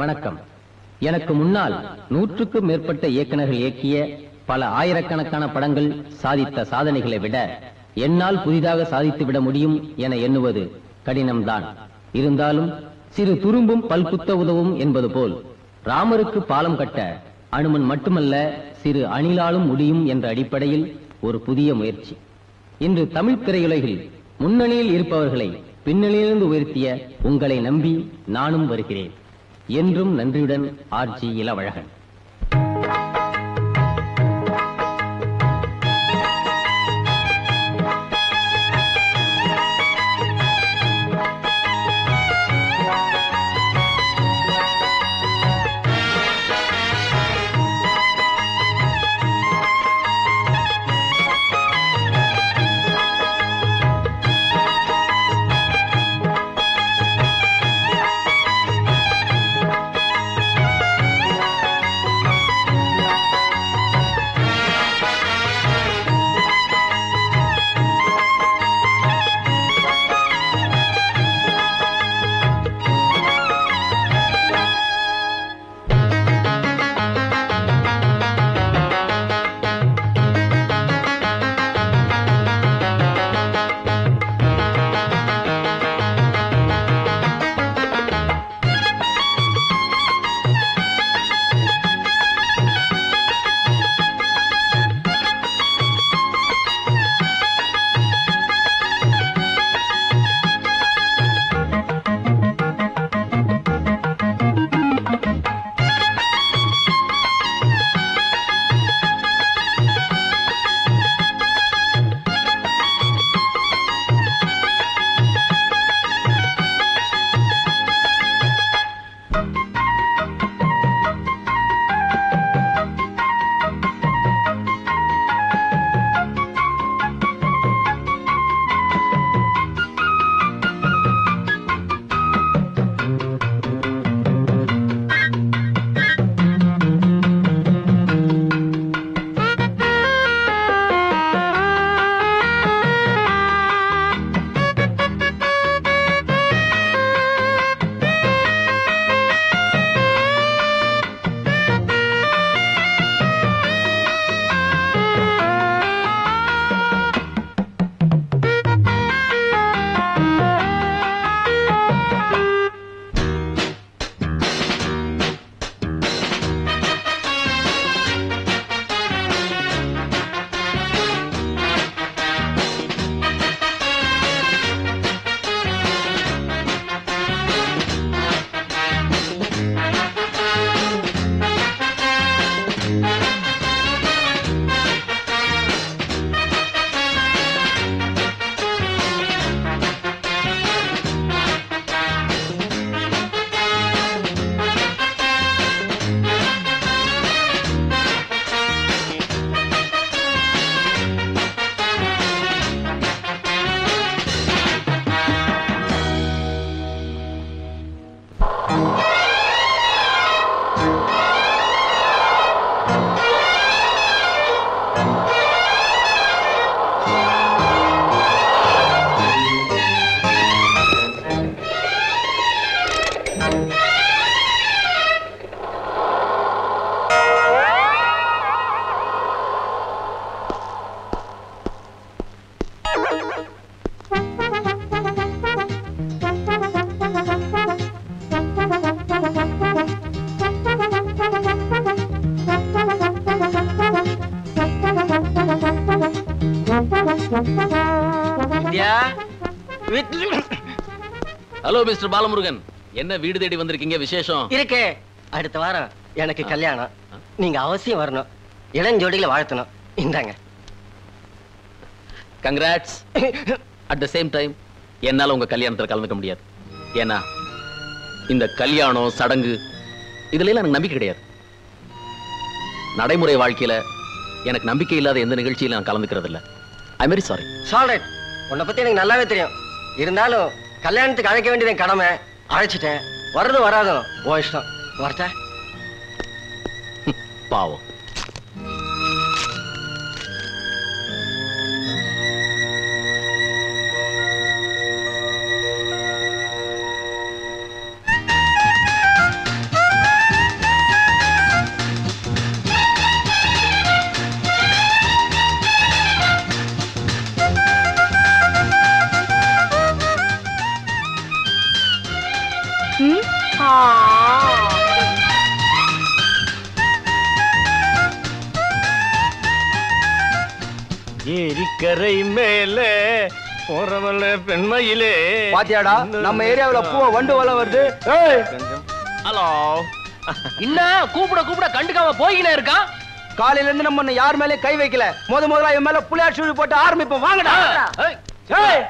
வணக்கம் எனக்கு முன்னால் நூற்றுக்கும் மேற்பட்ட இயக்குனர்கள் இயக்கிய பல ஆயிரக்கணக்கான படங்கள் சாதித்த சாதனைகளை விட என்னால் புதிதாக சாதித்து விட முடியும் என எண்ணுவது கடினம்தான் இருந்தாலும் சிறு துரும்பும் பல்குத்த உதவும் என்பது போல் ராமருக்கு பாலம் கட்ட அனுமன் மட்டுமல்ல சிறு அணிலாலும் முடியும் என்ற அடிப்படையில் ஒரு புதிய முயற்சி இன்று தமிழ் திரையுலகில் முன்னணியில் இருப்பவர்களை பின்னணியிலிருந்து உயர்த்திய உங்களை நம்பி நானும் வருகிறேன் என்றும் நன்றியுடன் ஆர்ஜி இளவழகன் வித்யா வித்- ஹலோ மிஸ்டர் பாலமுருகன் என்ன வீடு தேடி வந்திருக்கீங்க விசேஷம் இருக்கு அடுத்த வாரம் எனக்கு கல்யாணம் நீங்க அவசியம் வரணும் இளஞ்சோடியில வாழ்த்தணும் இந்தாங்க congrats at the same time என்னால உங்க கல்யாணத்துல கலந்துக்க முடியாது ஏன்னா இந்த கல்யாணம் சடங்கு இதுல எல்லாம் எனக்கு நம்பிக்கை கிடையாது நடைமுறை வாழ்க்கையில எனக்கு நம்பிக்கை இல்லாத எந்த நிகழ்ச்சியில நான் கலந்துக்கிறது இல்ல ஐ வெரி சாரி சால்ரைட் உன்னை பத்தி எனக்கு நல்லாவே தெரியும் இருந்தாலும் கல்யாணத்துக்கு அழைக்க வேண்டியது என் கடமை அழைச்சிட்டேன் வர்றதும் வராதும் ஓ இஷ்டம் வரட்டா பாவம் ஏரிக்கரை மேலே போறவள பெண்மையிலே பாத்தியாடா நம்ம ஏரியாவுல பூவ வண்டு வளம் வருது ஏய் ஹலோ என்ன கூப்பிட கூப்பிட கண்டுக்காம போய்கினே இருக்கான் காலையில இருந்து நம்ம இன்னும் யார் மேலயும் கை வைக்கல முத முதல்ல இவன் மேல புளியார் சூழி போட்டு ஆரம்பிப்போம் வாங்கடா ஏய்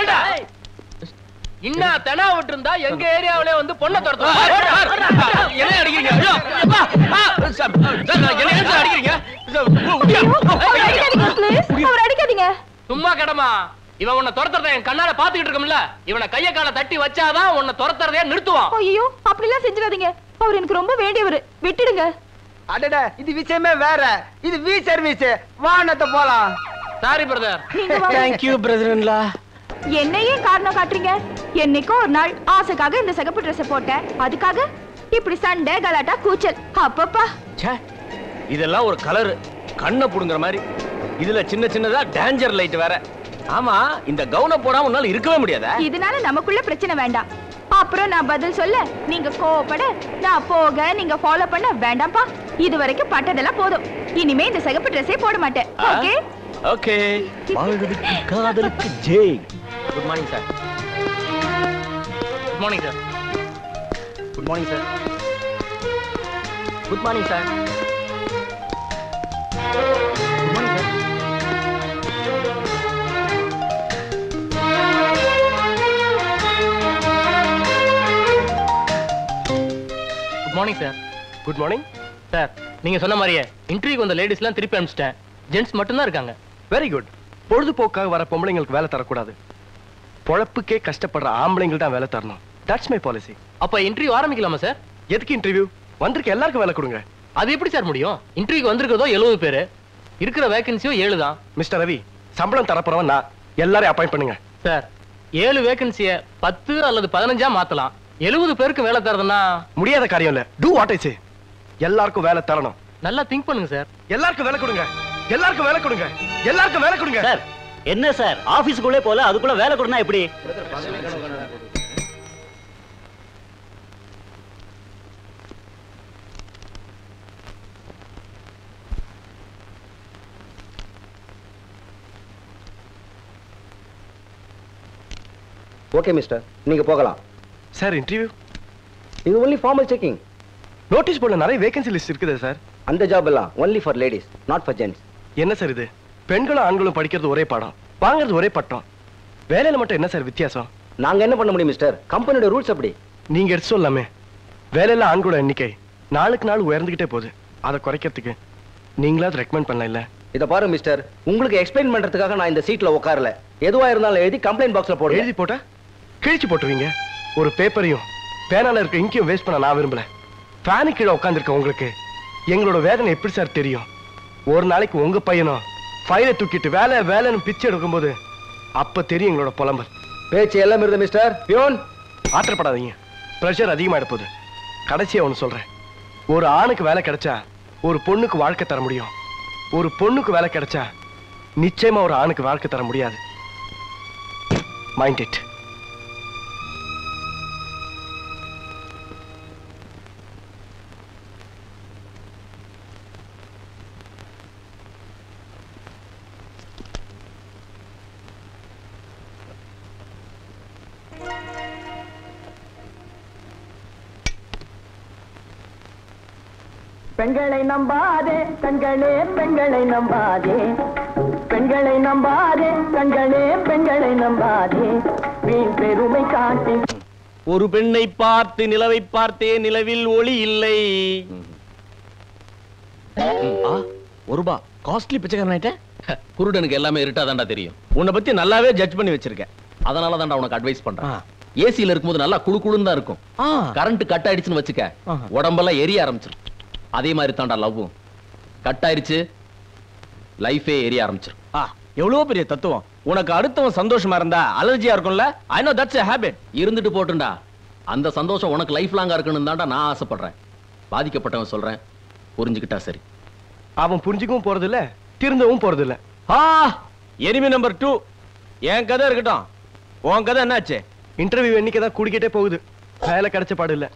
இன்ன தெனா விட்டு இருந்தா எங்க ஏரியாவிலே வந்து பொண்ணை துரத்தும் என்ன அடிக்கிறீங்க ஐயோ, அப்பா, ஆ, சார், சார், நான் என்ன ஏன் சார் அடிக்கிறீங்க சார், உடியா. அவர் அடிக்காதீங்க please. அவர் அடிக்காதீங்க சும்மா கடமா இவன் உன்னை துரத்துறத என் கண்ணால பாத்துக்கிட்டு இருக்கோம்ல இவனை கைய கால தட்டி வச்சாதான் உன்னை துரத்துறதே நிறுத்துவான் ஐயோ அப்படிலாம் செஞ்சிடாதீங்க அவர் எனக்கு ரொம்ப வேண்டியவர் விட்டுடுங்க அடட இது விஷயமே வேற இது வி சர்வீஸ் வானத்தை போலாம் சாரி பிரதர் நீங்க வாங்க. தேங்க்யூ பிரதர்லா என்னையே காரணம் காட்டுறீங்க என்னைக்கோ ஒரு நாள் ஆசைக்காக இந்த சிகப்பு ட்ரெஸ் போட்டேன் அதுக்காக இப்படி சண்டை கலாட்டா கூச்சல் அப்பப்பா ச்சே இதெல்லாம் ஒரு கலர் கண்ணை புடுங்குற மாதிரி இதுல சின்ன சின்னதா டேஞ்சர் லைட் வேற ஆமா இந்த கவுன போடாம உன்னால இருக்கவே முடியாதா இதனால நமக்குள்ள பிரச்சனை வேண்டாம் அப்புறம் நான் பதில் சொல்ல நீங்க கோவப்பட நான் போக நீங்க ஃபாலோ பண்ண வேண்டாம்ப்பா இது வரைக்கும் பட்டதெல்லாம் போதும் இனிமே இந்த சிகப்பு ட்ரெஸ்ஸே போட மாட்டேன் ஓகே ஓகே வாழ்வதற்கு காதலுக்கு ஜெய் good morning sir good morning sir good morning sir good morning sir good morning sir good morning sir good morning sir நீங்க சொன்ன மாதிரியே இன்டர்வியூக்கு வந்த லேடிஸ்லாம் திருப்பி அனுப்பிச்சிட்டேன் ஜென்ட்ஸ் மட்டும்தான் இருக்காங்க வெரி குட் பொழுதுபோக்காக வர பொம்பளைங்களுக்கு வேலை தரக்கூடாது பொழப்புக்கே கஷ்டப்படுற ஆம்பளைங்களுக்கு தான் வேலை தரணும் தட்ஸ் மை பாலிசி அப்ப இன்டர்வியூ ஆரம்பிக்கலாமா சார் எதுக்கு இன்டர்வியூ வந்திருக்க எல்லாருக்கும் வேலை கொடுங்க அது எப்படி சார் முடியும் இன்டர்வியூக்கு வந்திருக்கிறதோ எழுபது பேரு இருக்கிற வேகன்சியும் ஏழு தான் மிஸ்டர் ரவி சம்பளம் தரப்போறவன் நான் எல்லாரையும் அப்பாயிண்ட் பண்ணுங்க சார் ஏழு வேகன்சிய பத்து அல்லது பதினஞ்சா மாத்தலாம் எழுபது பேருக்கு வேலை தரதுன்னா முடியாத காரியம் இல்ல டூ வாட் ஐ சே எல்லாருக்கும் வேலை தரணும் நல்லா திங்க் பண்ணுங்க சார் எல்லாருக்கும் வேலை கொடுங்க எல்லாருக்கும் வேலை கொடுங்க எல்லாருக்கும் வேலை கொடுங்க சார் என்ன சார் ஆபீஸ்க்குள்ளே போல அதுக்குள்ள வேலை கொடுனா எப்படி ஓகே மிஸ்டர் நீங்க போகலாம் சார் இன்டர்வியூ இது ஒன்லி ஃபார்மல் செக்கிங் நோட்டீஸ் போர்டுல நிறைய வேகன்சி லிஸ்ட் இருக்குது சார் அந்த ஜாப் எல்லாம் only for ladies not for gents என்ன சார் இது பெண்களும் ஆண்களும் படிக்கிறது ஒரே பாடம் வாங்குறது ஒரே பட்டம் வேலையில மட்டும் என்ன சார் வித்தியாசம் நாங்க என்ன பண்ண முடியும் மிஸ்டர் கம்பெனியோட ரூல்ஸ் அப்படி நீங்க எடுத்து சொல்லாமே வேலையில ஆண்களோட எண்ணிக்கை நாளுக்கு நாள் உயர்ந்துகிட்டே போகுது அதை குறைக்கிறதுக்கு நீங்களாவது ரெக்கமெண்ட் பண்ணல இல்ல இத பாருங்க மிஸ்டர் உங்களுக்கு எக்ஸ்பிளைன் பண்றதுக்காக நான் இந்த சீட்ல உட்காரல எதுவா இருந்தாலும் எழுதி கம்ப்ளைண்ட் பாக்ஸ்ல போடுங்க எழுதி போட்டா கிழிச்சு போட்டுருவீங்க ஒரு பேப்பரையும் பேனால இருக்க இங்கேயும் வேஸ்ட் பண்ண நான் விரும்பல ஃபேனு கீழே உட்காந்துருக்க உங்களுக்கு எங்களோட வேதனை எப்படி சார் தெரியும் ஒரு நாளைக்கு உங்க பையனும் ஃபைலை தூக்கிட்டு வேலை வேலைன்னு பிச்சை எடுக்கும்போது அப்ப தெரியும் எங்களோட புலம்பல் பேச்சு எல்லாம் இருந்த மிஸ்டர் பியோன் ஆத்திரப்படாதீங்க ப்ரெஷர் அதிகமாயிட போகுது கடைசியா ஒன்று சொல்றேன் ஒரு ஆணுக்கு வேலை கிடைச்சா ஒரு பொண்ணுக்கு வாழ்க்கை தர முடியும் ஒரு பொண்ணுக்கு வேலை கிடைச்சா நிச்சயமா ஒரு ஆணுக்கு வாழ்க்கை தர முடியாது மைண்ட் இட் பெண்களை நம்பாதே கண்களே பெண்களை நம்பாதே பெண்களை நம்பாதே கண்களே பெண்களை நம்பாதே வீண் பெருமை காட்டி ஒரு பெண்ணை பார்த்து நிலவை பார்த்தே நிலவில் ஒளி இல்லை ஒரு ரூபா காஸ்ட்லி பிச்சைக்காரன் குருடனுக்கு எல்லாமே இருட்டாதான்டா தெரியும் உன்னை பத்தி நல்லாவே ஜட்ஜ் பண்ணி வச்சிருக்கேன் அதனால தான்டா உனக்கு அட்வைஸ் பண்றேன் ஆ. ஏசில இருக்கும்போது நல்லா குளு குளுன்னு தான் இருக்கும் கரண்ட் கட் ஆயிடுச்சுன்னு வச்சுக்க ஆஹா. உடம்பெல்லாம் எரிய ஆரம்பிச்சிரும் அதே மாதிரி தான்டா லவ்வும் கட் ஆயிடுச்சு லைஃபே எரிய ஆரம்பிச்சிரும் ஆ எவ்வளவு பெரிய தத்துவம் உனக்கு அடுத்தவன் சந்தோஷமா இருந்தா அலர்ஜியா இருக்கும்ல I know that's a habit இருந்துட்டு போட்டுண்டா அந்த சந்தோஷம் உனக்கு லைஃப் லாங்கா இருக்கணும் தான்டா நான் ஆசைப்படுறேன் பாதிக்கப்பட்டவன் சொல்றேன் புரிஞ்சுக்கிட்டா சரி அவன் புரிஞ்சுக்கவும் போறது இல்ல திருந்தவும் போறது இல்ல ஆ எனிமி நம்பர் டூ என் கதை இருக்கட்டும் உன் கதை என்னாச்சு இன்டர்வியூ எண்ணிக்கை தான் கூடிக்கிட்டே போகுது வேலை கிடைச்ச பாடு இல்ல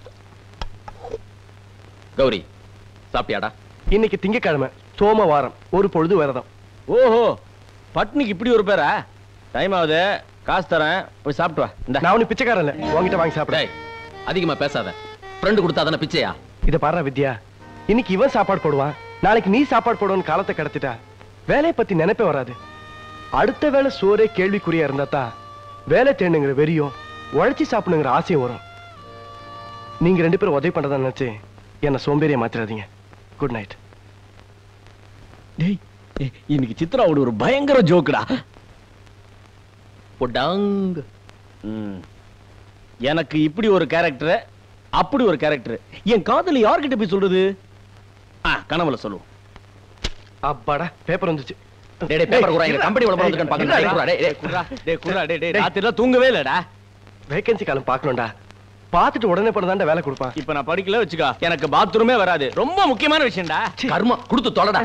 கௌரி சாப்பிட்டியாடா இன்னைக்கு திங்கக்கிழமை சோமவாரம் ஒரு பொழுது விரதம் ஓஹோ பட்னிக்கு இப்படி ஒரு பேரா டைம் ஆகுது காசு தரேன் போய் சாப்பிட்டு வா இந்த நான் ஒண்ணு பிச்சைக்காரன் இல்ல உன்கிட்ட வாங்கி சாப்பிட டேய் அதிகமா பேசாத ஃப்ரெண்டு கொடுத்தா தானே பிச்சையா இத பாரு வித்யா இன்னைக்கு இவன் சாப்பாடு போடுவான் நாளைக்கு நீ சாப்பாடு போடுவன்னு காலத்தை கடத்திட்டா வேலையை பத்தி நினைப்பே வராது அடுத்த வேலை சோறே கேள்விக்குறியா இருந்தா தான் வேலை தேணுங்கிற வெறியும் உழைச்சி சாப்பிடுங்கிற ஆசையும் வரும் நீங்க ரெண்டு பேரும் உதவி பண்றதா நினைச்சு என்ன சோம்பேறியா மாத்திராதீங்க குட் நைட் டேய் ஏய், இன்னைக்கு சித்ராவோட ஒரு பயங்கர ஜோக்குடா பொடாங் ம். எனக்கு இப்படி ஒரு கேரக்டர் அப்படி ஒரு கேரக்டர் என் காதல யார்கிட்ட போய் சொல்றது ஆ கனவுல சொல்லுவோம் அப்பாடா பேப்பர் வந்துச்சு டேய் டேய் பேப்பர் குறா எங்க கம்பெனி உள்ள போறதுக்கு பாக்கணும் டேய் குறா டேய் டேய் குர்ரா டேய் குர்ரா டேய் டேய் ராத்திரில தூங்கவே இல்லடா வேகன்சி காலம் பார்க்கணும்டா பார்த்துட்டு உடனே பண்ணதாண்டா வேலை கொடுப்பான் இப்ப நான் படிக்கல வச்சுக்கோ எனக்கு பாத்ரூமே வராது ரொம்ப முக்கியமான விஷயம்டா கர்மா கொடுத்து தொலைடா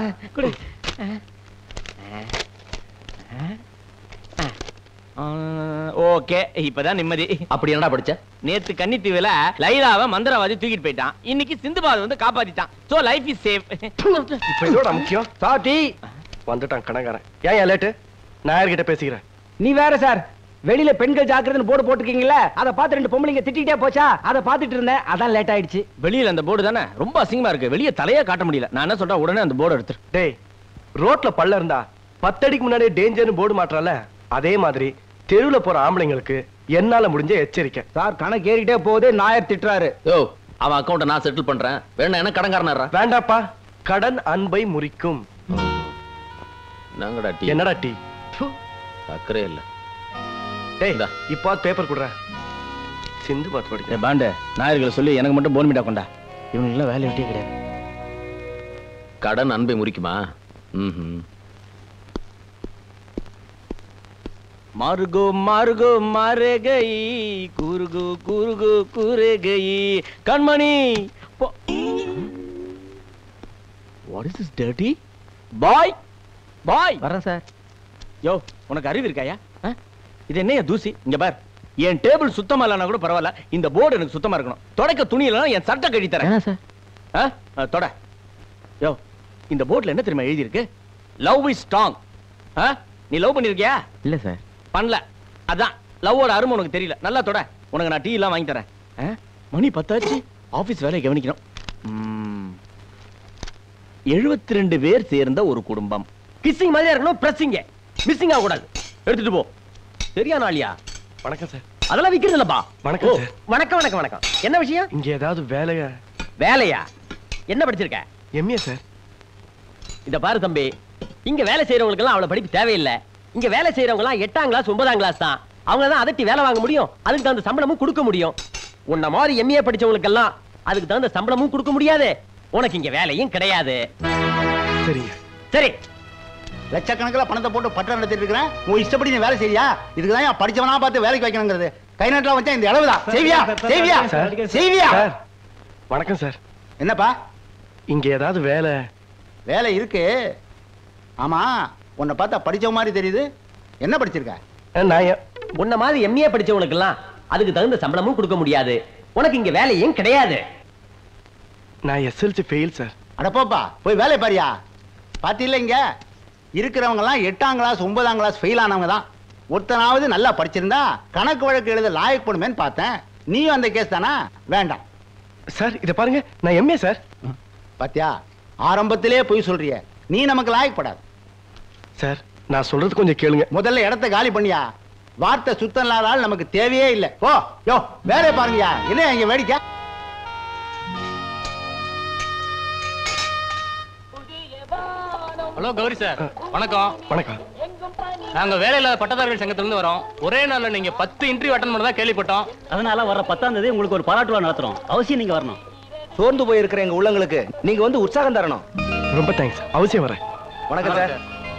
ஓகே இப்பதான் நிம்மதி அப்படி என்னடா படிச்ச நேத்து கன்னித்தீவுல லைலாவை மந்திரவாதி தூக்கிட்டு போயிட்டான் இன்னைக்கு சிந்துபாத் வந்து காப்பாத்திட்டான் சோ லைஃப் இஸ் சேஃப் இப்ப இதோட முக்கியம் சாட்டி வந்துட்டான் கணக்காரன் ஏன் ஏன் லேட்டு நான் யார்கிட்ட பேசிக்கிறேன் நீ வேற சார் வெளியில பெண்கள் ஜாக்கிரதைன்னு போர்டு போட்டிருக்கீங்கல்ல அதை பார்த்து ரெண்டு பொம்பளைங்க திட்டிகிட்டே போச்சா அதை பார்த்துட்டு இருந்தேன் அதான் லேட் ஆயிடுச்சு வெளியில அந்த போர்டு தானே ரொம்ப அசிங்கமா இருக்கு வெளிய தலையே காட்ட முடியல நான் என்ன சொல்றேன் உடனே அந்த போர்டு எடுத்துரு டேய் ரோட்ல பள்ள இருந்தா பத்தடிக்கு முன்னாடியே டேஞ்சர்னு போர்டு மாற்றல அதே மாதிரி தெருவுல போற ஆம்பளைங்களுக்கு என்னால முடிஞ்ச எச்சரிக்கை சார் கணக்கு ஏறிட்டே போகுது நாயர் திட்டுறாரு யோ அவன் அக்கௌண்ட்டை நான் செட்டில் பண்றேன் வேணா என்ன கடன்காரனாரா வேண்டாப்பா கடன் அன்பை முறிக்கும் நாங்கடா டீ என்னடா டீ அக்கறை இல்ல டேய் இந்தா. இப்போ பேப்பர் குடுற சிந்து பார்த்து படிக்க ஏய் பாண்டு நாயர்களை சொல்லி எனக்கு மட்டும் போன் மீட்டா கொண்டா இவனுக்கு எல்லாம் வேலை விட்டே கிடையாது கடன் அன்பை முறிக்குமா ம்ஹும் மார்கோ மார்கோ மாரே கை கூறுகோ கூறுகோ கூரே கை கண்மணி what is this dirty boy bye வரேன் சார் யோ உனக்கு அறிவு இருக்காயா ஆ? இது என்னையா தூசி இங்க பார் என் டேபிள் சுத்தமா இல்லைனா கூட பரவாயில்ல இந்த போர்டு எனக்கு சுத்தமா இருக்கணும் தொடக்க துணி இல்லைனா என் சட்டை கழி தரேன் வேணாம் சார் ஆ? ஆ, தொட யோ இந்த போர்டுல என்ன தெரியுமா எழுதி இருக்கு லவ் இஸ் ஸ்ட்ராங் நீ லவ் பண்ணிருக்கியா இல்ல சார் பண்ணல அதான் லவ்வோட அருமை உனக்கு தெரியல நல்லா தொட உனக்கு நான் டீ எல்லாம் வாங்கி தரேன் ஆ? மணி பத்தாச்சு ஆபீஸ் வேலையை கவனிக்கணும் எழுபத்தி ரெண்டு பேர் சேர்ந்த ஒரு குடும்பம் கிஸ்ஸிங் மாதிரியா இருக்கணும் பிரஸ்ஸிங்க மிஸ்ஸிங் ஆக கூடாது எடுத்துட்டு போ சரியான ஆளியா வணக்கம் சார் அதெல்லாம் விக்கிறது இல்லப்பா வணக்கம் சார் வணக்கம் வணக்கம் வணக்கம் என்ன விஷயம் இங்க ஏதாவது வேலையா வேலையா என்ன படிச்சிருக்க எம்ஏ சார் இத பாரு தம்பி இங்க வேலை செய்யறவங்களுக்கு எல்லாம் அவ்வளவு படிப்பு தேவையில்லை இங்க வேலை செய்யறவங்க எல்லாம் எட்டாம் கிளாஸ் ஒன்பதாம் கிளாஸ் தான் அவங்க தான் அதட்டி வேலை வாங்க முடியும் அதுக்கு தகுந்த சம்பளமும் கொடுக்க முடியும் உன்ன மாதிரி எம்ஏ படிச்சவங்களுக்கு எல்லாம் அதுக்கு தகுந்த சம்பளமும் கொடுக்க முடியாது உனக்கு இங்க வேலையும் கிடையாது சரிங்க சரி லட்சக்கணக்கில் பணத்தை போட்டு பட்டம் நடத்திட்டு இருக்கிறேன் உன் இஷ்டப்படி நீ வேலை செய்யா இதுக்கு தான் படிச்சவனா பார்த்து வேலைக்கு வைக்கணுங்கிறது கை நாட்டில் வச்சா இந்த அளவு தான் செய்வியா செய்வியா சார் செய்வியா சார் வணக்கம் சார் என்னப்பா இங்க ஏதாவது வேலை வேலை இருக்கு ஆமா உன்னை பார்த்தா படிச்ச மாதிரி தெரியுது என்ன படிச்சிருக்க அஹ், நான் ஏன்- உன்ன மாதிரி எம்ஏ படிச்சவங்களுக்கு எல்லாம் அதுக்கு தகுந்த சம்பளமும் கொடுக்க முடியாது உனக்கு இங்க வேலையும் கிடையாது நான் எஸ்எல்சி ஃபெயில் சார் அடப்போப்பா போய் வேலை பாரியா பாத்தீங்களா இங்க இருக்கிறவங்க எல்லாம் எட்டாம் கிளாஸ் ஒன்பதாம் கிளாஸ் ஃபெயில் ஆனவங்க தான் ஒருத்தனாவது நல்லா படிச்சிருந்தா கணக்கு வழக்கு எழுத லாயக்கப்படுமேன்னு பார்த்தேன் நீயும் அந்த கேஸ் தானா வேண்டாம் சார் இத பாருங்க நான் எம்ஏ சார் பாத்தியா ஆரம்பத்திலே போய் சொல்றிய நீ நமக்கு லாயக்கப்படாது சார் நான் சொல்றது கொஞ்சம் கேளுங்க முதல்ல இடத்த காலி பண்ணியா வார்த்தை சுத்தம் இல்லாத ஆள் நமக்கு தேவையே இல்லை ஓ யோ வேலையை பாருங்கயா என்ன இங்க வேடிக்கை ஹலோ கௌரி சார் வணக்கம் வணக்கம் நாங்க வேலையில்லாத பட்டதாரிகள் சங்கத்துல இருந்து வரோம் ஒரே நாள்ல நீங்க பத்து இன்டர்வியூ அட்டன் பண்ணதா கேள்விப்பட்டோம் அதனால வர பத்தாம் தேதி உங்களுக்கு ஒரு பாராட்டு விழா நடத்துறோம் அவசியம் நீங்க வரணும் சோர்ந்து போயிருக்கிற எங்க உள்ளங்களுக்கு நீங்க வந்து உற்சாகம் தரணும் ரொம்ப தேங்க்ஸ் அவசியம் வரேன் வணக்கம் சார்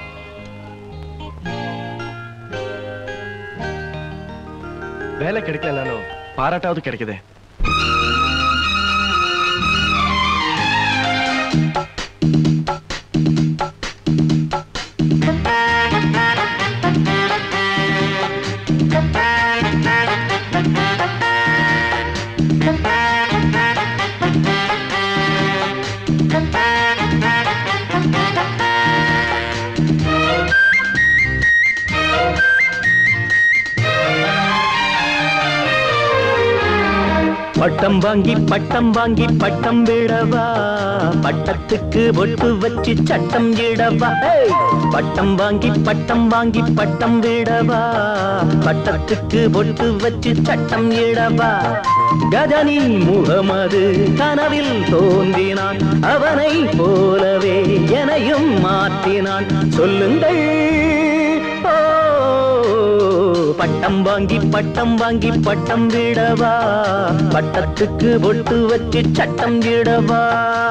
வேலை கிடைக்கலனாலும் பாராட்டாவது கிடைக்குது பட்டம் வாங்கி பட்டம் வாங்கி பட்டம் விடவா பட்டத்துக்கு ஒட்டு வச்சு சட்டம் இடவா ஏய்! பட்டம் வாங்கி பட்டம் வாங்கி பட்டம் விடவா பட்டத்துக்கு ஒட்டு வச்சு சட்டம் இடவா கஜனி முகமது கனவில் தோன்றினான் அவனை போலவே எனையும் மாற்றினான் சொல்லுங்கள் ஓ பட்டம் வாங்கி பட்டம் வாங்கி பட்டம் விடவா பட்டத்துக்கு ஒட்டு வச்சு சட்டம் விடவா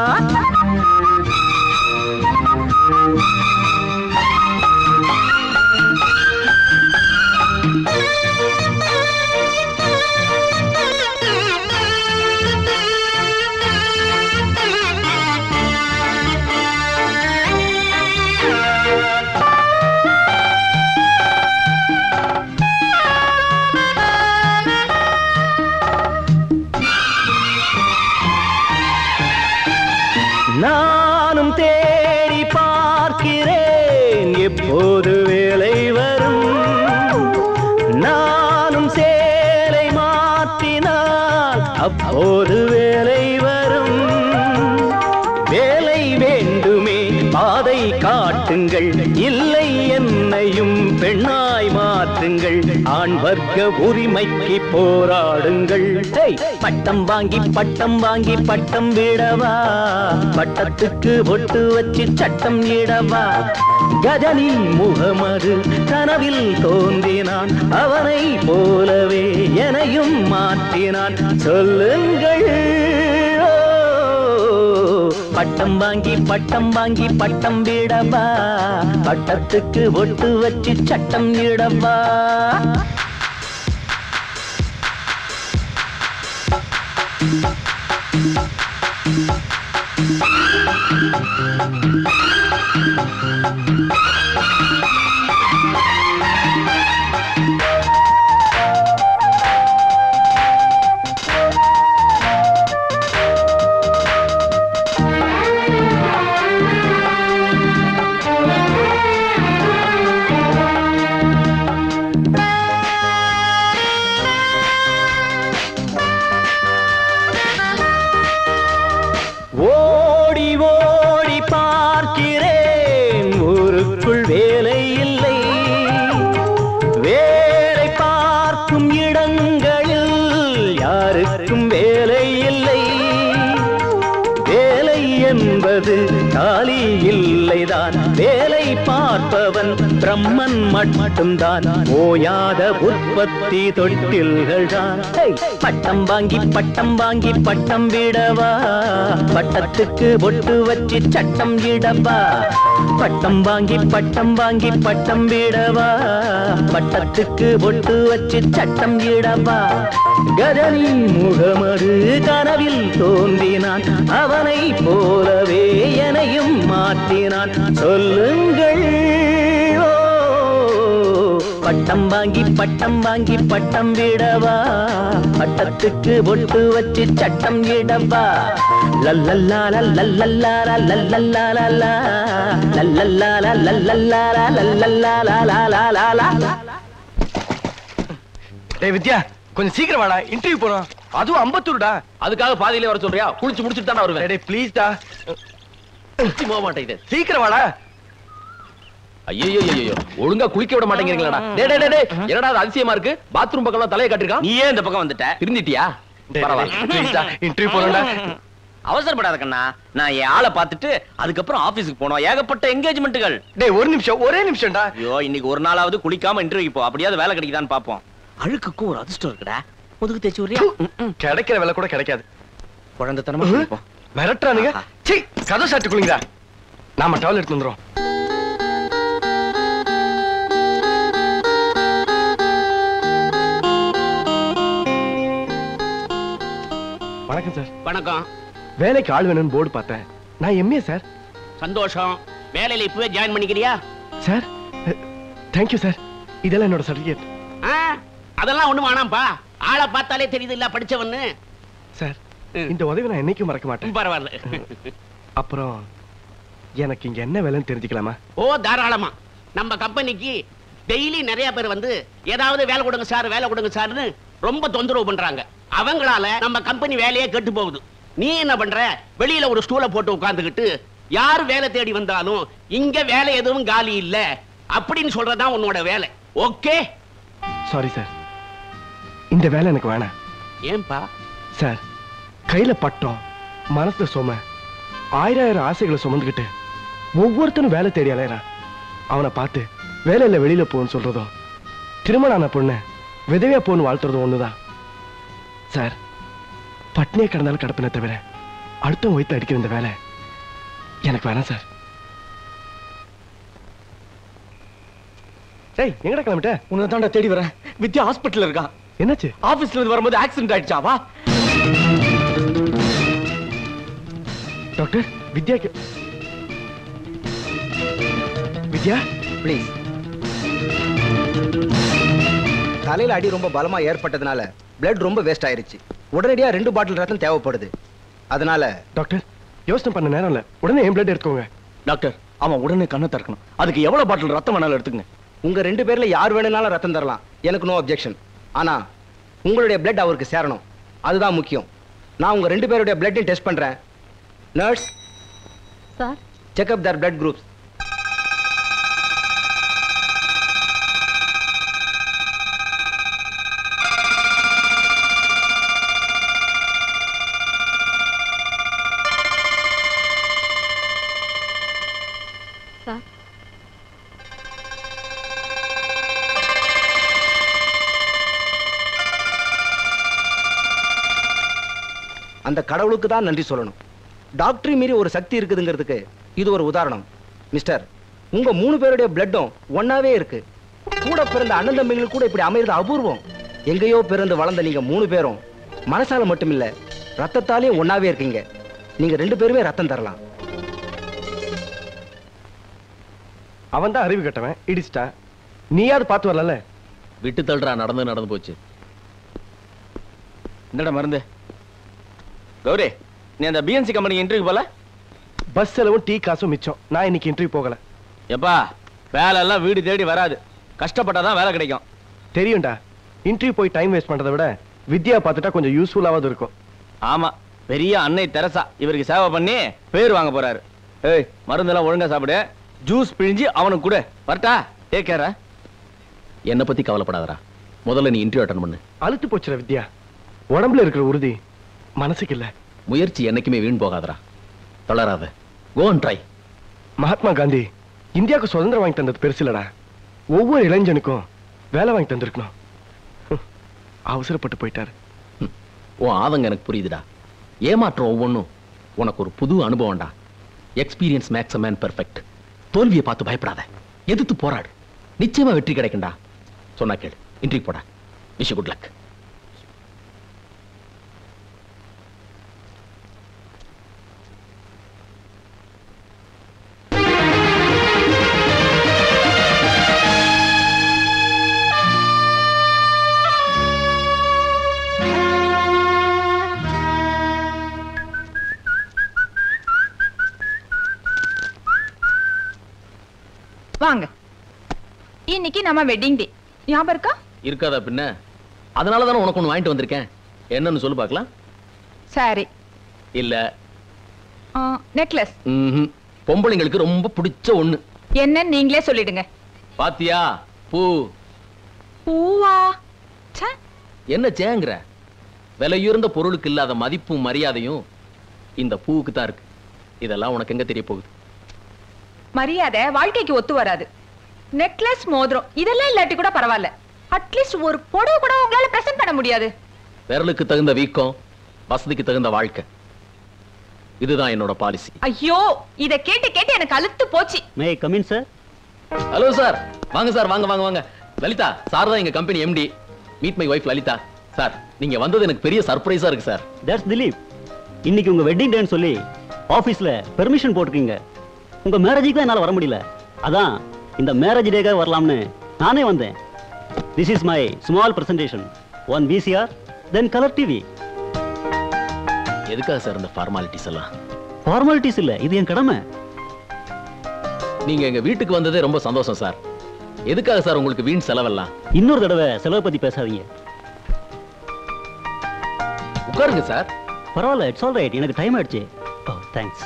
நானும் தேடி பார்க்கிறேன் எப்போது வேலை வரும் நானும் சேலை மாற்றினால் அப்போது வேலை வரும் வேலை வேண்டுமே பாதை காட்டுங்கள் இல்லை என்னையும் பெண்ணாய் மாற்றுங்கள் ஆண் வர்க்க உரிமைக்கு போராடுங்கள் ஹேய்! பட்டம் வாங்கி பட்டம் வாங்கி பட்டம் விடவா பட்டத்துக்கு ஒட்டு வச்சு சட்டம் இடவா கஜனி முகமது கனவில் தோன்றினான் அவனை போலவே எனையும் மாற்றினான் சொல்லுங்கள் ஓ, பட்டம் வாங்கி பட்டம் வாங்கி பட்டம் விடவா பட்டத்துக்கு ஒட்டு வச்சு சட்டம் இடவா ஓடி ஓடி பார்க்கிறேன் ஊருக்குள் வேலை இல்லை வேலை பார்க்கும் இடங்களில் யாருக்கும் வேலை இல்லை வேலை என்பது காலி இல்லைதான் வேலை பார்ப்பவன் பிரம்மன் மட்டும்தான் ஓயாத உற்பத்தி தொட்டில்கள் தான் பட்டம் வாங்கி பட்டம் வாங்கி பட்டம் விடவா பட்டத்துக்கு ஒட்டு வச்சு சட்டம் இடவா பட்டம் வாங்கி பட்டம் வாங்கி பட்டம் விடவா பட்டத்துக்கு ஒட்டு வச்சு சட்டம் இடவா கதனி முகமது கனவில் தோன்றினான் அவனை போலவே எனையும் மாற்றினான் சொல்லுங்கள் ஓ, பட்டம் வாங்கி பட்டம் வாங்கி பட்டம் விடவா பட்டத்துக்கு ஒட்டு வச்சு சட்டம் இடவா லல்லல்லா லல்லல்லா லல்லல்லா லல்லல்லா லல்லல்லா லல்லல்லா டேய் வித்யா கொஞ்சம் சீக்கிரம் வாடா இன்டர்வியூ போறோம் அதுவும் அம்பத்தூர்டா அதுக்காக பாதியிலே வர சொல்றியா குளிச்சு முடிச்சுட்டு தானே வருவேன் டேய் ப்ளீஸ் டா குளிச்சு போக மாட்டேங்குது சீக்கிரம் வாடா ஐயோ ஐயோ ஒழுங்கா குளிக்க விட மாட்டேங்கிறீங்களாடா டேய் டேய் டேய், டேய் என்னடா அது அதிசயமா இருக்கு பாத்ரூம் பக்கம்லாம் தலையை காட்டிருக்கான் நீ ஏன் இந்த பக்கம் வந்துட்ட திருந்திட்டியா பரவாயில்ல ப்ளீஸ் டா இன்டர்வியூ போறோம்டா அவசரப்படாத கண்ணா நான் என் ஆளை பார்த்துட்டு அதுக்கப்புறம் ஆபீஸுக்கு போனோம் ஏகப்பட்ட என்கேஜ்மெண்ட்டுகள் டேய் ஒரு நிமிஷம் ஒரே நிமிஷம்டா ஐயோ இன்னைக்கு ஒரு நாளாவது குளிக்காம இன்டர்வியூ போ அப்படியாவது வேலை கிடைக்குதான்னு பாப்போம் அழுக்குக்கும் ஒரு அதிர்ஷ்டம் இருக்குடா முதுகு தேய்ச்சி விடுறியா கிடைக்கிற வேலை கூட கிடைக்காது குழந்தைத்தனமா குளிப்போம் மிரட்டுறானுங்க சீ கதை சாட்டு குளிங்கடா நாம டவல் எடுத்து வந்துரும் வணக்கம் சார் வணக்கம் வேலைக்கு ஆள் வேணும்னு போர்டு பார்த்தேன் நான் எம்ஏ சார் சந்தோஷம் வேலையில இப்பவே ஜாயின் பண்ணிக்கிறியா சார் தேங்க்யூ சார் இதெல்லாம் என்னோட சர்டிஃபிகேட் ஆ, அதெல்லாம் ஒண்ணு வேணாம்ப்பா ஆளை பார்த்தாலே தெரியுது இல்ல படிச்சவன்னு சார் இந்த உதவி நான் என்னைக்கும் மறக்க மாட்டேன் பரவாயில்ல அப்புறம் எனக்கு இங்க என்ன வேலைன்னு தெரிஞ்சுக்கலாமா ஓ தாராளமா நம்ம கம்பெனிக்கு டெய்லி நிறைய பேர் வந்து ஏதாவது வேலை கொடுங்க சார் வேலை கொடுங்க சார்னு ரொம்ப தொந்தரவு பண்றாங்க அவங்களால நம்ம கம்பெனி வேலையே கெட்டு போகுது நீ என்ன பண்ற வெளியில ஒரு ஸ்டூலை போட்டு உட்கார்ந்துகிட்டு யார் வேலை தேடி வந்தாலும் இங்க வேலை எதுவும் காலி இல்ல அப்படின்னு சொல்றதுதான் உன்னோட வேலை ஓகே சாரி சார் இந்த வேலை எனக்கு வேணாம் ஏன்பா சார் கையில பட்டம் மனசுல சும ஆயிரம் ஆயிரம் ஆசைகளை சுமந்துக்கிட்டு ஒவ்வொருத்தனும் வேலை தேடி அலையறான் அவனை பார்த்து வேலையில வெளியில போன்னு சொல்றதும் திருமணம் ஆன பொண்ணு விதவையா போன்னு வாழ்த்துறதும் ஒண்ணுதான் சார் பட்னியே கிடந்தாலும் கிடப்பின தவிர அடுத்தவங்க வயிற்று அடிக்கிற இந்த வேலை எனக்கு வேணாம் சார் ஏய் எங்கடா கிளம்பிட்ட உன்னை தாண்டா தேடி வரேன் வித்யா ஹாஸ்பிட்டல் இருக்கான் என்னாச்சு ஆபீஸ்ல இருந்து வரும்போது ஆக்சிடென்ட் ஆயிடுச்சா வா டாக்டர் வித்யாக்கு வித்யா ப்ளீஸ் தலையில அடி ரொம்ப பலமா ஏற்பட்டதுனால பிளட் ரொம்ப வேஸ்ட் ஆயிருச்சு உடனடியா ரெண்டு பாட்டில் ரத்தம் தேவைப்படுது அதனால டாக்டர் யோசனை பண்ண நேரம் இல்ல உடனே என் பிளட் எடுத்துக்கோங்க டாக்டர் அவன் உடனே கண்ணை திறக்கணும் அதுக்கு எவ்வளவு பாட்டில் ரத்தம் வேணாலும் எடுத்துக்கங்க உங்க ரெண்டு பேர்ல யார் வேணும்னாலும் ரத்தம் தரலாம் எனக்கு நோ அப்ஜெக்ஷன் ஆனா உங்களுடைய பிளட் அவருக்கு சேரணும் அதுதான் முக்கியம் நான் உங்க ரெண்டு பேருடைய பிளட்டையும் டெஸ்ட் பண்றேன் nurse sir check up their blood groups sir அந்த கடவுளுக்கு தான் நன்றி சொல்லணும் டாக்டரி மீறி ஒரு சக்தி இருக்குதுங்கிறதுக்கு இது ஒரு உதாரணம் மிஸ்டர் உங்க மூணு பேருடைய பிளட்டும் ஒன்னாவே இருக்கு கூட பிறந்த அண்ணன் தம்பிங்களுக்கு கூட இப்படி அமைகிறது அபூர்வம் எங்கேயோ பிறந்து வளர்ந்த நீங்க மூணு பேரும் மனசால மட்டும் இல்ல ரத்தத்தாலேயும் ஒன்னாவே இருக்கீங்க நீங்க ரெண்டு பேருமே ரத்தம் தரலாம் அவன் தான் அறிவு கட்டவன் இடிச்சிட்டான் நீயாவது பார்த்து வரல விட்டு தள்ளுறா நடந்து நடந்து போச்சு என்னடா மருந்து கௌரி நீ அந்த பிஎன்சி கம்பெனி இன்டர்வியூ போல பஸ் செலவும் டீ காசும் மிச்சம் நான் இன்னைக்கு இன்டர்வியூ போகல எப்பா வேலை எல்லாம் வீடு தேடி வராது கஷ்டப்பட்டாதான் வேலை கிடைக்கும் தெரியும்டா இன்டர்வியூ போய் டைம் வேஸ்ட் பண்றதை விட வித்யா பார்த்துட்டா கொஞ்சம் யூஸ்ஃபுல்லாவது இருக்கும் ஆமா பெரிய அன்னை தெரசா இவருக்கு சேவை பண்ணி பேர் வாங்க போறாரு ஏய் மருந்தெல்லாம் ஒழுங்கா சாப்பிடு ஜூஸ் பிழிஞ்சு அவனுக்கு கொடு வரட்டா டேக் கேரா என்னை பத்தி கவலைப்படாதடா முதல்ல நீ இன்டர்வியூ அட்டன் பண்ணு அழுத்து போச்சுடா வித்யா உடம்புல இருக்கிற உறுதி மனசுக்கு இல்ல முயற்சி என்னைக்குமே வீண் போகாதடா தளராத go and try Mahatma Gandhi இந்தியாவுக்கு சுதந்திரம் வாங்கி தந்தது பெருசு இல்லடா ஒவ்வொரு இளைஞனுக்கும் வேலை வாங்கி தந்திருக்கணும் ஹம், அவசரப்பட்டு போயிட்டாரு உன் ஆதங்க எனக்கு புரியுதுடா ஏமாற்றம் ஒவ்வொன்றும் உனக்கு ஒரு புது அனுபவம்டா experience makes a man perfect தோல்வியை பார்த்து பயப்படாத எதிர்த்து போராடு நிச்சயமா வெற்றி கிடைக்கும்டா சொன்னா கேளு இன்ட்ரிக்கு போடா விஷ் குட் லக் வாங்க இன்னைக்கு நம்ம வெட்டிங் டே ஞாபகம் இருக்கா இருக்காதா பின்ன அதனால தானே உனக்கு ஒன்று வாங்கிட்டு வந்திருக்கேன் என்னன்னு சொல்லு பார்க்கலாம் சரி இல்ல நெக்லஸ் ம்ஹும். பொம்பளைங்களுக்கு ரொம்ப பிடிச்ச ஒண்ணு என்னன்னு நீங்களே சொல்லிடுங்க பாத்தியா பூ பூவா ச்சே, என்ன சேங்கிற விலையுயர்ந்த பொருளுக்கு இல்லாத மதிப்பும் மரியாதையும் இந்த பூவுக்கு தான் இருக்கு இதெல்லாம் உனக்கு எங்க தெரிய போகுது மரியாதை வாழ்க்கைக்கு ஒத்து வராது நெக்லஸ் மோதிரம் இதெல்லாம் இல்லாட்டி கூட பரவாயில்ல அட்லீஸ்ட் ஒரு புடவை கூட உங்களால பிரசன்ட் பண்ண முடியாது விரலுக்கு தகுந்த வீக்கம் வசதிக்கு தகுந்த வாழ்க்கை இதுதான் என்னோட பாலிசி ஐயோ இத கேட்டு கேட்டு எனக்கு அழுத்து போச்சு may come in sir hello sir வாங்க சார் வாங்க வாங்க வாங்க லலிதா சார் தான் எங்க company M D meet my wife Lalitha sir நீங்க வந்தது எனக்கு பெரிய சர்ப்ரைஸா இருக்கு சார் தட்ஸ் திலீப் இன்னைக்கு உங்க வெட்டிங் டேன்னு சொல்லி ஆபீஸ்ல பெர்மிஷன் போட்டிருக்கீங்க உங்க மேரேஜுக்கு தான் என்னால வர முடியல அதான் இந்த மேரேஜ் டேக்காக வரலாம்னு நானே வந்தேன் this is my small presentation one V C R then colour TV எதுக்காக சார் இந்த ஃபார்மாலிட்டிஸ் எல்லாம் ஃபார்மாலிட்டிஸ் இல்ல இது என் கடமை நீங்க எங்க வீட்டுக்கு வந்ததே ரொம்ப சந்தோஷம் சார் எதுக்காக சார் உங்களுக்கு வீண் செலவெல்லாம் இன்னொரு தடவை செலவை பத்தி பேசாதீங்க உட்காருங்க சார் பரவாயில்ல இட்ஸ் ஆல் ரைட் எனக்கு டைம் ஆயிடுச்சு ஓ தேங்க்ஸ்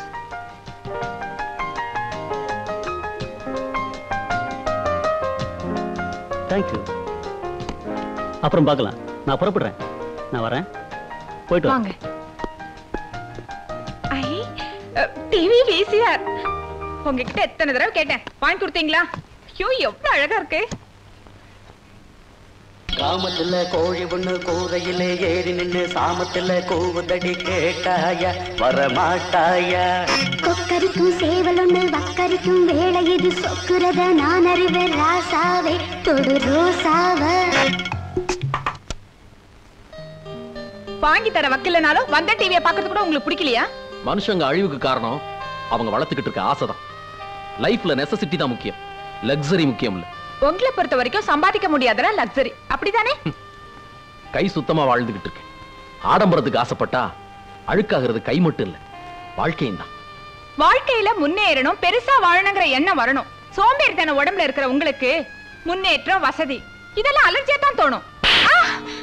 தேங்க்யூ அப்புறம் பார்க்கலாம் நான் புறப்படுறேன் நான் வரேன் போயிட்டு வரேன் வாங்க ஐ டிவி விசிஆர் உங்ககிட்ட எத்தனை தடவை கேட்டேன் வாங்கி கொடுத்தீங்களா ஐயோ எவ்வளவு அழகா இருக்கு காமத்துல கோழி ஒண்ணு கூரையிலே ஏறி நின்னு சாமத்துல கூவுதடி கேட்டாயா வரமாட்டாயா கொக்கரிக்கும் சேவல் ஒண்ணு வக்கரிக்கும் வேலை இது சொக்குறத நான் அறிவேன் ராசாவே தொடு ரோசாவ வாங்கி தர வக்கலனாலும் வந்த டிவியை பார்க்கறது கூட உங்களுக்கு பிடிக்கலையா மனுஷங்க அழிவுக்கு காரணம் அவங்க வளர்த்துக்கிட்டு இருக்க ஆசைதான் லைஃப்ல நெசசிட்டி தான் முக்கியம் லக்ஸரி முக்கியம் இல்ல உங்களை பொறுத்த வரைக்கும் சம்பாதிக்க முடியாதனா லக்ஸரி அப்படிதானே கை சுத்தமா வாழ்ந்துகிட்டு இருக்கேன் ஆடம்பரத்துக்கு ஆசைப்பட்டா அழுக்காகிறது கை மட்டும் இல்ல வாழ்க்கையும் தான் வாழ்க்கையில முன்னேறணும் பெருசா வாழணுங்கிற எண்ணம் வரணும் சோம்பேறித்தன உடம்புல இருக்கிற உங்களுக்கு முன்னேற்றம் வசதி இதெல்லாம் அலர்ஜியா தான் தோணும் ஆ!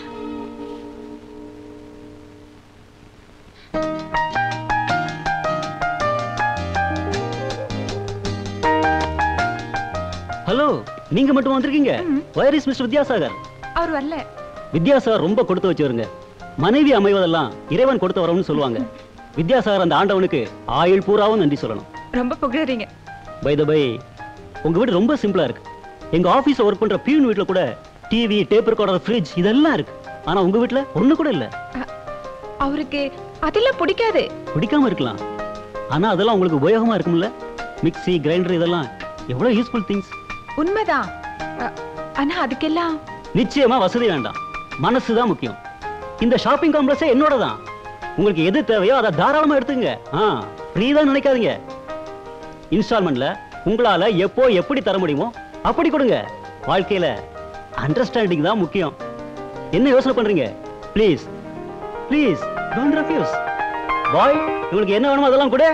ஹலோ நீங்க மட்டும் வந்திருக்கீங்க வயர் இஸ் மிஸ்டர் வித்யாசாகர் அவர் வரல வித்யாசாகர் ரொம்ப கொடுத்து வச்சவருங்க மனைவி அமைவதெல்லாம் இறைவன் கொடுத்த வரம்னு சொல்லுவாங்க வித்யாசாகர் அந்த ஆண்டவனுக்கு ஆயுள் பூராவும் நன்றி சொல்லணும் ரொம்ப புகழறீங்க பை த பை உங்க வீடு ரொம்ப சிம்பிளா இருக்கு எங்க ஆபீஸ்ல ஒர்க் பண்ற பியூன் வீட்ல கூட டிவி டேப் ரெக்கார்டர் ஃப்ரிட்ஜ் இதெல்லாம் இருக்கு ஆனா உங்க வீட்ல ஒண்ணு கூட இல்ல அவருக்கு அதெல்லாம் பிடிக்காது பிடிக்காம இருக்கலாம் ஆனா அதெல்லாம் உங்களுக்கு உபயோகமா இருக்கும்ல மிக்ஸி கிரைண்டர் இதெல்லாம் எவ்வளவு யூஸ்ஃபுல் திங்ஸ் உண்மைதான் அ- ஆனா அதுக்கெல்லாம் நிச்சயமா வசதி வேண்டாம் மனசு தான் முக்கியம் இந்த ஷாப்பிங் காம்ப்ளெக்ஸே என்னோட தான் உங்களுக்கு எது தேவையோ அதை தாராளமா எடுத்துங்க ஆ ஃப்ரீ தான் நினைக்காதீங்க இன்ஸ்டால்மெண்ட்ல உங்களால எப்போ எப்படி தர முடியுமோ அப்படி கொடுங்க வாழ்க்கையில அண்டர்ஸ்டாண்டிங் தான் முக்கியம் என்ன யோசனை பண்றீங்க please please don't refuse boy உங்களுக்கு என்ன வேணுமோ அதெல்லாம் கூட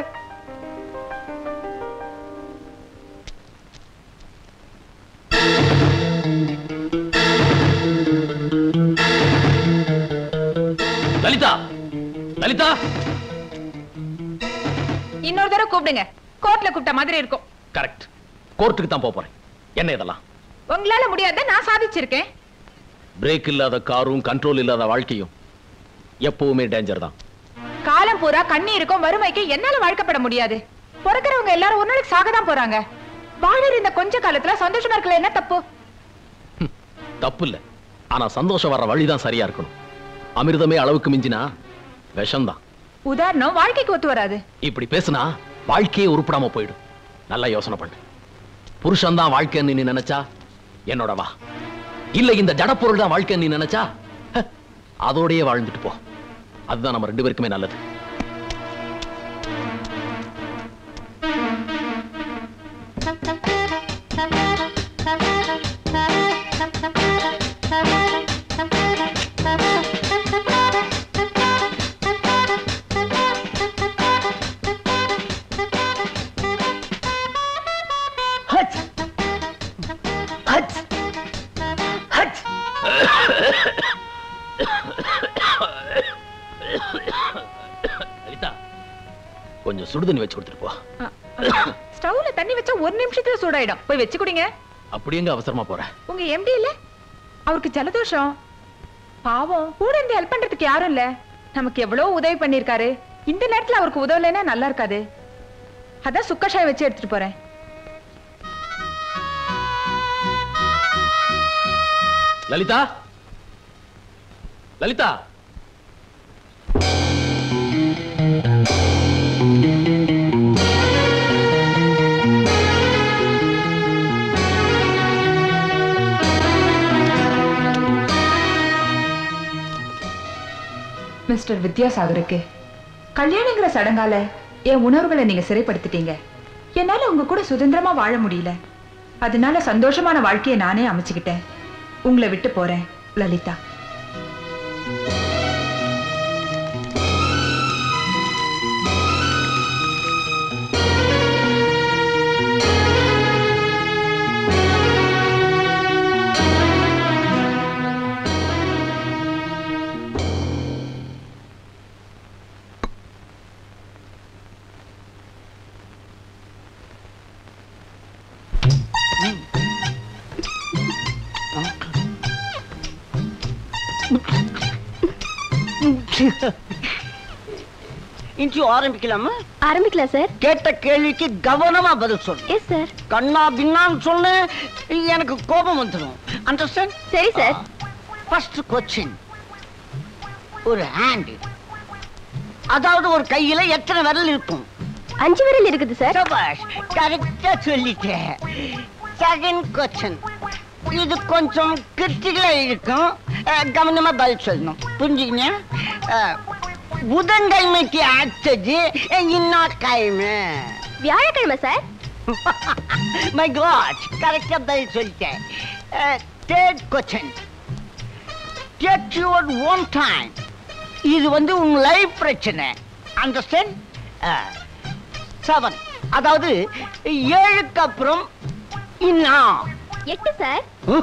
லலிதா லலிதா இன்னொரு தடவை கூப்பிடுங்க கோர்ட்ல கூப்பிட்ட மாதிரி இருக்கும் கரெக்ட் கோர்ட்டுக்கு தான் போக போறேன் என்ன இதெல்லாம் உங்களால முடியாத நான் சாதிச்சிருக்கேன் பிரேக் இல்லாத காரும் கண்ட்ரோல் இல்லாத வாழ்க்கையும் எப்பவுமே டேஞ்சர் தான் காலம் பூரா கண்ணீருக்கும் வறுமைக்கு என்னால வாழ்க்கப்பட முடியாது பிறக்கிறவங்க எல்லாரும் ஒரு நாளைக்கு சாக தான் போறாங்க வாழற இந்த கொஞ்ச காலத்துல சந்தோஷமா இருக்கல என்ன தப்பு தப்பு இல்ல ஆனா சந்தோஷம் வர்ற வழிதான் சரியா இருக்கணும் அமிர்தமே அளவுக்கு மிஞ்சினா விஷம்தான் உதாரணம் வாழ்க்கைக்கு ஒத்து வராது இப்படி பேசுனா வாழ்க்கையே உருப்படாம போயிடும் நல்லா யோசனை பண்ணு புருஷன் தான் வாழ்க்கைன்னு நீ நினைச்சா என்னோட வா இல்ல இந்த ஜடப்பொருள் தான் வாழ்க்கைன்னு நீ நினைச்சா ஹ, அதோடயே வாழ்ந்துட்டு போ அதுதான் நம்ம ரெண்டு பேருக்குமே நல்லது லலிதா கொஞ்சம் சுடுதண்ணி வச்சு கொடுத்துட்டு போ ஸ்டவ்ல தண்ணி வச்சா ஒரு நிமிஷத்துல சூடாயிடும் போய் வச்சு குடிங்க அப்படி எங்க அவசரமா போற உங்க எம்டி இல்ல அவருக்கு ஜலதோஷம் பாவம் கூட இருந்து ஹெல்ப் பண்றதுக்கு யாரும் இல்ல நமக்கு எவ்வளவு உதவி பண்ணிருக்காரு இந்த நேரத்துல அவருக்கு உதவலைன்னா நல்லா இருக்காது அதான் சுக்கஷாய் வச்சு எடுத்துட்டு போறேன் லலிதா லலிதா மிஸ்டர் வித்யாசாகருக்கு கல்யாணங்கிற சடங்கால என் உணர்வுகளை நீங்க சிறைப்படுத்திட்டீங்க என்னால உங்க கூட சுதந்திரமா வாழ முடியல அதனால சந்தோஷமான வாழ்க்கையை நானே அமைச்சுக்கிட்டேன் உங்களை விட்டு போறேன் லலிதா இன்ட்ரியூ ஆரம்பிக்கலாமா ஆரம்பிக்கலாம் சார் கேட்ட கேள்விக்கு கவனமா பதில் சொல்லு எஸ் சார் கண்ணா பின்னான்னு சொன்ன எனக்கு கோபம் வந்துடும் அண்டர்ஸ்டாண்ட் சரி சார் ஃபர்ஸ்ட் கொஸ்டின் ஒரு ஹேண்ட் அதாவது ஒரு கையில எத்தனை விரல் இருக்கும் அஞ்சு விரல் இருக்குது சார் சபாஷ் கரெக்டா சொல்லிட்டேன் செகண்ட் கொஸ்டின் இது கொஞ்சம் கிரிட்டிக்கலா இருக்கும் அஹ், கவனமா பதில் சொல்லணும் புரிஞ்சுக்கிங்க அஹ், புதன்கிழமைக்கு அடுத்தது இன்னா கிழமை வியாழக்கிழமை சார் மை காட் கரெக்டா பதில் சொல்லிட்டேன் third question take your own time இது வந்து உங்க லைஃப் பிரச்சனை அண்டர்ஸ்டாண்ட் செவன் அதாவது ஏழுக்கு அப்புறம் இன்னா எட்டு சார்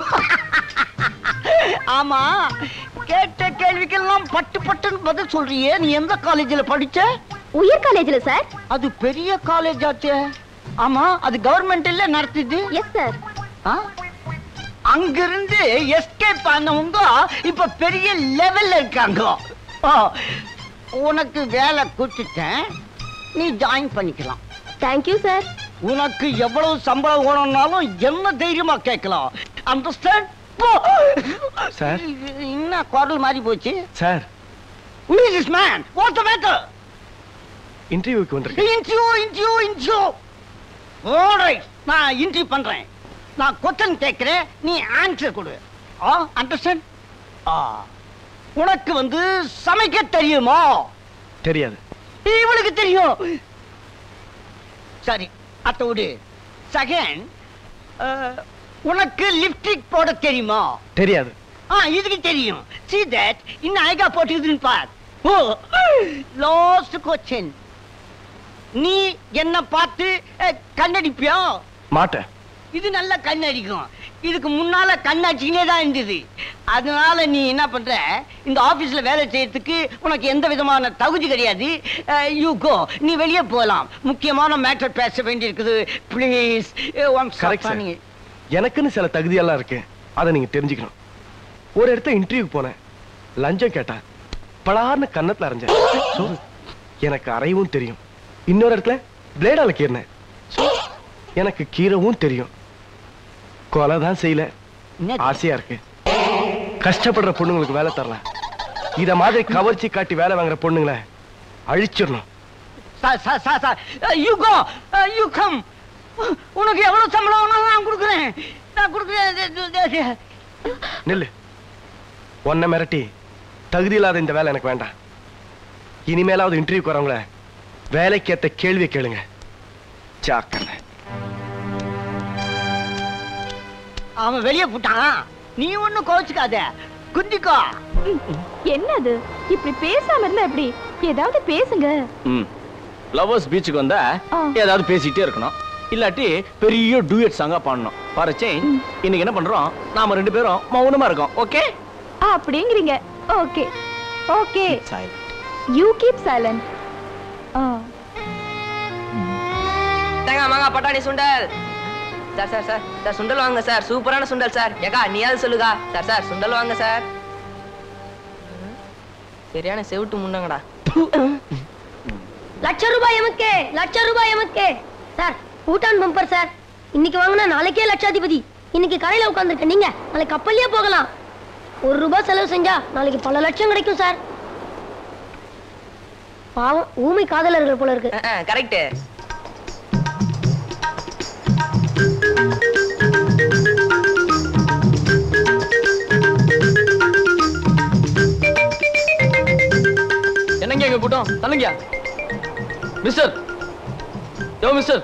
ஆமா கேட்ட கேள்விக்கெல்லாம் பட்டு பட்டுன்னு பதில் சொல்றியே நீ எந்த காலேஜில் படிச்ச உயர் காலேஜ்ல சார் அது பெரிய காலேஜ் ஆச்சே ஆமா அது கவர்மெண்ட் இல்ல நடத்துது எஸ் சார் அங்கிருந்து எஸ்கேப் ஆனவங்க இப்ப பெரிய லெவல்ல இருக்காங்க ஓ, உனக்கு வேலை கொடுத்துட்டேன் நீ ஜாயின் பண்ணிக்கலாம் தேங்க்யூ சார் உனக்கு எவ்வளவு சம்பளம் வேணும்னாலும் என்ன தைரியமா கேட்கலாம் அண்டர்ஸ்டாண்ட் சார் என்ன குரல் மாறி போச்சு sir miss man what the matter இன்டர்வியூக்கு வந்திருக்கேன் இன்டர்வியூ இன்டர்வியூ இன்டர்வியூ ஆல்ரைட் நான் இன்டர்வியூ பண்றேன் நான் கொஸ்டின் கேட்கிறேன் நீ ஆன்சர் கொடு ஆ அண்டர்ஸ்டாண்ட் ஆ உனக்கு வந்து சமைக்க தெரியுமா தெரியாது இவளுக்கு தெரியும் சரி அத்த விடு செகண்ட் உனக்கு லிப்ஸ்டிக் போட தெரியுமா தெரியாது ஆ இதுக்கு தெரியும் see that இன்னும் அழகா போட்டுக்குதுன்னு பார் ஓ லாஸ்ட் கொஸ்டின் நீ என்ன பார்த்து அஹ், கண்ணடிப்பியா மாட்டேன் இது நல்ல கண்ணடிக்கும் இதுக்கு முன்னால கண்ணடிச்சுனே தான் இருந்தது அதனால நீ என்ன பண்ற இந்த ஆபீஸ்ல வேலை செய்யறதுக்கு உனக்கு எந்த விதமான தகுதி கிடையாது யூ கோ நீ வெளியே போகலாம் முக்கியமான மேட்டர் பேச வேண்டியிருக்குது ப்ளீஸ் கரெக்ட் சார் எனக்குன்னு சில தகுதியெல்லாம் இருக்கு அதை நீங்க தெரிஞ்சுக்கணும் ஒரு இடத்த இன்டர்வியூக்கு போனேன் லஞ்சம் கேட்டேன் படார்னு கன்னத்துல அரைஞ்சேன் So, எனக்கு அறையவும் தெரியும் இன்னொரு இடத்துல பிளேடால கீறினேன் So, எனக்கு கீரவும் தெரியும் கொலை தான் செய்யல ஆசையா இருக்கு கஷ்டப்படுற பொண்ணுங்களுக்கு வேலை தரலாம் இத மாதிரி கவர்ச்சி காட்டி வேலை வாங்குற பொண்ணுங்களை அழிச்சிடணும் sir sir sir sir you go you come உனக்கு எவ்வளவு சம்பளம் வேணாலும் நான் கொடுக்குறேன் நான் கொடுக்குறேன் நில்லு உன்னை மிரட்டி தகுதி இல்லாத இந்த வேலை எனக்கு வேண்டாம் இனிமேலாவது இன்டர்வியூக்கு வரவங்கள வேலைக்கு ஏத்த கேள்வி கேளுங்க ஜாக்கிரதை அவன் வெளியே போட்டான் நீ ஒண்ணும் கோச்சுக்காத குந்திக்கோ என்னது இப்படி பேசாம இருந்தா எப்படி ஏதாவது பேசுங்க ம் லவர்ஸ் பீச்சுக்கு வந்தா ஏதாவது பேசிட்டே இருக்கணும் இல்லாட்டி பெரிய டூயட் சாங்கா பாடணும் பாருச்சே இன்னைக்கு என்ன பண்றோம் நாம ரெண்டு பேரும் மௌனமா இருக்கோம் ஓகே அப்படிங்கிறீங்க okay okay you keep silent தேங்காய் மாங்காய் பட்டாணி சுண்டல் சார் சார் சார் சார் சுண்டல் வாங்க சார் சூப்பரான சுண்டல் சார் ஏக்கா நீயாவது சொல்லுகா சார் சார் சுண்டல் வாங்க சார் சரியான செவிட்டு முன்னங்கடா லட்ச ரூபாய் எமக்கே லட்ச ரூபாய் எமக்கே சார் பூட்டான் பம்பர் சார் இன்னைக்கு வாங்கினா நாளைக்கே லட்சாதிபதி இன்னைக்கு கரையில உட்காந்துருக்க நீங்க நாளைக்கு கப்பல்லே போகலாம் ஒரு ரூபாய் செலவு செஞ்சா நாளைக்கு பல லட்சம் கிடைக்கும் சார் பாவம் ஊமை காதலர்கள் போல இருக்கு கரெக்ட் என்னங்க எங்க கூட்டம் தள்ளுங்க மிஸ்டர் யோ மிஸ்டர்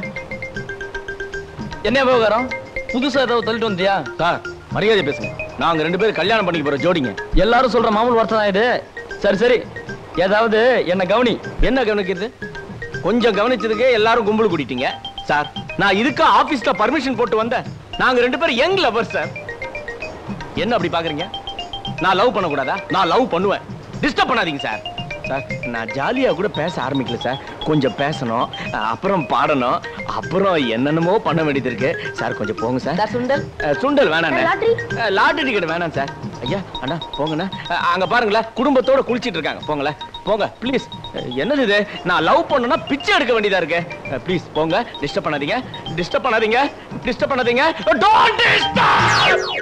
என்ன விவகாரம் புதுசா ஏதாவது தள்ளிட்டு வந்தியா சார் மரியாதை பேசுங்க நாங்க ரெண்டு பேரும் கல்யாணம் பண்ணிக்க போற ஜோடிங்க எல்லாரும் சொல்ற மாமூல் வார்த்தை தான் இது சரி சரி ஏதாவது என்ன கவனி என்ன கவனிக்கிறது கொஞ்சம் கவனிச்சதுக்கு எல்லாரும் கும்பல் கூட்டிட்டீங்க சார் நான் இதுக்கு ஆபீஸ்ல பர்மிஷன் போட்டு வந்தேன் நாங்க ரெண்டு பேரும் யங் லவர் சார் என்ன அப்படி பாக்குறீங்க நான் லவ் பண்ண கூடாதா நான் லவ் பண்ணுவேன் டிஸ்டர்ப் பண்ணாதீங்க சார் சார் நான் ஜாலியா கூட பேச ஆரம்பிக்கல சார் கொஞ்சம் பேசணும் அப்புறம் பாடணும் அப்புறம் என்னென்னமோ பண்ண வேண்டியது இருக்கு சார் கொஞ்சம் போங்க சார் சுண்டல் சுண்டல் வேணாண்ணே அஹ், லாட்டரி டிக்கெட் வேணாம் சார் ஐயா அண்ணா போங்கண்ணா அஹ், அங்க பாருங்களேன் குடும்பத்தோட குளிச்சிட்டு இருக்காங்க போங்களேன் போங்க ப்ளீஸ் என்னது இது நான் லவ் பண்ணனா பிச்சை எடுக்க வேண்டியதா இருக்கு ப்ளீஸ் போங்க டிஸ்டர்ப் பண்ணாதீங்க டிஸ்டர்ப் பண்ணாதீங்க டிஸ்டர்ப் பண்ணாதீங்க டோன்ட் டிஸ்டர்ப்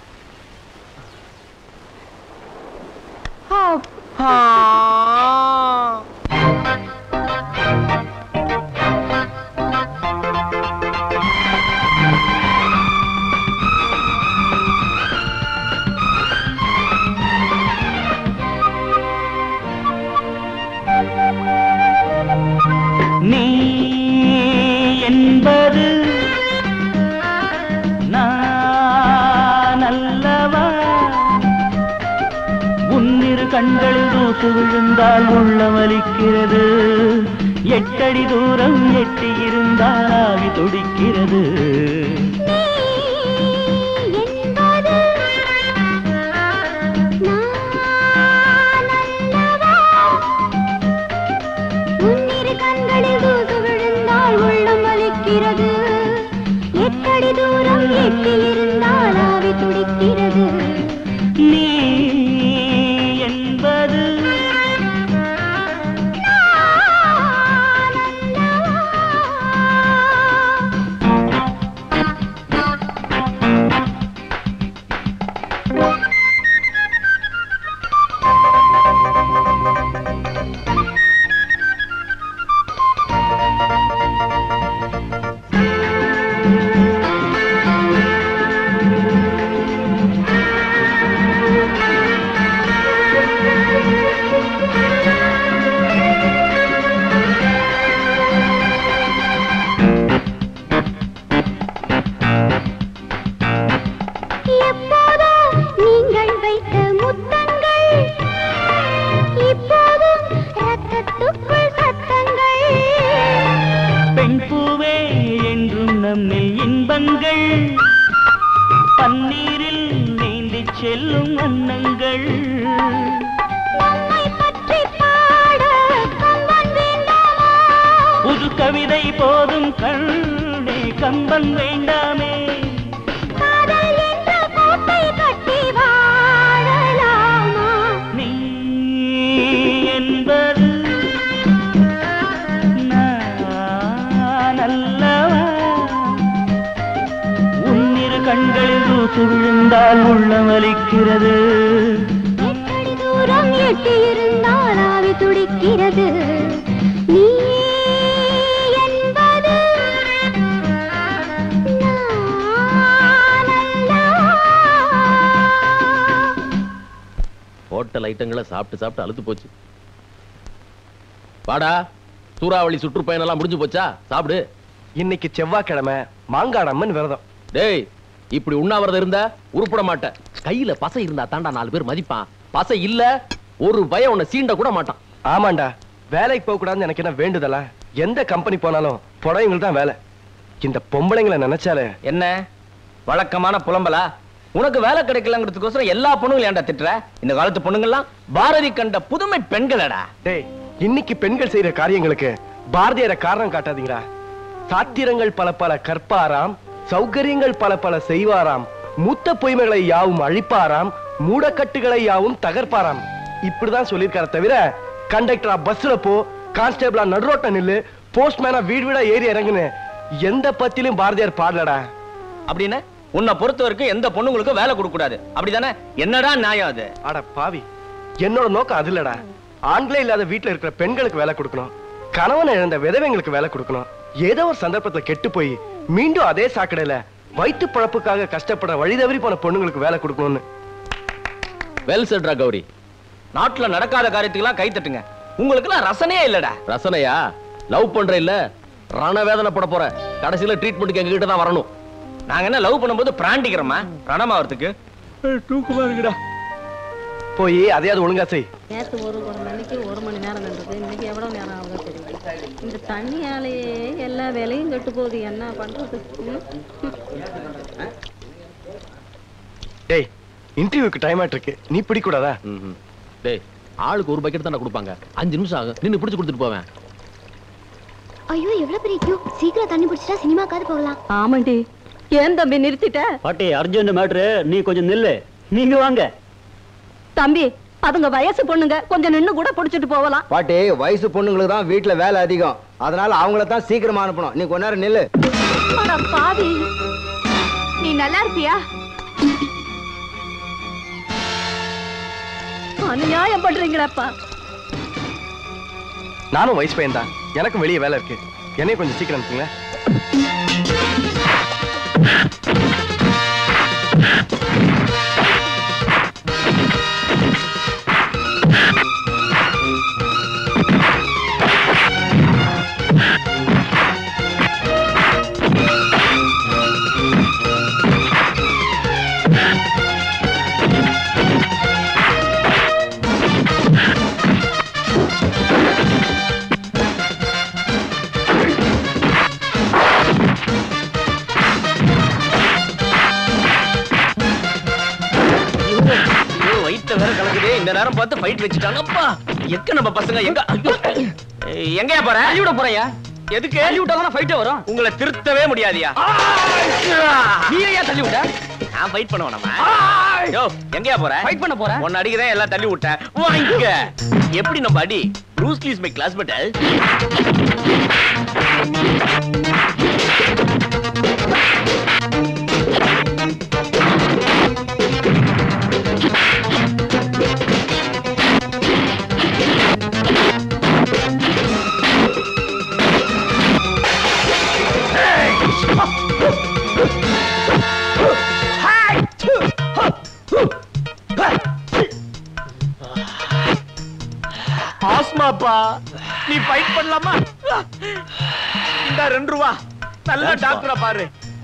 நீ என்பது நான் அல்லவா உன்னிரு கண்களில் தூசு விழுந்தால் உள்ளமலிக்கிறது எட்டடி தூரம் எட்டி இருந்தால் ஆவி துடிக்கிறது உன்னிரு கண்களில் தூசு விழுந்தால் உள்ளம் வலிக்கிறது எட்டடி தூரம் எட்டி இருந்தால் ஆவி துடிக்கிறது நீ என்பது எப்போதோ நீங்கள் வைத்த முத்தங்கள் இப்போதும் ரத்தத்துக்குள் சத்தங்கள் பெண் பூவே என்றும் நம்மில் இன்பங்கள் பன்னீரில் நீந்திச் செல்லும் அன்னங்கள் நம்மை பற்றி பாட கம்பன் வேண்டாமா புது கவிதை போதும் கண்ணே கம்பன் வேண்டாமே காதல் என்ற கோட்டை கட்டி வாழலாமா நீ என்பது நான் அல்லவா உன்னிரு கண்களில் தூசு விழுந்தால் உள்ளம் வலிக்கிறது எட்டடி தூரம் எட்டி இருந்தால் ஆவி துடிக்கிறது நீ என்பது நான் அல்லவா ஹோட்டல் ஐட்டங்களை சாப்பிட்டு சாப்பிட்டு அழுத்து போச்சு வாடா சூறாவளி சுற்றுப்பயணம் எல்லாம் முடிஞ்சு போச்சா சாப்பிடு இன்னைக்கு செவ்வாய்க்கிழமை மாங்காடம்மன் விரதம் டேய் இப்படி உண்ணாவிரதம் இருந்தா உருப்பட மாட்டேன் கையில பசை இருந்தா தாண்டா நாலு பேர் மதிப்பான் பசை இல்ல ஒரு பயம் உன்னை சீண்ட கூட மாட்டான் ஆமாண்டா வேலைக்கு போக கூடாதுன்னு எனக்கு என்ன வேண்டுதலா எந்த கம்பெனி போனாலும் புடவைங்களுக்கு தான் வேலை இந்த பொம்பளைங்களை நினைச்சாலே என்ன வழக்கமான புலம்பலா உனக்கு வேலை கிடைக்கலங்கிறதுக்கோசரம் எல்லா பொண்ணுங்களும் ஏன்டா திட்டுற இந்த காலத்து பொண்ணுங்கெல்லாம் பாரதி கண்ட புதுமை பெண்களடா டேய் இன்னைக்கு பெண்கள் செய்யற காரியங்களுக்கு பாரதியார காரணம் காட்டாதீங்கடா சாத்திரங்கள் பல பல கற்பாராம் சௌகரியங்கள் பல பல செய்வாராம் மூத்த பொய்மைகளை யாவும் அழிப்பாராம் மூடக்கட்டுகளை யாவும் தகர்ப்பாராம் இப்படிதான் சொல்லியிருக்கார தவிர கண்டக்டரா பஸ்ல போ கான்ஸ்டபிளா நடுரோட்ட நில்லு போஸ்ட்மேனா வீடு வீடா ஏறி இறங்குன்னு எந்த பத்திலும் பாரதியார் பாடலடா அப்படின்னு உன்னை பொறுத்த வரைக்கும் எந்த பொண்ணுங்களுக்கும் வேலை கொடுக்க கூடாது அப்படிதானே என்னடா நியாயம் அது அட பாவி என்னோட நோக்கம் அது இல்லடா ஆண்களே இல்லாத வீட்டுல இருக்கிற பெண்களுக்கு வேலை கொடுக்கணும் கணவனை இழந்த விதவைங்களுக்கு வேலை கொடுக்கணும் ஏதோ ஒரு சந்தர்ப்பத்துல கெட்டு போய் மீண்டும் அதே சாக்கடையில வயிற்று பழப்புக்காக கஷ்டப்படுற வழி தவறி போன பொண்ணுங்களுக்கு வேலை கொடுக்கணும்னு வெல் செட்ரா கௌரி நாட்டுல நடக்காத காரியத்துக்கெல்லாம் கை தட்டுங்க உங்களுக்கு எல்லாம் ரசனையே இல்லடா ரசனையா லவ் பண்ற இல்ல ரண வேதனை பட போற கடைசியில ட்ரீட்மெண்ட்டுக்கு எங்க கிட்ட தான் வரணும் நாங்க என்ன லவ் பண்ணும்போது பிராண்டிக்கிறோமா ரணமாவதுக்கு தூக்கமா இருக்குடா போய் அதையாவது ஒழுங்கா செய் நேற்று ஒரு ஒரு மணிக்கு ஒரு மணி நேரம் நின்றது இன்னைக்கு எவ்வளவு நேரம் ஆகுதோ தெரியல இந்த தண்ணியாலேயே எல்லா வேலையும் கெட்டு போகுது என்ன பண்றது ம்? டேய் இன்டர்வியூக்கு டைம் ஆயிட்டு இருக்கு நீ பிடிக்கூடாதா டேய் ஆளுக்கு ஒரு பக்கெட் தானே கொடுப்பாங்க அஞ்சு நிமிஷம் ஆகும் நின்னு பிடிச்சு கொடுத்துட்டு போவேன் ஐயோ எவ்வளவு பெரிய கியூ சீக்கிரம் தண்ணி பிடிச்சிட்டா சினிமாக்காவது போகலாம் ஆமாண்டி ஏன் தம்பி நிறுத்திட்ட பாட்டி அர்ஜென்ட் மேட்ரு நீ கொஞ்சம் நில்லு நீங்க வாங்க தம்பி அதுங்க வயசு பொண்ணுங்க கொஞ்சம் நின்னு கூட புடிச்சிட்டு போகலாம் பாட்டி வயசு பொண்ணுங்களுக்கு தான் வீட்டுல வேலை அதிகம் அதனால அவங்கள தான் சீக்கிரமா அனுப்பணும் நீ கொஞ்ச நேரம் நில்லு அட பாவி நீ நல்லா இருப்பியா அநியாயம் பண்றீங்களப்பா நானும் வயசு பையன் தான் எனக்கும் வெளியே வேலை இருக்கு என்னையும் கொஞ்சம் சீக்கிரம் அனுப்புங்களேன் ஐயோ வயித்த வேற கலக்குதே இந்த நேரம் பார்த்து ஃபைட் வச்சுட்டாங்கப்பா எங்க நம்ம பசங்க எங்க ஐயோ எங்கயா போற அழிவிட போறயா எதுக்கு அழி விட்டாலும் ஃபைட்டே வரும் உங்களை திருத்தவே முடியாதியா நீ ஏன் தள்ளி விட்ட நான் ஃபைட் பண்ணுவோம் நம்ம யோ எங்கயா போற ஃபைட் பண்ண போற உன்னை அடிக்கதான் எல்லாம் தள்ளி விட்ட வாங்கிக்க எப்படி நம்ம அடி Bruce Lee's my class but ஆஸ்மாப்பா நீ ஃபைட் பண்ணலாமா இந்த ரெண்டு ரூபா நல்ல டாக்டரா பாரு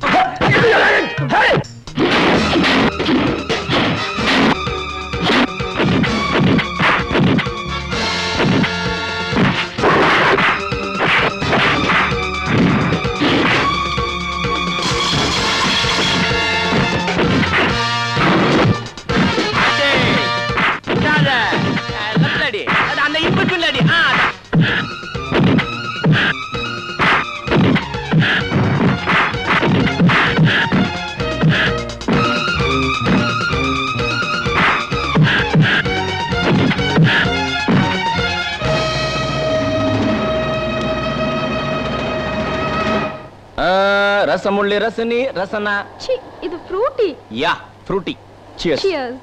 அந்த இம்புக்கு அடி ஆ அதான். ஆ, ரசமுள்ளி ரசனி ரசனா சி இது Frooti yeah Frooti cheers cheers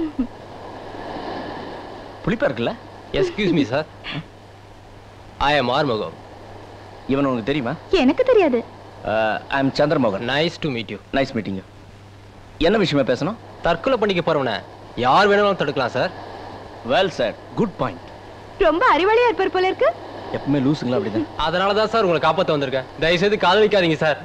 புளிப்பா இருக்குல்ல excuse me sir I am Arumugam இவன் உனக்கு தெரியுமா எனக்கு தெரியாது I am Chandramohan nice to meet you nice meeting என்ன விஷயமா பேசணும் தற்கொலை பண்ணிக்க போறவன யார் வேணாலும் தடுக்கலாம் sir well sir good point ரொம்ப அறிவாளியா இருப்பார் போல இருக்கு எப்பவுமே லூசுங்களா அப்படிதான் அதனால தான் சார் உங்களை காப்பாத்த வந்திருக்கேன் தயவுசெய்து காதலிக்காதீங்க sir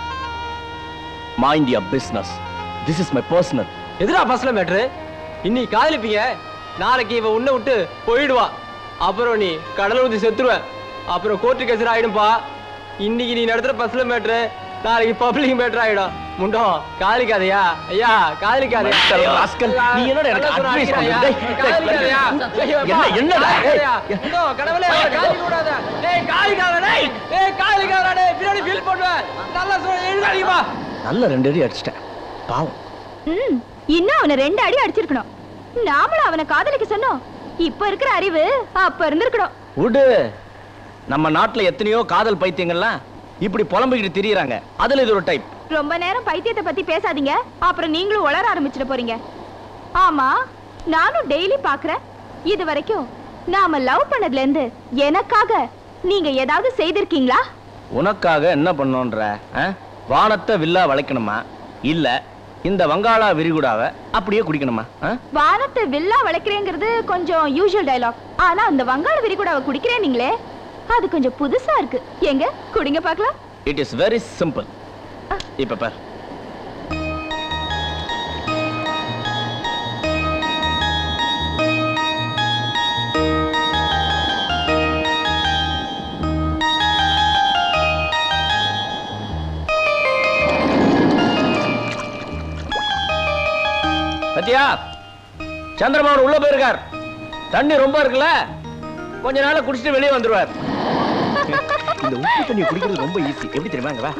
mind your business this is my personal எதுடா பஸ்ல மேட்ரு இன்னைக்கு காதலிப்பீங்க நாளைக்கு இவ உன்னை விட்டு போயிடுவா அப்புறம் நீ கடல் ஊத்தி செத்துருவ அப்புறம் கோர்ட்டு கேசர் ஆயிடும்பா இன்னைக்கு நீ நடத்துற பஸ்ல மேட்ரு நாளைக்கு பப்ளிக் மேட்ரு ஆயிடும் முண்டோ காதலிக்காதயா ஐயா காதலிக்காதயா மத்தல ராஸ்கல், நீ என்னடா எனக்கு advice பண்ற? டேய், டேய், காதலிக்காதயா ஐயோ, என்ன, என்னடா? காதலிக்காதயா? முண்டோ, கடவுளே அவளை காதலிக்க கூடாது டேய் காதலிக்காத டேய் டேய் காதலிக்காத டேய் பின்னாடி ஃபீல் பண்ணுவேன் நல்லா சொல்ல எழுதாதீங்கப்பா நல்ல ரெண்டு அடி அடிச்சிட்டேன் பாவம் ம் இன்னும் அவனை ரெண்டு அடி அடிச்சிருக்கணும் நாமளும் அவனை காதலிக்க சொன்னோம் இப்ப இருக்கிற அறிவு அப்ப இருந்திருக்கணும் விடு நம்ம நாட்டுல எத்தனையோ காதல் பைத்தியங்கள்லாம் இப்படி புலம்பிக்கிட்டு திரியறாங்க அதுல இது ஒரு டைப் ரொம்ப நேரம் பைத்தியத்தை பத்தி பேசாதீங்க அப்புறம் நீங்களும் உளர ஆரம்பிச்சிட போறீங்க ஆமா நானும் டெய்லி பாக்குறேன் இது வரைக்கும் நாம லவ் பண்ணதுல இருந்து எனக்காக நீங்க ஏதாவது செய்திருக்கீங்களா உனக்காக என்ன பண்ணோன்ற ஆ? வானத்தை வில்லா வளைக்கணுமா இல்ல இந்த வங்காளா விரிகுடாவை அப்படியே குடிக்கணுமா ஆ? வானத்தை வில்லா வளைக்கிறேங்கிறது கொஞ்சம் யூஷுவல் டயலாக் ஆனா அந்த வங்காள விரிகுடாவை குடிக்கிறேன் நீங்களே அது கொஞ்சம் புதுசா இருக்கு எங்க குடிங்க பார்க்கலாம் இட் இஸ் வெரி சிம்பிள் இப்ப பார் பத்தியா சந்திரமோகன் உள்ள போயிருக்கார் தண்ணி ரொம்ப இருக்குல்ல கொஞ்ச நாள குடிச்சிட்டு வெளியே வந்துருவார் இந்த உப்பு தண்ணியை குடிக்கிறது ரொம்ப ஈஸி எப்படி தெரியுமா இங்க வா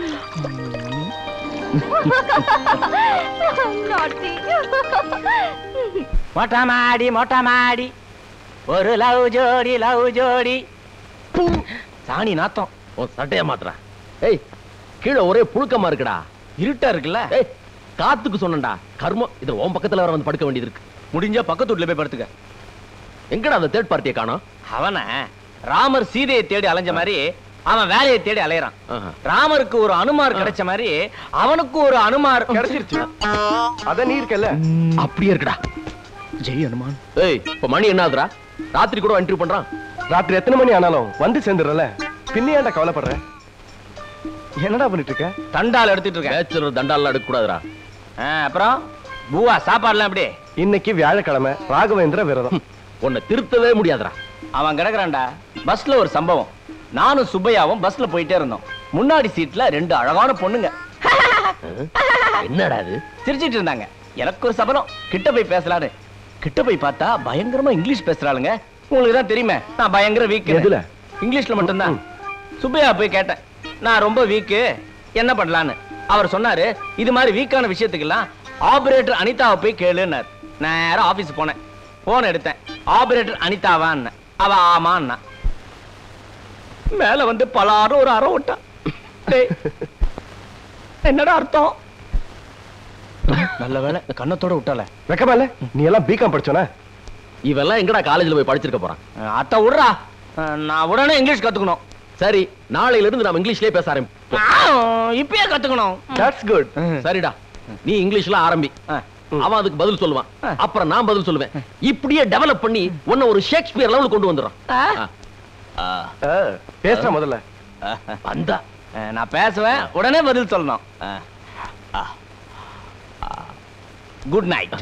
மொட்டை மாடி மொட்டை மாடி ஒரு லவ் ஜோடி லவ் ஜோடி சாணி நாத்தம் உன் சட்டைய மாத்துறா ஏய் கீழே ஒரே புழுக்கமா இருக்குடா இருட்டா இருக்குல்ல ஏய் காத்துக்கு சொன்னேன்டா கர்மம் இது உன் பக்கத்துல வர வந்து படுக்க வேண்டியது இருக்கு முடிஞ்சா பக்கத்து வீட்டுல போய் படுத்துக்க எங்கடா அந்த தேர்ட் பார்ட்டியை காணோம் அவன ராமர் சீதையை தேடி அலைஞ்ச மாதிரி அவன் வேலையை தேடி அலையறான் ராமருக்கு ஒரு அனுமார் கிடைச்ச மாதிரி அவனுக்கு ஒரு அனுமார் கிடைச்சிருச்சு அத நீ இருக்கல அப்படியே இருக்குடா ஜெய் அனுமான் ஏய் இப்ப மணி என்ன ஆகுதுடா ராத்திரி கூட இன்டர்வியூ பண்றான் ராத்திரி எத்தனை மணி ஆனாலும் வந்து சேர்ந்துடுறல பின்ன ஏன்டா கவலைப்படுற என்னடா பண்ணிட்டு இருக்க தண்டால் எடுத்துட்டு இருக்கேன் பேச்சுலர் தண்டாலாம் எடுக்க கூடாதுடா அப்புறம் பூவா சாப்பாடுலாம் எப்படி இன்னைக்கு வியாழக்கிழமை ராகவேந்திர விரதம் உன்னை திருத்தவே முடியாதுடா அவன் கிடக்குறான்டா பஸ்ல ஒரு சம்பவம் நானும் சுப்பையாவும் பஸ்ல போயிட்டே இருந்தோம் முன்னாடி சீட்ல ரெண்டு அழகான பொண்ணுங்க என்னடா இது சிரிச்சிட்டு இருந்தாங்க எனக்கு ஒரு சபலம் கிட்ட போய் பேசலான்னு கிட்ட போய் பார்த்தா பயங்கரமா இங்கிலீஷ் பேசுறாளுங்க உங்களுக்கு தான் தெரியுமே நான் பயங்கர வீக் எதுல? இங்கிலீஷ்ல மட்டும்தான் சுப்பையா போய் கேட்டேன் நான் ரொம்ப வீக்கு என்ன பண்ணலான்னு அவர் சொன்னாரு இது மாதிரி வீக்கான விஷயத்துக்கெல்லாம் ஆபரேட்டர் அனிதாவை போய் கேளுன்னார் நேரா ஆபீஸ் போனேன் போன் எடுத்தேன் ஆபரேட்டர் அனிதாவான்னு அவ ஆமான்னா மேல வந்து பலாரும் ஒரு அரை விட்டான் டேய், என்னடா அர்த்தம் நல்ல வேலை கண்ணத்தோட விட்டால வெக்கமா இல்ல நீ எல்லாம் பிகாம் படிச்சோன இவெல்லாம் எங்கடா காலேஜ்ல போய் படிச்சிருக்க போறான் அத்த விடுறா நான் உடனே இங்கிலீஷ் கத்துக்கணும் சரி நாளையில இருந்து நாம இங்கிலீஷ்லயே பேச ஆரம்பிப்போம் இப்பயே கத்துக்கணும் தட்ஸ் குட் சரிடா நீ இங்கிலீஷ்ல ஆரம்பி அவன் அதுக்கு பதில் சொல்லுவான் அப்புறம் நான் பதில் சொல்லுவேன் இப்படியே டெவலப் பண்ணி உன்னை ஒரு ஷேக்ஸ்பியர் லெவலுக்கு கொண்டு வந்துடும் பேசுற முதல்ல வந்தா நான் பேசுவேன் உடனே பதில் சொல்லணும் குட் நைட்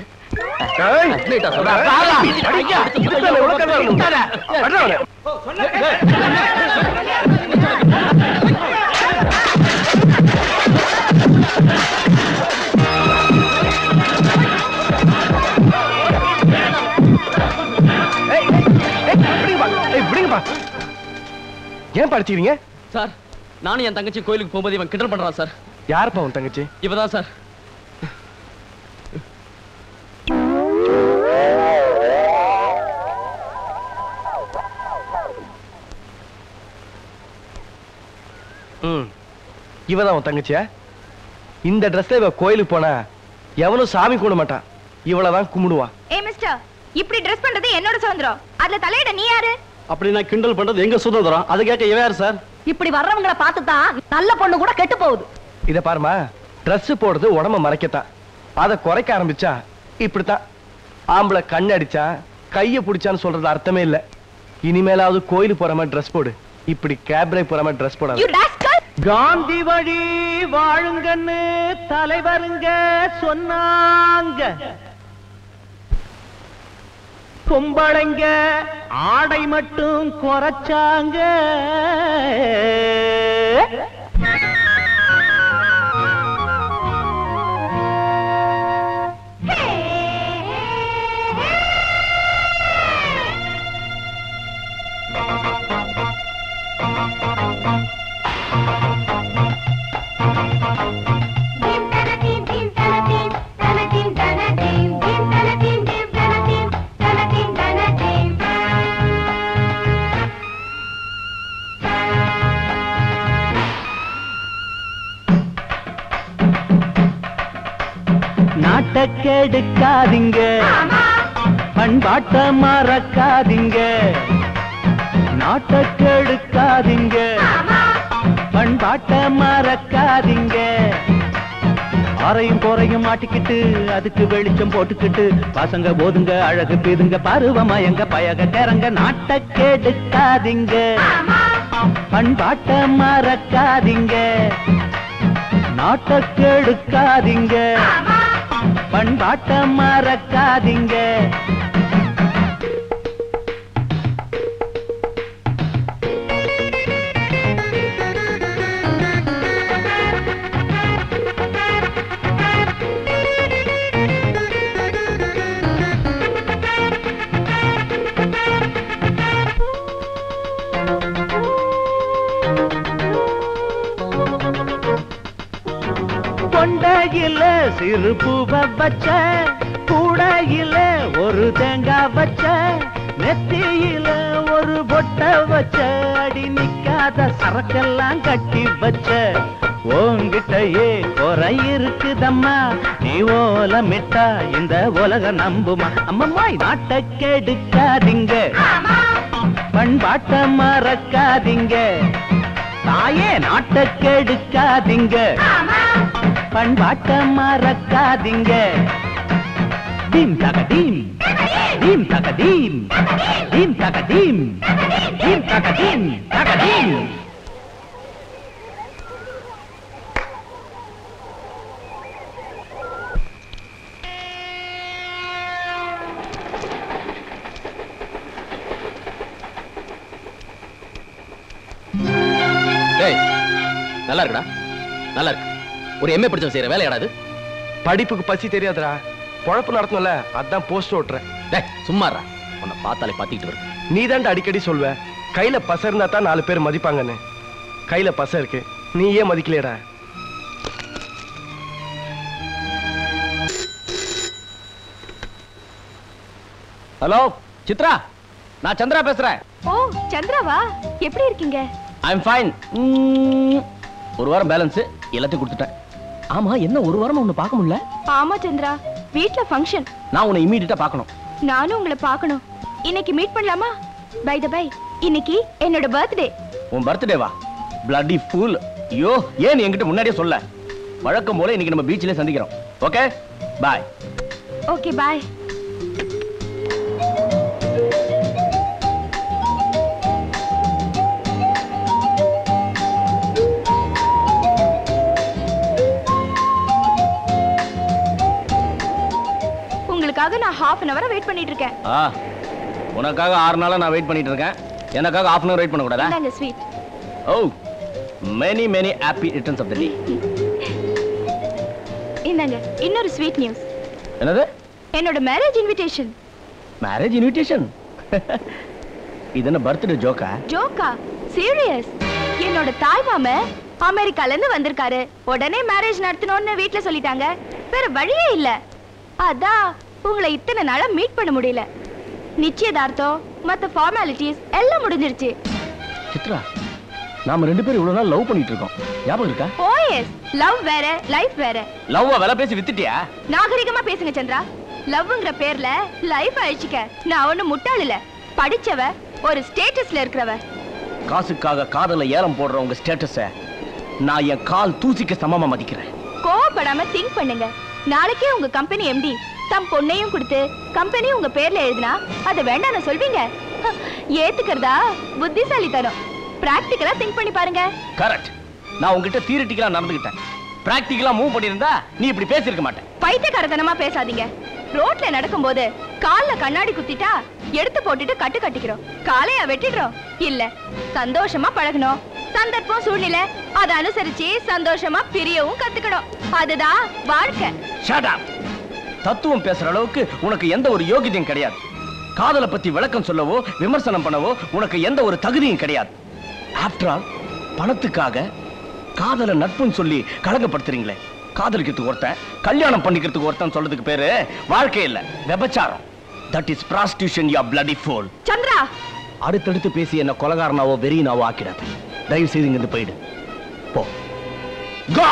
ஏன் படிச்சீங்க சார் நானும் என் தங்கச்சி கோயிலுக்கு போகும்போது இவன் கிண்டல் பண்றான் சார் யாருப்பா உன் தங்கச்சி இவதான் சார் ம் இவதான் உன் தங்கச்சியா இந்த ட்ரெஸ்ல இவ கோயிலுக்கு போனா எவனும் சாமி கும்பிட மாட்டான் இவளதான் கும்பிடுவான் ஏ மிஸ்டர் இப்படி ட்ரெஸ் பண்றது என்னோட சுதந்திரம் அதுல தலையிட நீ யாரு அப்படி நான் கிண்டல் பண்றது எங்க சுதந்திரம் அது கேட்க இவன் யார் சார் இப்படி வர்றவங்கள பார்த்து தான் நல்ல பொண்ணு கூட கெட்டு போகுது இத பாருமா Dress போடுறது உடம்ப மறைக்கத்தான் அதை குறைக்க ஆரம்பிச்சா இப்படித்தான் ஆம்பளை கண் அடிச்சா கைய பிடிச்சான்னு சொல்றது அர்த்தமே இல்ல இனிமேலாவது கோயிலுக்கு போற மாதிரி ட்ரெஸ் போடு இப்படி கேப்ரே போற மாதிரி ட்ரெஸ் போடாது காந்தி வழி வாழுங்கன்னு தலைவருங்க சொன்னாங்க பொம்பளைங்க ஆடை மட்டும் குறைச்சாங்க நாட்டை கெடுக்காதீங்க பண்பாட்ட மறக்காதீங்க நாட்டை கெடுக்காதீங்க பண்பாட்ட மறக்காதீங்க அறையும் குறையும் மாட்டிக்கிட்டு அதுக்கு வெளிச்சம் போட்டுக்கிட்டு பசங்க போதுங்க அழகு பீதுங்க பருவமயங்க பயக கரங்க நாட்டை கெடுக்காதீங்க பண்பாட்ட மறக்காதீங்க நாட்டை கெடுக்காதீங்க பண்பாட்ட மறக்காதீங்க கொண்டையில சிறு பூவ வச்ச கூடையில ஒரு தேங்காய் வச்ச நெத்தியில ஒரு பொட்ட வச்ச அடி நிக்காத சரக்கெல்லாம் கட்டி வச்ச உன்கிட்டயே குறை இருக்குதம்மா நீ ஓலமிட்டா இந்த உலக நம்புமா அம்மம்மாய் நாட்டை கெடுக்காதீங்க பண்பாட்ட மறக்காதீங்க தாயே நாட்டை கெடுக்காதீங்க பண்பாட்ட மறக்காதீங்க தீம் தக தீம் தீம் தக தீம் தீம் தக தீம் தீம் தக தீம் தக தீம் டேய் நல்லா இருக்குடா நல்லா இருக்கு ஒரு எம்ஏ படிச்சவன் செய்யற வேலையாடா இது படிப்புக்கு பசி தெரியாதுடா பொழப்பு நடத்தணும்ல அதான் போஸ்ட் ஓட்டுறேன் டேய் சும்மாறா உன்னை பார்த்தாலே பாத்திக்கிட்டு வருது நீ அடிக்கடி சொல்வ கையில பச இருந்தா தான் நாலு பேர் மதிப்பாங்கன்னு கையில பச இருக்கு நீ ஏன் மதிக்கலையடா ஹலோ சித்ரா நான் சந்திரா பேசுறேன் ஓ சந்திராவா எப்படி இருக்கீங்க ஐ எம் ஃபைன் ஒரு வாரம் பேலன்ஸ் எல்லாத்தையும் கொடுத்துட்டேன் ஆமா என்ன ஒரு வாரம் உன்னை பார்க்க முடியல ஆமா சந்திரா வீட்ல ஃபங்க்ஷன் நான் உன்னை இமீடியட்டா பார்க்கணும் நானும் உங்களை பார்க்கணும் இன்னைக்கு மீட் பண்ணலாமா பை த பை இன்னைக்கு என்னோட பர்த்டே உன் பர்த்டேவா பிளட்டி ஃபூல் ஐயோ ஏன் நீ என்கிட்ட முன்னாடியே சொல்ல வழக்கம் போல இன்னைக்கு நம்ம பீச்சிலே சந்திக்கிறோம் ஓகே பாய் ஓகே பாய் உங்களுக்காக நான் ஹாஃப் அன் அவரா வெயிட் பண்ணிட்டு இருக்கேன் ஆ உனக்காக ஆறு நாளா நான் வெயிட் பண்ணிட்டு இருக்கேன் எனக்காக half அன் அவர் வெயிட் பண்ணக்கூடாதா இந்தாங்க sweet oh many many happy returns of the day இந்தாங்க இன்னொரு ஸ்வீட் நியூஸ் என்னது என்னோட மேரேஜ் இன்விடேஷன் மேரேஜ் இன்விடேஷன் இது என்ன பர்த்டே ஜோக்கா ஜோக்கா சீரியஸ் என்னோட தாய் மாம அமெரிக்கால இருந்து வந்திருக்காரு உடனே மேரேஜ் நடத்தணும்னு வீட்ல சொல்லிட்டாங்க வேற வழியே இல்ல அதான் உங்களை இத்தனை நாளா மீட் பண்ண முடியல நிச்சயதார்த்தம் மத்த ஃபார்மாலிட்டிஸ் எல்லாம் முடிஞ்சிருச்சு சித்ரா நாம ரெண்டு பேரும் இவ்வளவு நாள் லவ் பண்ணிட்டு இருக்கோம் ஞாபகம் இருக்கா ஓஎஸ் லவ் வேற லைஃப் வேற லவ்வா விலை பேசி வித்துட்டியா நாகரிகமா பேசுங்க சந்திரா லவ்ங்கிற பேர்ல லைஃப் அழிச்சிக்க நான் ஒண்ணு முட்டாள் இல்ல படிச்சவ ஒரு ஸ்டேட்டஸ்ல இருக்கிறவ காசுக்காக காதல ஏலம் போடுற உங்க ஸ்டேட்டஸ நான் என் கால் தூசிக்க சமமா மதிக்கிறேன் கோவப்படாம திங்க் பண்ணுங்க நாளைக்கே உங்க கம்பெனி எம்டி தம் பொண்ணையும் கொடுத்து கம்பெனி உங்க பேர்ல எழுதினா அதை வேண்டாம் சொல்வீங்க ஹ, ஏத்துக்கிறதா புத்திசாலித்தனம் பிராக்டிக்கலா திங்க் பண்ணி பாருங்க கரெக்ட் நான் உங்ககிட்ட தியரிட்டிக்கலா நடந்துக்கிட்டேன் பிராக்டிக்கலா மூவ் பண்ணியிருந்தா நீ இப்படி பேசியிருக்க மாட்டேன் பைத்தியக்காரத்தனமா பேசாதீங்க ரோட்ல நடக்கும்போது கால்ல கண்ணாடி குத்திட்டா எடுத்து போட்டுட்டு கட்டு கட்டிக்கிறோம் காலையா வெட்டிடுறோம் இல்ல சந்தோஷமா பழகணும் சந்தர்ப்பம் சூழ்நிலை அதை அனுசரிச்சு சந்தோஷமா பிரியவும் கத்துக்கணும் அதுதான் வாழ்க்கை ஷட் அப் தத்துவம் பேசுற அளவுக்கு உனக்கு எந்த ஒரு யோகியதையும் கிடையாது காதலை பத்தி விளக்கம் சொல்லவோ விமர்சனம் பண்ணவோ உனக்கு எந்த ஒரு தகுதியும் கிடையாது ஆஃப்டர் ஆல் பணத்துக்காக காதலை நட்புன்னு சொல்லி கலங்கப்படுத்துறீங்களே காதலிக்கிறதுக்கு ஒருத்தன் கல்யாணம் பண்ணிக்கிறதுக்கு ஒருத்தன் சொல்றதுக்கு பேரு வாழ்க்கை இல்ல விபச்சாரம் தட் இஸ் prostitution யா bloody fool சந்திரா அடுத்தடுத்து பேசி என்ன கொலகாரனாவோ வெறியனாவோ ஆக்கிடாத தயவு செய்து இங்கிருந்து போயிடு போ கோ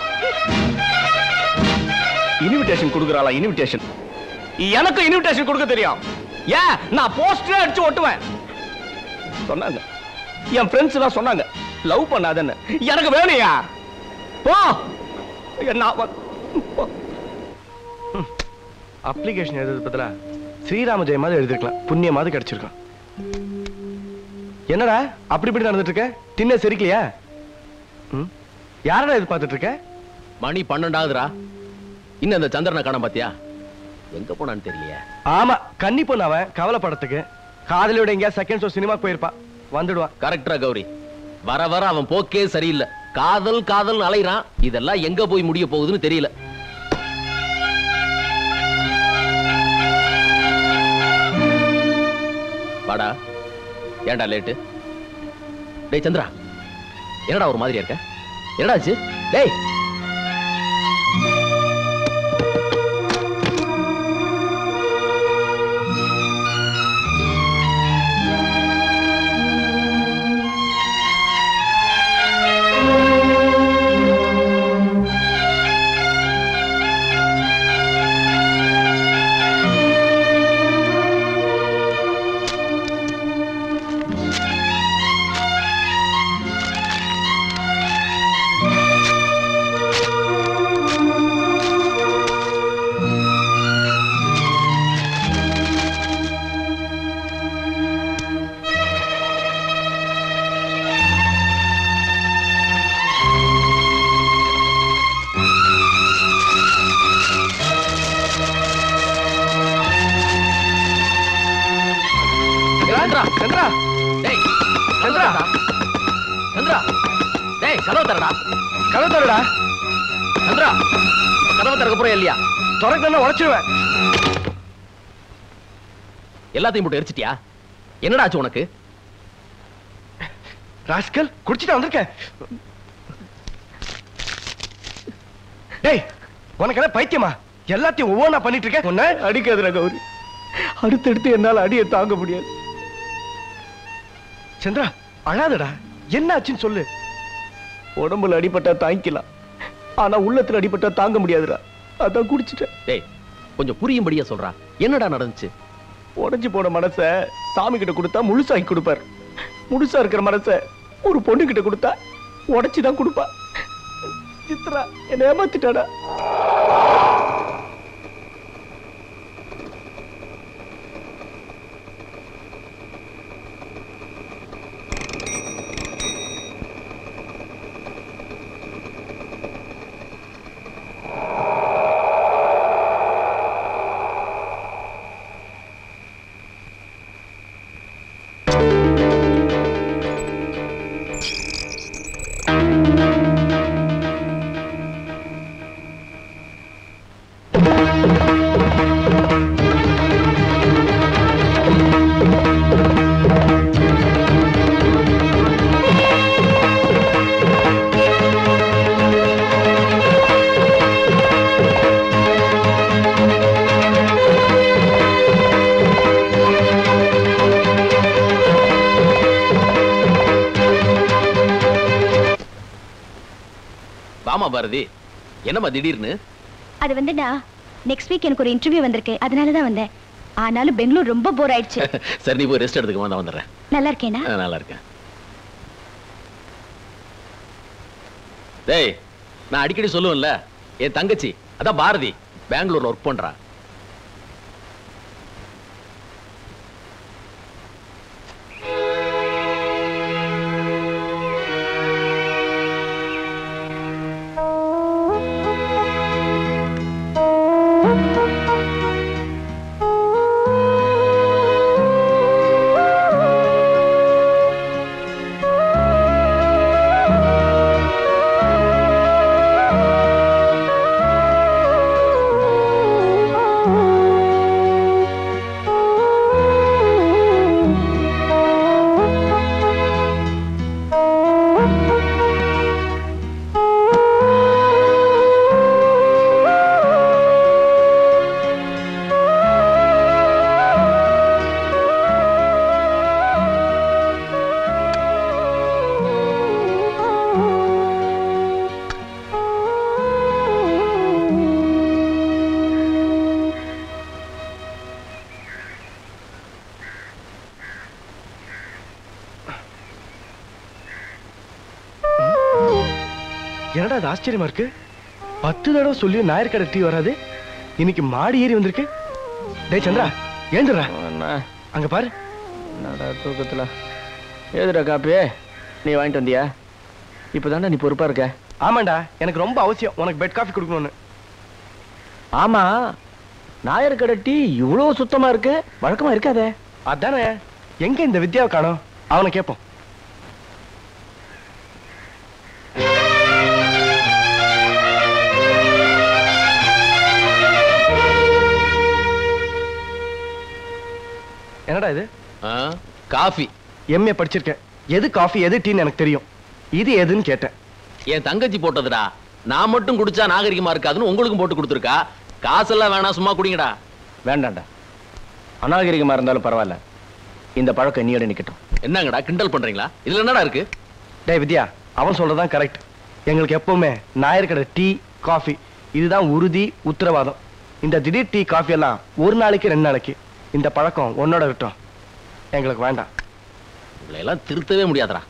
இன்விடேஷன் கொடுக்குறாளா இன்விடேஷன் எனக்கு இன்விடேஷன் கொடுக்க தெரியும் ஏன் நான் போஸ்டர் அடிச்சு ஒட்டுவேன் சொன்னாங்க என் ஃப்ரெண்ட்ஸ் எல்லாம் சொன்னாங்க லவ் பண்ணாதன்னு எனக்கு வேணுயா போ என்ன அப்ளிகேஷன் எழுதுறது பதிலா ஸ்ரீராம ஜெயமாவது எழுதிருக்கலாம் புண்ணியமாவது கிடைச்சிருக்கும் என்னடா அப்படி இப்படி நடந்துட்டு இருக்க தின்ன சரிக்கலையா ம்? யாரடா இது பார்த்துட்டு இருக்க மணி பன்னெண்டாவதுரா இன்னும் அந்த சந்திரனை காண பாத்தியா எங்க போனான்னு தெரியலையே ஆமா கன்னி பொண்ணு அவன் கவலைப்படத்துக்கு காதலியோட எங்கேயா செகண்ட் ஷோ சினிமா போயிருப்பா வந்துடுவான் கரெக்டரா கௌரி வர வர அவன் போக்கே சரியில்லை காதல் காதல் அலைறான் இதெல்லாம் எங்க போய் முடிய போகுதுன்னு தெரியல வாடா ஏன்டா லேட்டு டேய் சந்திரா என்னடா ஒரு மாதிரியா இருக்க என்னடா ஆச்சு டேய் இப்ப கதவை திறக்க போறேன் இல்லையா திறக்கலன்னா உடைச்சிருவேன் எல்லாத்தையும் போட்டு எரிச்சிட்டியா என்னடா ஆச்சு உனக்கு ராஸ்கல் குடிச்சிட்டு வந்திருக்கேன் டேய் உனக்கு என்ன பைத்தியமா எல்லாத்தையும் ஒவ்வொன்றா பண்ணிட்டு இருக்கேன் உன்ன அடிக்காதுடா கௌரி அடுத்தடுத்து என்னால அடியை தாங்க முடியாது சந்திரா அழாதடா என்ன ஆச்சுன்னு சொல்லு உடம்புல அடிபட்டா தாங்கிக்கலாம் ஆனா உள்ளத்துல அடிபட்டா தாங்க முடியாதுடா அதான் குடிச்சிட்டேன் டேய் கொஞ்சம் புரியும்படியா சொல்றா என்னடா நடந்துச்சு உடைஞ்சு போன மனச சாமி கிட்ட கொடுத்தா முழுசாக்கி கொடுப்பார் முழுசா இருக்கிற மனச ஒரு பொண்ணு கிட்ட கொடுத்தா உடைச்சு தான் கொடுப்பா சித்ரா என்ன ஏமாத்திட்டாடா வாமா பாரதி என்னம்மா திடீர்னு அது வந்துடா நெக்ஸ்ட் வீக் எனக்கு ஒரு இன்டர்வியூ வந்திருக்கு அதனால தான் வந்தேன் ஆனாலும் பெங்களூர் ரொம்ப போர் ஆயிடுச்சு சரி நீ போய் ரெஸ்ட் எடுத்துக்க வந்தா வந்துடுறேன் நல்லா இருக்கேனா ஆ, நல்லா இருக்கேன் டேய் நான் அடிக்கடி சொல்லுவேன்ல என் தங்கச்சி அதான் பாரதி பெங்களூர்ல ஒர்க் பண்றா என்னடா அது ஆச்சரியமா இருக்கு பத்து தடவை சொல்லி ஞாயிறு கடை டீ வராது இன்னைக்கு மாடி ஏறி வந்திருக்கு டேய் சந்திரா ஏந்துடுறா அங்க பாரு என்னடா தூக்கத்துல ஏதுடா காப்பி நீ வாங்கிட்டு வந்தியா இப்பதான்டா நீ பொறுப்பா இருக்க ஆமாண்டா எனக்கு ரொம்ப அவசியம் உனக்கு பெட் காஃபி கொடுக்கணும்னு ஆமா நாயர் கடை டீ இவ்வளவு சுத்தமா இருக்கு வழக்கமா இருக்காதே அதானே எங்க இந்த வித்யாவை காணோம் அவனை கேட்போம் என்னடா இது காஃபி எம்ஏ படிச்சிருக்கேன் எது காஃபி எது டீன்னு எனக்கு தெரியும் இது எதுன்னு கேட்டேன் என் தங்கச்சி போட்டதுடா நான் மட்டும் குடிச்சா நாகரிகமா இருக்காதுன்னு உங்களுக்கும் போட்டு கொடுத்துருக்கா காசெல்லாம் வேணாம் சும்மா குடிங்கடா வேண்டாம்டா அநாகரிகமா இருந்தாலும் பரவாயில்ல இந்த பழக்கம் நீயோட நிக்கட்டும் என்னங்கடா கிண்டல் பண்றீங்களா இதுல என்னடா இருக்கு டேய் வித்யா அவன் சொல்றதுதான் கரெக்ட் எங்களுக்கு எப்பவுமே ஞாயிறு கடை டீ காஃபி இதுதான் உறுதி உத்தரவாதம் இந்த திடீர் டீ காஃபி எல்லாம் ஒரு நாளைக்கு ரெண்டு நாளைக்கு இந்த பழக்கம் உன்னோட விட்டோம் எங்களுக்கு வேண்டாம் இவளை எல்லாம் திருத்தவே முடியாதுடா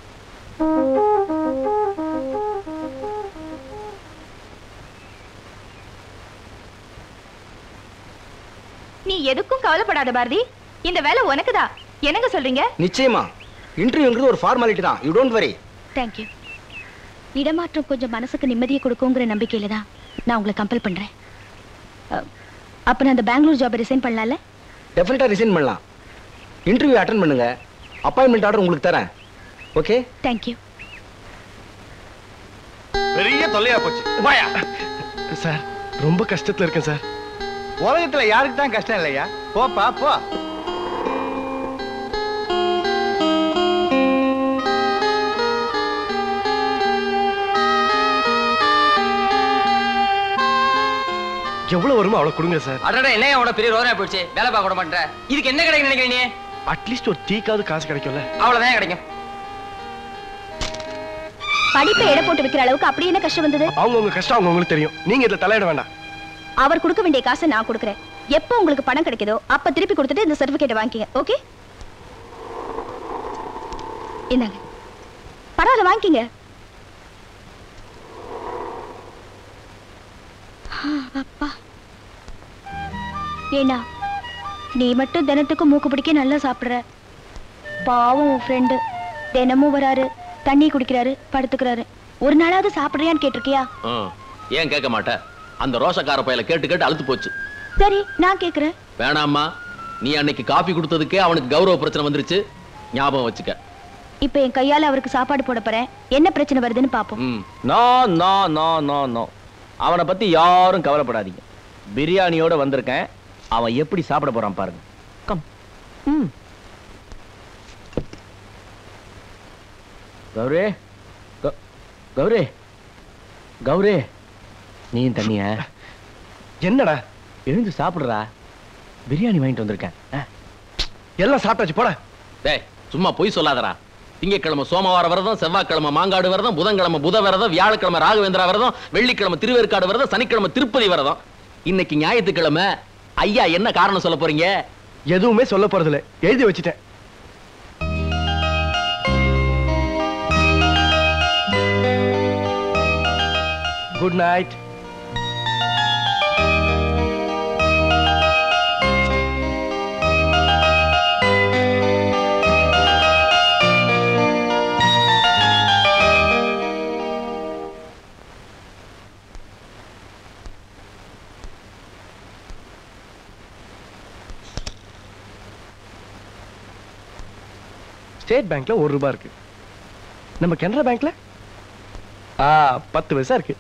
நீ எதுக்கும் கவலைப்படாத பாரதி இந்த வேலை உனக்குதான் என்னங்க சொல்றீங்க நிச்சயமா இன்டர்வியூங்கிறது ஒரு ஃபார்மாலிட்டி தான் யூ டோன்ட் வரி தேங்க்யூ இடமாற்றம் கொஞ்சம் மனசுக்கு நிம்மதியை கொடுக்குங்கிற நம்பிக்கையில தான் நான் உங்களை கம்பல் பண்றேன் அ, அப்ப நான் அந்த பெங்களூர் ஜாப் ரிசைன் பண்ணலாம்ல டெஃபினட்டா ரிசைன் பண்ணலாம் இன்டர்வியூ அட்டன் பண்ணுங்க அப்பாயின்மெண்ட் ஆர்டர் உங்களுக்கு தரேன் ஓகே தேங்க்யூ பெரிய தொல்லையா போச்சு வாயா சார் ரொம்ப கஷ்டத்துல இருக்கேன் சார் உலகத்துல யாருக்கு தான் கஷ்டம் இல்லையா போப்பா போ எவ்வளவு வருமோ அவ்வளவு கொடுங்க சார் அடடா என்ன அவனோட பெரிய ரோரா போயிடுச்சு வேலை பார்க்க விட மாட்டேற இதுக்கு என்ன கிடைக்கும் நினைக்கிறீங்க நீ அட்லீஸ்ட் ஒரு டீக்காவது காசு கிடைக்கும்ல அவ்வளவுதான் கிடைக்கும் படிப்பை எடை போட்டு வைக்கிற அளவுக்கு அப்படி என்ன கஷ்டம் வந்தது அவங்க உங்க கஷ்டம் அவங்க உங்களுக்கு தெரியும் நீங்க இதுல தலையிட வேண்டாம் அவர் கொடுக்க வேண்டிய காசை நான் கொடுக்குறேன் எப்போ உங்களுக்கு பணம் கிடைக்குதோ அப்ப திருப்பி கொடுத்துட்டு இந்த சர்டிபிகேட்டை வாங்கிக்கங்க ஓகே இந்தாங்க பரவாயில்ல வாங்கிக்கங்க அப்பா ஏண்டா நீ மட்டும் தினத்துக்கு மூக்கு பிடிக்க நல்லா சாப்பிடுற பாவம் உன் ஃப்ரெண்டு தினமும் வராரு தண்ணி குடிக்கிறாரு படுத்துக்கிறாரு ஒரு நாளாவது சாப்பிடுறியான்னு கேட்டிருக்கியா ஆ, ஏன் கேட்க மாட்ட அந்த ரோஷக்கார பையல கேட்டு கேட்டு அழுத்து போச்சு சரி நான் கேக்குறேன் வேணாம்மா நீ அன்னைக்கு காபி கொடுத்ததுக்கே அவனுக்கு கௌரவ பிரச்சனை வந்துருச்சு ஞாபகம் வச்சுக்க இப்ப என் கையால அவருக்கு சாப்பாடு போட போறேன் என்ன பிரச்சனை வருதுன்னு பாப்போம் ம் no no no no no அவனை பத்தி யாரும் கவலைப்படாதீங்க பிரியாணியோட வந்திருக்கேன் அவன் எப்படி சாப்பிட போறான் பாருங்க கம் ம் கௌரி கௌ- கௌரி கௌரி நீ தண்ணிய என்னடா எழுந்து சாப்பிடுறா பிரியாணி வாங்கிட்டு வந்திருக்கேன் ஆ. எல்லாம் சாப்பிட்டாச்சு போட டேய் சும்மா பொய் சொல்லாதடா திங்கட்கிழமை சோமவார விரதம் செவ்வாய்க்கிழமை மாங்காடு விரதம் புதன்கிழமை புத விரதம் வியாழக்கிழமை ராகவேந்திரா விரதம் வெள்ளிக்கிழமை திருவேற்காடு விரதம் சனிக்கிழமை திருப்பதி விரதம் இன்னைக்கு ஞாயிற்றுக்கிழமை ஐயா என்ன காரணம் சொல்ல போறீங்க எதுவுமே சொல்ல போறதில்ல எழுதி வச்சுட்டேன் குட் நைட் ஸ்டேட் பேங்க்ல ஒரு ரூபாய் இருக்கு நம்ம கனரா பேங்க்ல ஆ பத்து பைசா இருக்கு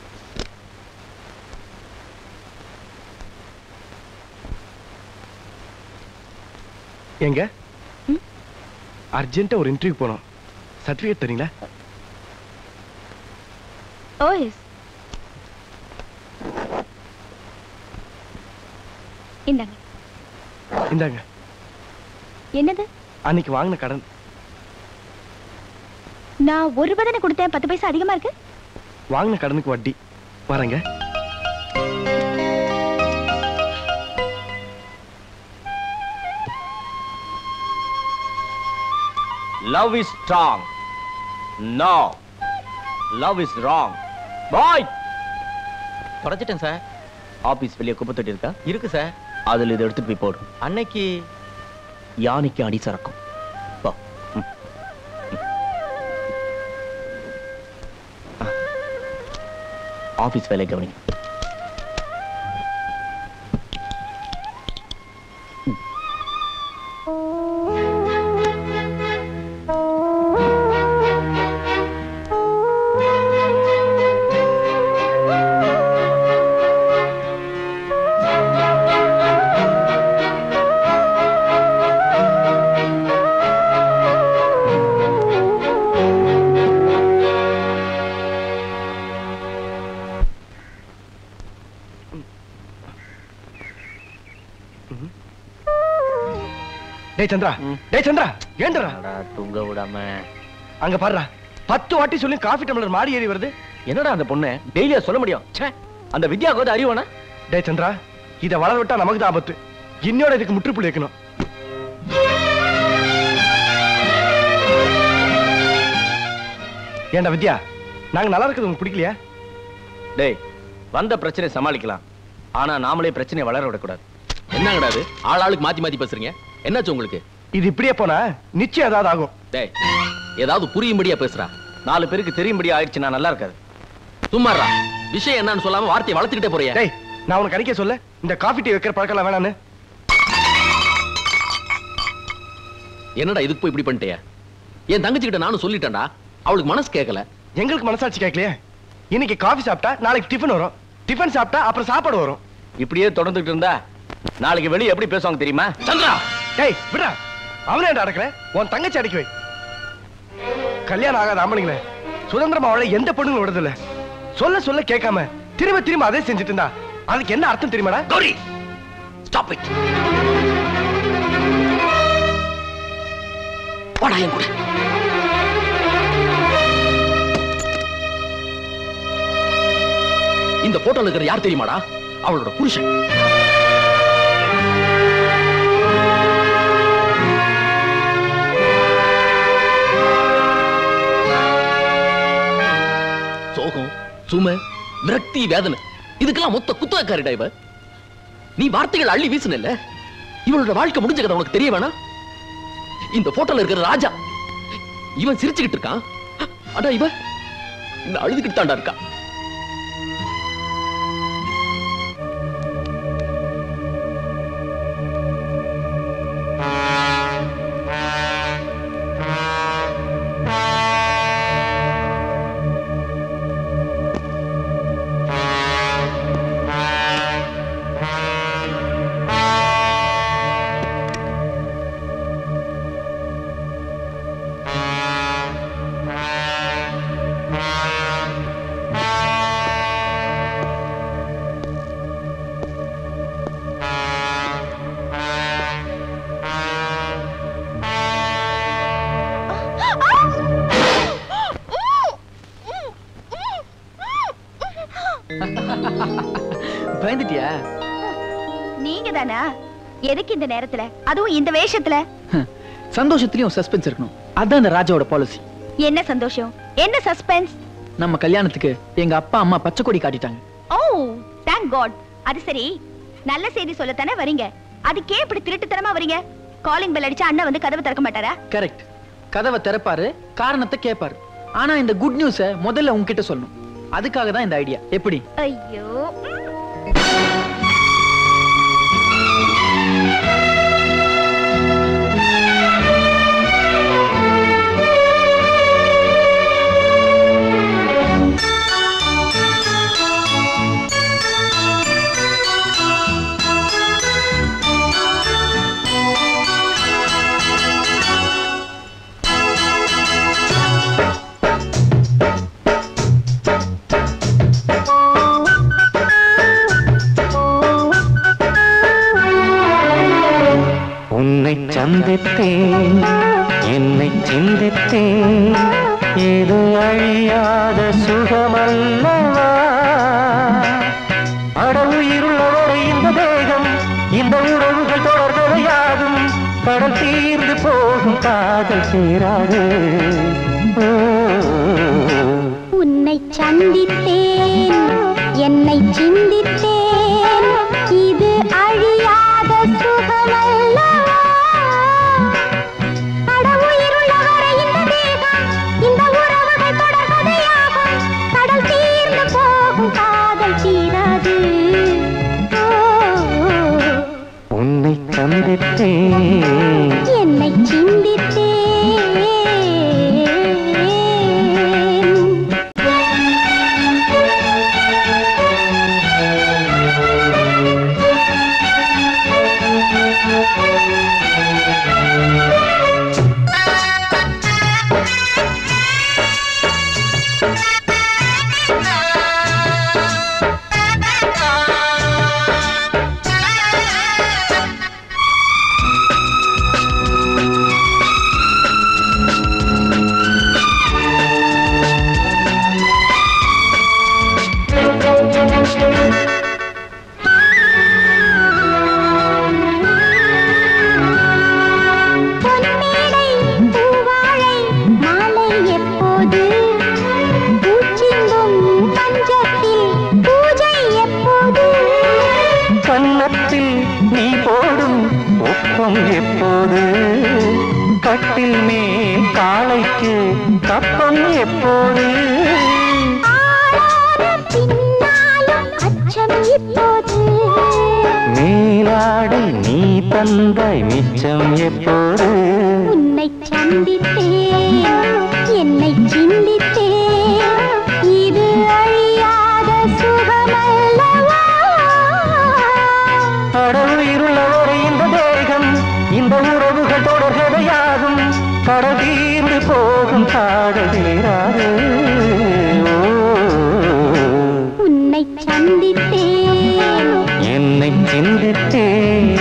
எங்க அர்ஜென்ட்டா ஒரு இன்டர்வியூ போனோம் சர்டிபிகேட் தரீங்களா ஓ எஸ் இந்தாங்க இந்தாங்க என்னது அன்னைக்கு வாங்கின கடன் நான் ஒரு ரூபாய் தானே கொடுத்தேன் பத்து பைசா அதிகமா இருக்கு வாங்கின கடனுக்கு வட்டி வரேங்க love is strong no love is wrong boy தொடச்சிட்டேன் சார் ஆபீஸ் வெளியே குப்பை தொட்டி இருக்கா இருக்கு சார் அதுல இதை எடுத்துட்டு போய் போடு அன்னைக்கு யானைக்கு அடி சரக்கும் போ ம். ம். ஆ. ஆபீஸ் வேலையை கவனிங்க டேய் சந்திரா டேய் சந்திரா ஏண்டா தூங்க விடாம அங்க பாருடா பத்து வாட்டி சொல்லி காஃபி டம்ளர் மாடி ஏறி வருது என்னடா அந்த பொண்ணு டெய்லியா சொல்ல முடியும் ச்சே அந்த வித்யாவுக்கு வந்து அறிவானா டேய் சந்திரா இத வளர விட்டா நமக்கு தான் ஆபத்து இன்னோட இதுக்கு முற்றுப்புள்ளி வைக்கணும் ஏண்டா வித்யா நாங்க நல்லா இருக்கிறது உங்களுக்கு பிடிக்கலையா டேய் வந்த பிரச்சனை சமாளிக்கலாம் ஆனா நாமளே பிரச்சனையை வளர விடக்கூடாது என்னங்கடா அது ஆள் ஆளுக்கு மாத்தி மாத்தி பேசுறீங்க என்னாச்சு உங்களுக்கு இது இப்படியே போனா நிச்சயம் ஏதாவது ஆகும் டேய் ஏதாவது புரியும்படியா பேசுறா நாலு பேருக்கு தெரியும்படி ஆயிடுச்சுன்னா நல்லா இருக்காது சும்மாறா விஷயம் என்னன்னு சொல்லாம வார்த்தையை வளர்த்துக்கிட்டே போறியா டேய் நான் உனக்கு அடிக்க சொல்ல இந்த காஃபி டீ வைக்கிற பழக்கம் வேணான்னு என்னடா இதுக்கு போய் இப்படி பண்ணிட்டியா என் தங்கச்சி கிட்ட நானும் சொல்லிட்டேன்டா அவளுக்கு மனசு கேட்கல எங்களுக்கு மனசாட்சி கேட்கலையே இன்னைக்கு காஃபி சாப்பிட்டா நாளைக்கு டிஃபன் வரும் டிஃபன் சாப்பிட்டா அப்புறம் சாப்பாடு வரும் இப்படியே தொடர்ந்துட்டு இருந்தா நாளைக்கு வெளியே எப்படி பேசுவாங்க தெரியுமா சந்திரா டேய் விடா அவனே ஏன்டா அடக்கல உன் தங்கச்சி அடக்கி வை கல்யாணம் ஆகாத ஆம்பளைங்களே சுதந்திரமா அவளை எந்த பொண்ணுங்களும் விடுறதில்ல சொல்ல சொல்ல கேட்காம திரும்ப திரும்ப அதே செஞ்சுட்டு இருந்தா அதுக்கு என்ன அர்த்தம் தெரியுமாடா கௌரி ஸ்டாப் இட் வாடா என் கூட இந்த போட்டோல இருக்கிற யார் தெரியுமாடா அவளோட புருஷன் சோகம் சுமை விரக்தி வேதனை இதுக்கெல்லாம் மொத்த குத்தகக்காரிடா இவ நீ வார்த்தைகள் அள்ளி வீசுனல்ல இவளோட வாழ்க்கை முடிஞ்ச கதை உனக்கு தெரிய வேணாம் இந்த போட்டோல இருக்கிற ராஜா இவன் சிரிச்சுக்கிட்டு இருக்கான் அடா இவ இந்த அழுதுகிட்டு தாண்டா இருக்கா பயந்துட்டியா நீங்க தானா எதுக்கு இந்த நேரத்துல அதுவும் இந்த வேஷத்துல சந்தோஷத்துலயும் சஸ்பென்ஸ் இருக்கணும் அதான் இந்த ராஜாவோட பாலிசி என்ன சந்தோஷம் என்ன சஸ்பென்ஸ் நம்ம கல்யாணத்துக்கு எங்க அப்பா அம்மா பச்சை கொடி காட்டிட்டாங்க ஓ தேங்க் காட் அது சரி நல்ல செய்தி சொல்லத்தானே வரீங்க அதுக்கே இப்படி திருட்டுத்தனமா வரீங்க காலிங் பெல் அடிச்சா அண்ணன் வந்து கதவை திறக்க மாட்டாரா கரெக்ட் கதவை திறப்பாரு காரணத்தை கேட்பாரு ஆனா இந்த குட் நியூஸ முதல்ல உங்ககிட்ட சொல்லணும் அதுக்காக தான் இந்த ஐடியா எப்படி ஐயோ உன்னை சந்தித்தேன் என்னை சிந்தித்தேன் இது அழியாத சுகமல்லவா அடவுயிருள்ளவரை இந்த தேகம் இந்த உறவுகள் தொடர்கதையாகும் கடல் தீர்ந்து போகும் காதல் சேராது ஓ. உன்னை சந்தித்தேன் என்னை சிந்தித்தேன் இது அழியாத சுகமல்லவா கடவுயிருள்ளவரை இந்த தேகம் இந்த உறவுகள் தொடர்கதையாகும் கடல் தீர்ந்து போகும் காதல் தீராது ஓ, உன்னை சந்தித்தேன் என்னை சிந்தித்தேன் பொன்மேடை பூவாழை மாலை எப்போது பூச்சிந்தும் பஞ்சத்தில் பூஜை எப்போது கன்னத்தில் நீ போடும் ஒப்பம் எப்போது கட்டில் மேல் காலைக்கு கப்பம் எப்போது பின்னாலும் அச்சம் இப்போது மேலாடை நீ தந்தாய் மிச்சம் எப்போது உன்னை சந்தித்தேன் என்னை சிந்தித்தேன் இது அழியாத சுகமல்ல காதல் தீராது உன்னை சந்தித்தேன் என்னை சிந்தித்தேன்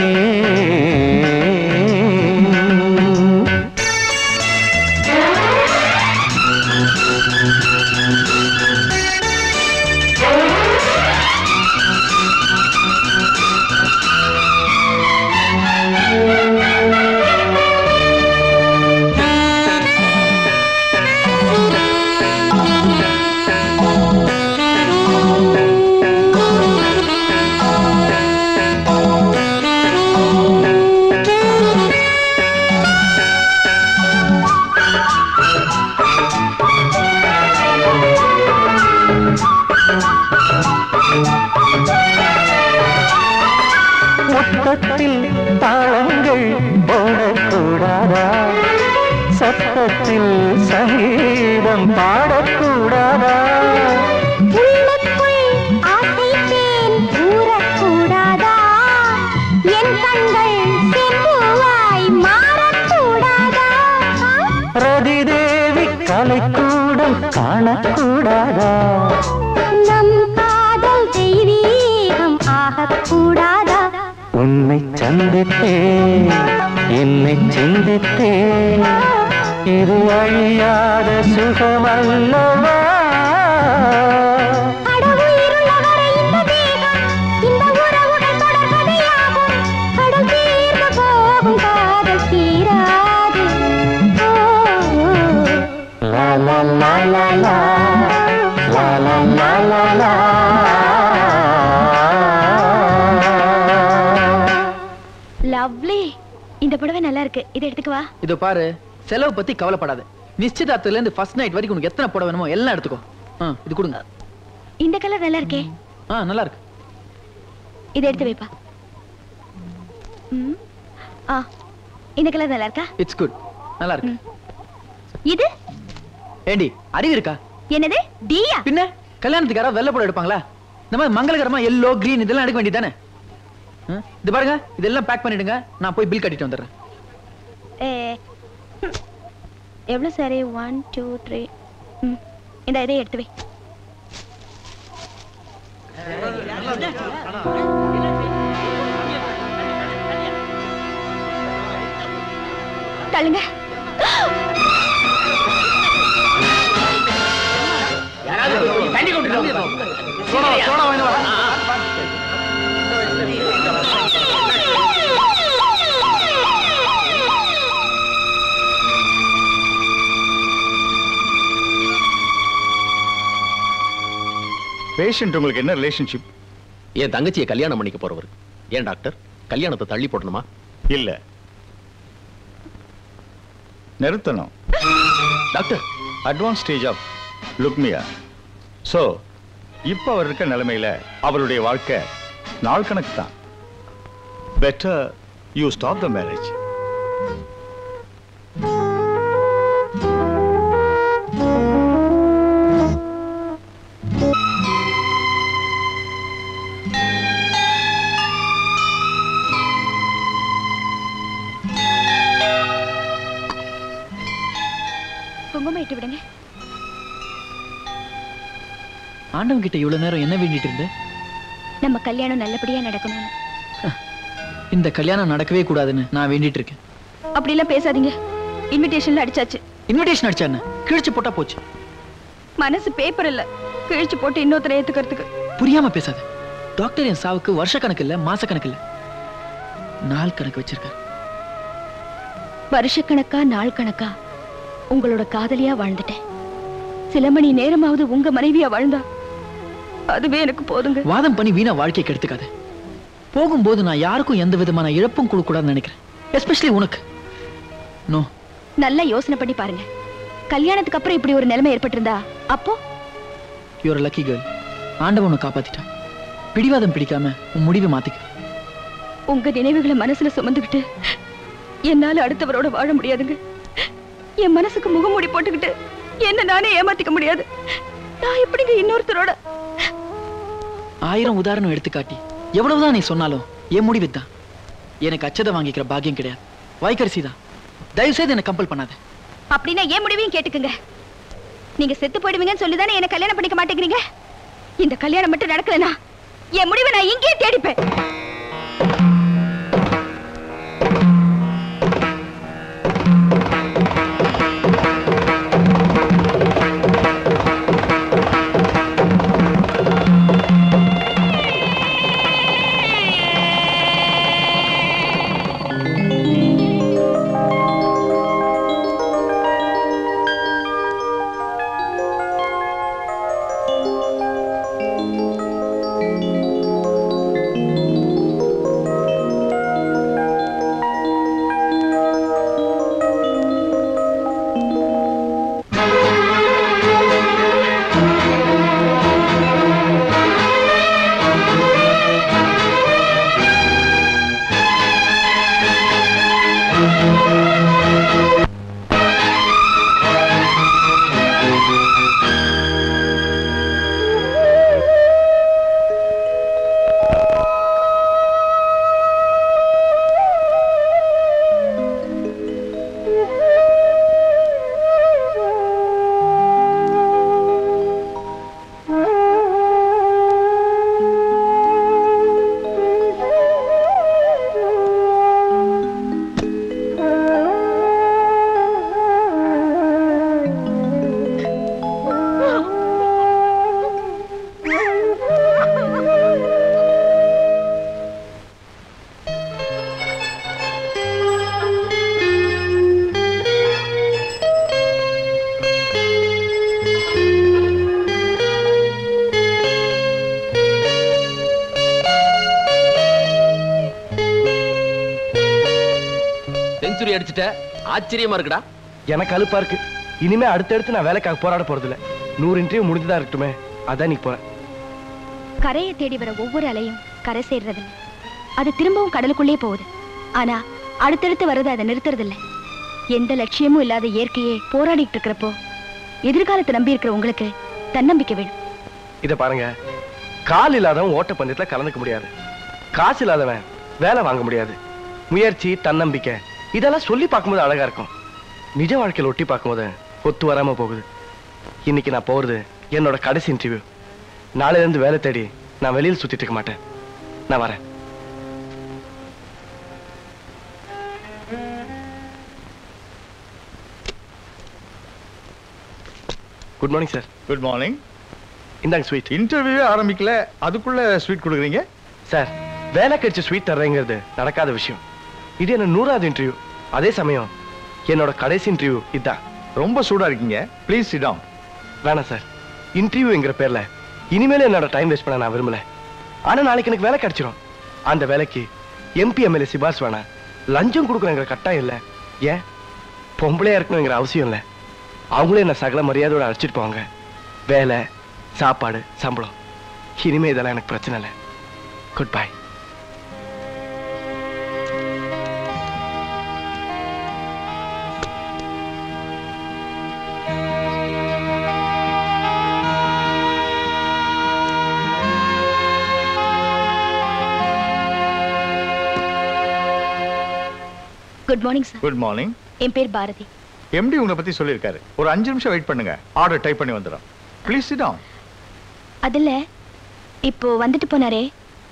முத்தத்தில் தாளங்கள் போடக்கூடாதா சத்தத்தில் சங்கீதம் பாடக்கூடாதா உள்ளுக்குள் ஆசை தேன் ஊறக்கூடாதா என் கண்கள் செம்புவாய் மாறக்கூடாதா ரதி தேவி கலைக்கூடம் காணக்கூடாதா நம் காதல் தெய்வீகம் ஆகக்கூடாதா உன்னை சந்தித்தேன் என்னை சிந்தித்தேன் இது அழியாத சுகமல்லவா கடவுயிருள்ளவரை இந்த தேகம் இந்த உறவுகள் தொடர்கதையாகும் கடல் தீர்ந்து போகும் காதல் தீராது ஓ, ஓ. லா லா லா லா லா லா லா லா லா லா லவ்லி இந்த புடவை நல்லா இருக்கு இதை எடுத்துக்கவா இதோ பாரு செலவு பத்தி கவலைப்படாத நிச்சயதார்த்தத்துல இருந்து ஃபர்ஸ்ட் நைட் வரைக்கும் உனக்கு எத்தனை புடவை வேணுமோ எல்லாம் எடுத்துக்கோ ஆ, இது கொடுங்க இந்த கலர் நல்லா இருக்கே ஆ நல்லா இருக்கு இதை எடுத்து வைப்பா ம். ஆ இந்த கலர் நல்லா இருக்கா இட்ஸ் குட் நல்லா இருக்கு இது ஏண்டி அறிவு இருக்கா என்னது டியா பின்ன கல்யாணத்துக்கு யாராவது வெள்ளை புடவை எடுப்பாங்களா இந்த மாதிரி மங்களகரமா எல்லோ கிரீன் இதெல்லாம் எடுக்க வேண்டியதானே இது பாருங்க இதெல்லாம் பேக் பண்ணிடுங்க நான் போய் பில் கட்டிட்டு வந்துடுறேன் ஏ ம். எவ்வளவு சரி ஒன் டூ த்ரீ ம் இந்த இதை எடுத்து வை தள்ளுங்க தண்ணி கொண்டு பேஷண்ட் உங்களுக்கு என்ன ரிலேஷன்ஷிப் என் தங்கச்சியை கல்யாணம் பண்ணிக்க போறவர் ஏன் டாக்டர் கல்யாணத்தை தள்ளி போடணுமா இல்ல நிறுத்தணும் doctor advance stage of leukemia so இப்போ அவர் இருக்க நிலைமையில அவருடைய வாழ்க்கை நாள் கணக்கு தான் better you stop the marriage குங்குமம் இட்டு விடுங்க ஆண்டவன் கிட்ட இவ்வளவு நேரம் என்ன வேண்டிட்டு இருந்த நம்ம கல்யாணம் நல்லபடியா நடக்கணும்னு இந்த கல்யாணம் நடக்கவே கூடாதுன்னு நான் வேண்டிட்டு இருக்கேன் அப்படி எல்லாம் பேசாதீங்க இன்விடேஷன்ல அடிச்சாச்சு இன்விடேஷன் அடிச்சா என்ன கிழிச்சு போட்டா போச்சு மனசு பேப்பர் இல்ல கிழிச்சு போட்டு இன்னொருத்தரை ஏத்துக்கிறதுக்கு புரியாம பேசாத டாக்டர் என் சாவுக்கு வருஷ கணக்கு இல்ல மாச கணக்கு இல்ல நாள் கணக்கு வச்சிருக்காரு வருஷக்கணக்கா நாள் கணக்கா உங்களோட காதலியா வாழ்ந்துட்டேன் சில மணி நேரமாவது உங்க மனைவியா வாழ்ந்தா அதுவே எனக்கு போதுங்க வாதம் பண்ணி வீணா வாழ்க்கையை கெடுத்துக்காத போகும்போது நான் யாருக்கும் எந்த விதமான இழப்பும் கொடுக்கூடாதுன்னு நினைக்கிறேன் எஸ்பெஷலி உனக்கு நோ நல்லா யோசனை பண்ணி பாருங்க கல்யாணத்துக்கு அப்புறம் இப்படி ஒரு நிலைமை ஏற்பட்டிருந்தா அப்போ யூர் லக்கி கேர்ள் ஆண்டவன் உன்னை காப்பாத்திட்டான் பிடிவாதம் பிடிக்காம உன் முடிவை மாத்திக்க உங்க நினைவுகளை மனசுல சுமந்துக்கிட்டு என்னால அடுத்தவரோட வாழ முடியாதுங்க என் மனசுக்கு முகமூடி போட்டுக்கிட்டு என்ன நானே ஏமாத்திக்க முடியாது நான் எப்படிங்க இன்னொருத்தரோட ஆயிரம் உதாரணம் எடுத்துக்காட்டி எவ்வளவுதான் நீ சொன்னாலும் என் முடிவு தான் எனக்கு அச்சதை வாங்கிக்கிற பாக்கியம் கிடையாது வாய்க்கரிசி தான் தயவு செய்து என்னை கம்பல் பண்ணாத அப்படின்னா ஏன் முடிவையும் கேட்டுக்குங்க நீங்க செத்து போயிடுவீங்கன்னு சொல்லி தானே என்ன கல்யாணம் பண்ணிக்க மாட்டேங்கிறீங்க இந்த கல்யாணம் மட்டும் நடக்கலனா என் முடிவை நான் இங்கேயே தேடிப்பேன் செஞ்சுரி அடிச்சிட்ட ஆச்சரியமா இருக்குடா எனக்கு அலுப்பா இருக்கு இனிமே அடுத்தடுத்து நான் வேலைக்காக போராட போறதில்ல நூறு இன்டர்வியூ முடிஞ்சுதான் இருக்கட்டுமே அதான் நீ போறேன் கரையை தேடி வர ஒவ்வொரு அலையும் கரை சேர்றதில்ல அது திரும்பவும் கடலுக்குள்ளே போகுது ஆனா அடுத்தடுத்து வர்றது அதை நிறுத்துறதில்ல எந்த லட்சியமும் இல்லாத இயற்கையே போராடிட்டு இருக்கிறப்போ எதிர்காலத்தை நம்பி இருக்கிற உங்களுக்கு தன்னம்பிக்கை வேணும் இத பாருங்க கால் இல்லாதவன் ஓட்ட பந்தயத்துல கலந்துக்க முடியாது காசு இல்லாதவன் வேலை வாங்க முடியாது முயற்சி தன்னம்பிக்கை இதெல்லாம் சொல்லி பார்க்கும்போது அழகா இருக்கும் நிஜ வாழ்க்கையில ஒட்டி பார்க்கும்போது ஒத்து வராம போகுது இன்னைக்கு நான் போறது என்னோட கடைசி இன்டர்வியூ நாளையில இருந்து வேலை தேடி நான் வெளியில் சுத்திட்டு இருக்க மாட்டேன் நான் வரேன் good morning sir good morning இந்தாங்க ஸ்வீட் இன்டர்வியூவே ஆரம்பிக்கல அதுக்குள்ள ஸ்வீட் கொடுக்குறீங்க சார் வேலை கிடைச்ச ஸ்வீட் தர்றேங்கிறது நடக்காத விஷயம் இது என்ன நூறாவது இன்டர்வியூ அதே சமயம் என்னோட கடைசி இன்டர்வியூ இதுதான் ரொம்ப சூடா இருக்கீங்க ப்ளீஸ் சிட் டவுன் வேணாம் சார் இன்டர்வியூங்கிற பேர்ல இனிமேல் என்னோட டைம் வேஸ்ட் பண்ண நான் விரும்பல ஆனா நாளைக்கு எனக்கு வேலை கிடைச்சிரும் அந்த வேலைக்கு எம்பி எம்எல்ஏ சிபாஸ் வேணாம் லஞ்சம் கொடுக்குறங்கிற கட்டாயம் இல்லை ஏன் பொம்பளையா இருக்கணுங்கிற அவசியம் இல்லை அவங்களே என்ன சகல மரியாதையோட அழைச்சிட்டு போவாங்க வேலை சாப்பாடு சம்பளம் இனிமே இதெல்லாம் எனக்கு பிரச்சனை இல்லை good bye good morning sir good morning என் பேர் பாரதி எம்டி உங்களை பத்தி சொல்லியிருக்காரு ஒரு அஞ்சு நிமிஷம் வெயிட் பண்ணுங்க ஆர்டர் டைப் பண்ணி வந்துடும் ப்ளீஸ் சிட் டவுன் அதில் இப்போ வந்துட்டு போனாரே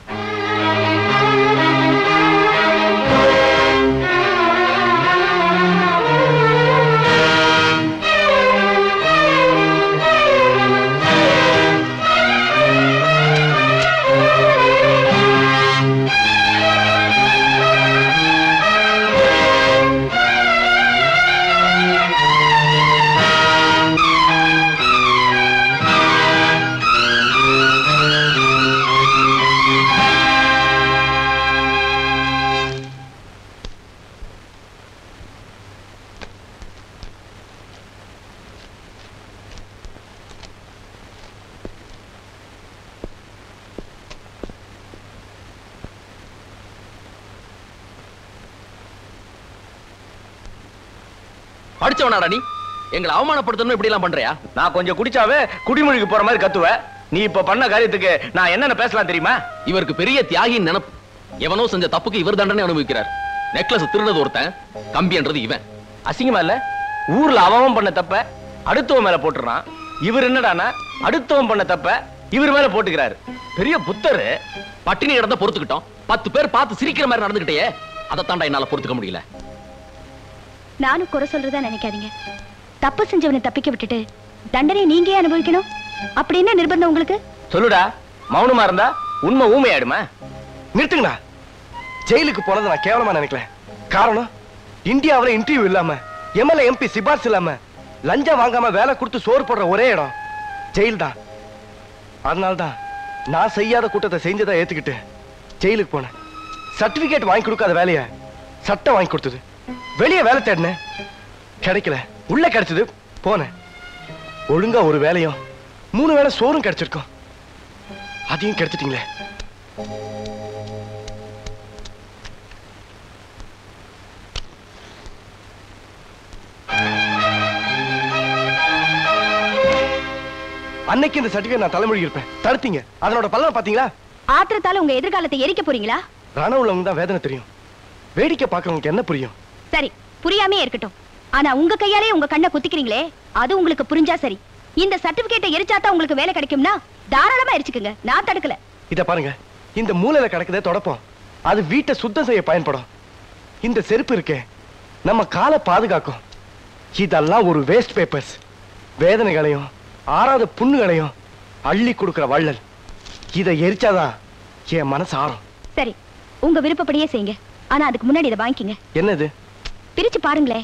அடிச்சவனாடா நீ எங்களை அவமானப்படுத்தணும் இப்படி எல்லாம் பண்றியா நான் கொஞ்சம் குடிச்சாவே குடிமொழிக்கு போற மாதிரி கத்துவ நீ இப்ப பண்ண காரியத்துக்கு நான் என்னென்ன பேசலாம் தெரியுமா இவருக்கு பெரிய தியாகியின் நினைப்பு எவனோ செஞ்ச தப்புக்கு இவர் தண்டனை அனுபவிக்கிறார் நெக்லஸ் திருடுனது ஒருத்தன் கம்பின்றது இவன் அசிங்கமா இல்ல ஊர்ல அவன் பண்ண தப்ப அடுத்தவன் மேல போட்டுறான் இவர் என்னடானா அடுத்தவன் பண்ண தப்ப இவர் மேல போட்டுக்கிறாரு பெரிய புத்தரு பட்டினி கிடந்த பொறுத்துக்கிட்டோம் பத்து பேர் பார்த்து சிரிக்கிற மாதிரி நடந்துகிட்டே அதை தாண்டா என்னால பொறுத்துக்க முடியல நானும் குறை சொல்றதா நினைக்காதீங்க தப்பு செஞ்சவனை தப்பிக்க விட்டுட்டு தண்டனை நீங்க ஏன் அனுபவிக்கணும் அப்படி என்ன நிர்பந்தம் உங்களுக்கு சொல்லுடா மௌனமா இருந்தா உண்மை ஊமையாயிடுமா நிறுத்துங்கண்ணா ஜெயிலுக்கு போனதை நான் கேவலமா நினைக்கல காரணம் இந்தியாவுல இன்டர்வியூ இல்லாம எம்எல்ஏ எம்பி சிபார்சு இல்லாம லஞ்சம் வாங்காம வேலை கொடுத்து சோறு போடுற ஒரே இடம் ஜெயில் தான் அதனால்தான் நான் செய்யாத கூட்டத்தை செஞ்சதை ஏத்துக்கிட்டு ஜெயிலுக்கு போனேன் சர்டிபிகேட் வாங்கி கொடுக்காத வேலைய சட்டம் வாங்கி கொடுத்தது வெளியே வேலை தேடினேன் கிடைக்கல உள்ள கிடைச்சது போனேன் ஒழுங்கா ஒரு வேலையும் மூணு வேளை சோறும் கிடைச்சிருக்கும் அதையும் கெடுத்துட்டீங்களே அன்னைக்கு இந்த சர்டிபிகேட் நான் தலைமொழி இருப்பேன் தடுத்தீங்க அதனோட பலனை பாத்தீங்களா ஆத்திரத்தால உங்க எதிர்காலத்தை எரிக்க போறீங்களா ரண உள்ளவங்க தான் வேதனை தெரியும் வேடிக்கை பார்க்கறவங்களுக்கு என்ன புரியும் சரி புரியாமே இருக்கட்டும் ஆனா உங்க கையாலே உங்க கண்ணை குத்திக்கிறீங்களே அது உங்களுக்கு புரிஞ்சா சரி இந்த சர்டிபிகேட்டை எரிச்சாதான் உங்களுக்கு வேலை கிடைக்கும்னா தாராளமா எரிச்சுக்குங்க நான் தடுக்கல இத பாருங்க இந்த மூலையில கிடக்குதே தொடப்போம் அது வீட்டை சுத்தம் செய்ய பயன்படும் இந்த செருப்பு இருக்கே நம்ம காலை பாதுகாக்கும் இதெல்லாம் ஒரு வேஸ்ட் பேப்பர்ஸ் வேதனைகளையும் ஆறாத புண்ணுகளையும் அள்ளி கொடுக்கிற வள்ளல் இதை எரிச்சாதான் என் மனசு ஆறும் சரி உங்க விருப்பப்படியே செய்யுங்க ஆனா அதுக்கு முன்னாடி இதை வாங்கிக்கங்க என்னது பிரிச்சு பாருங்களேன்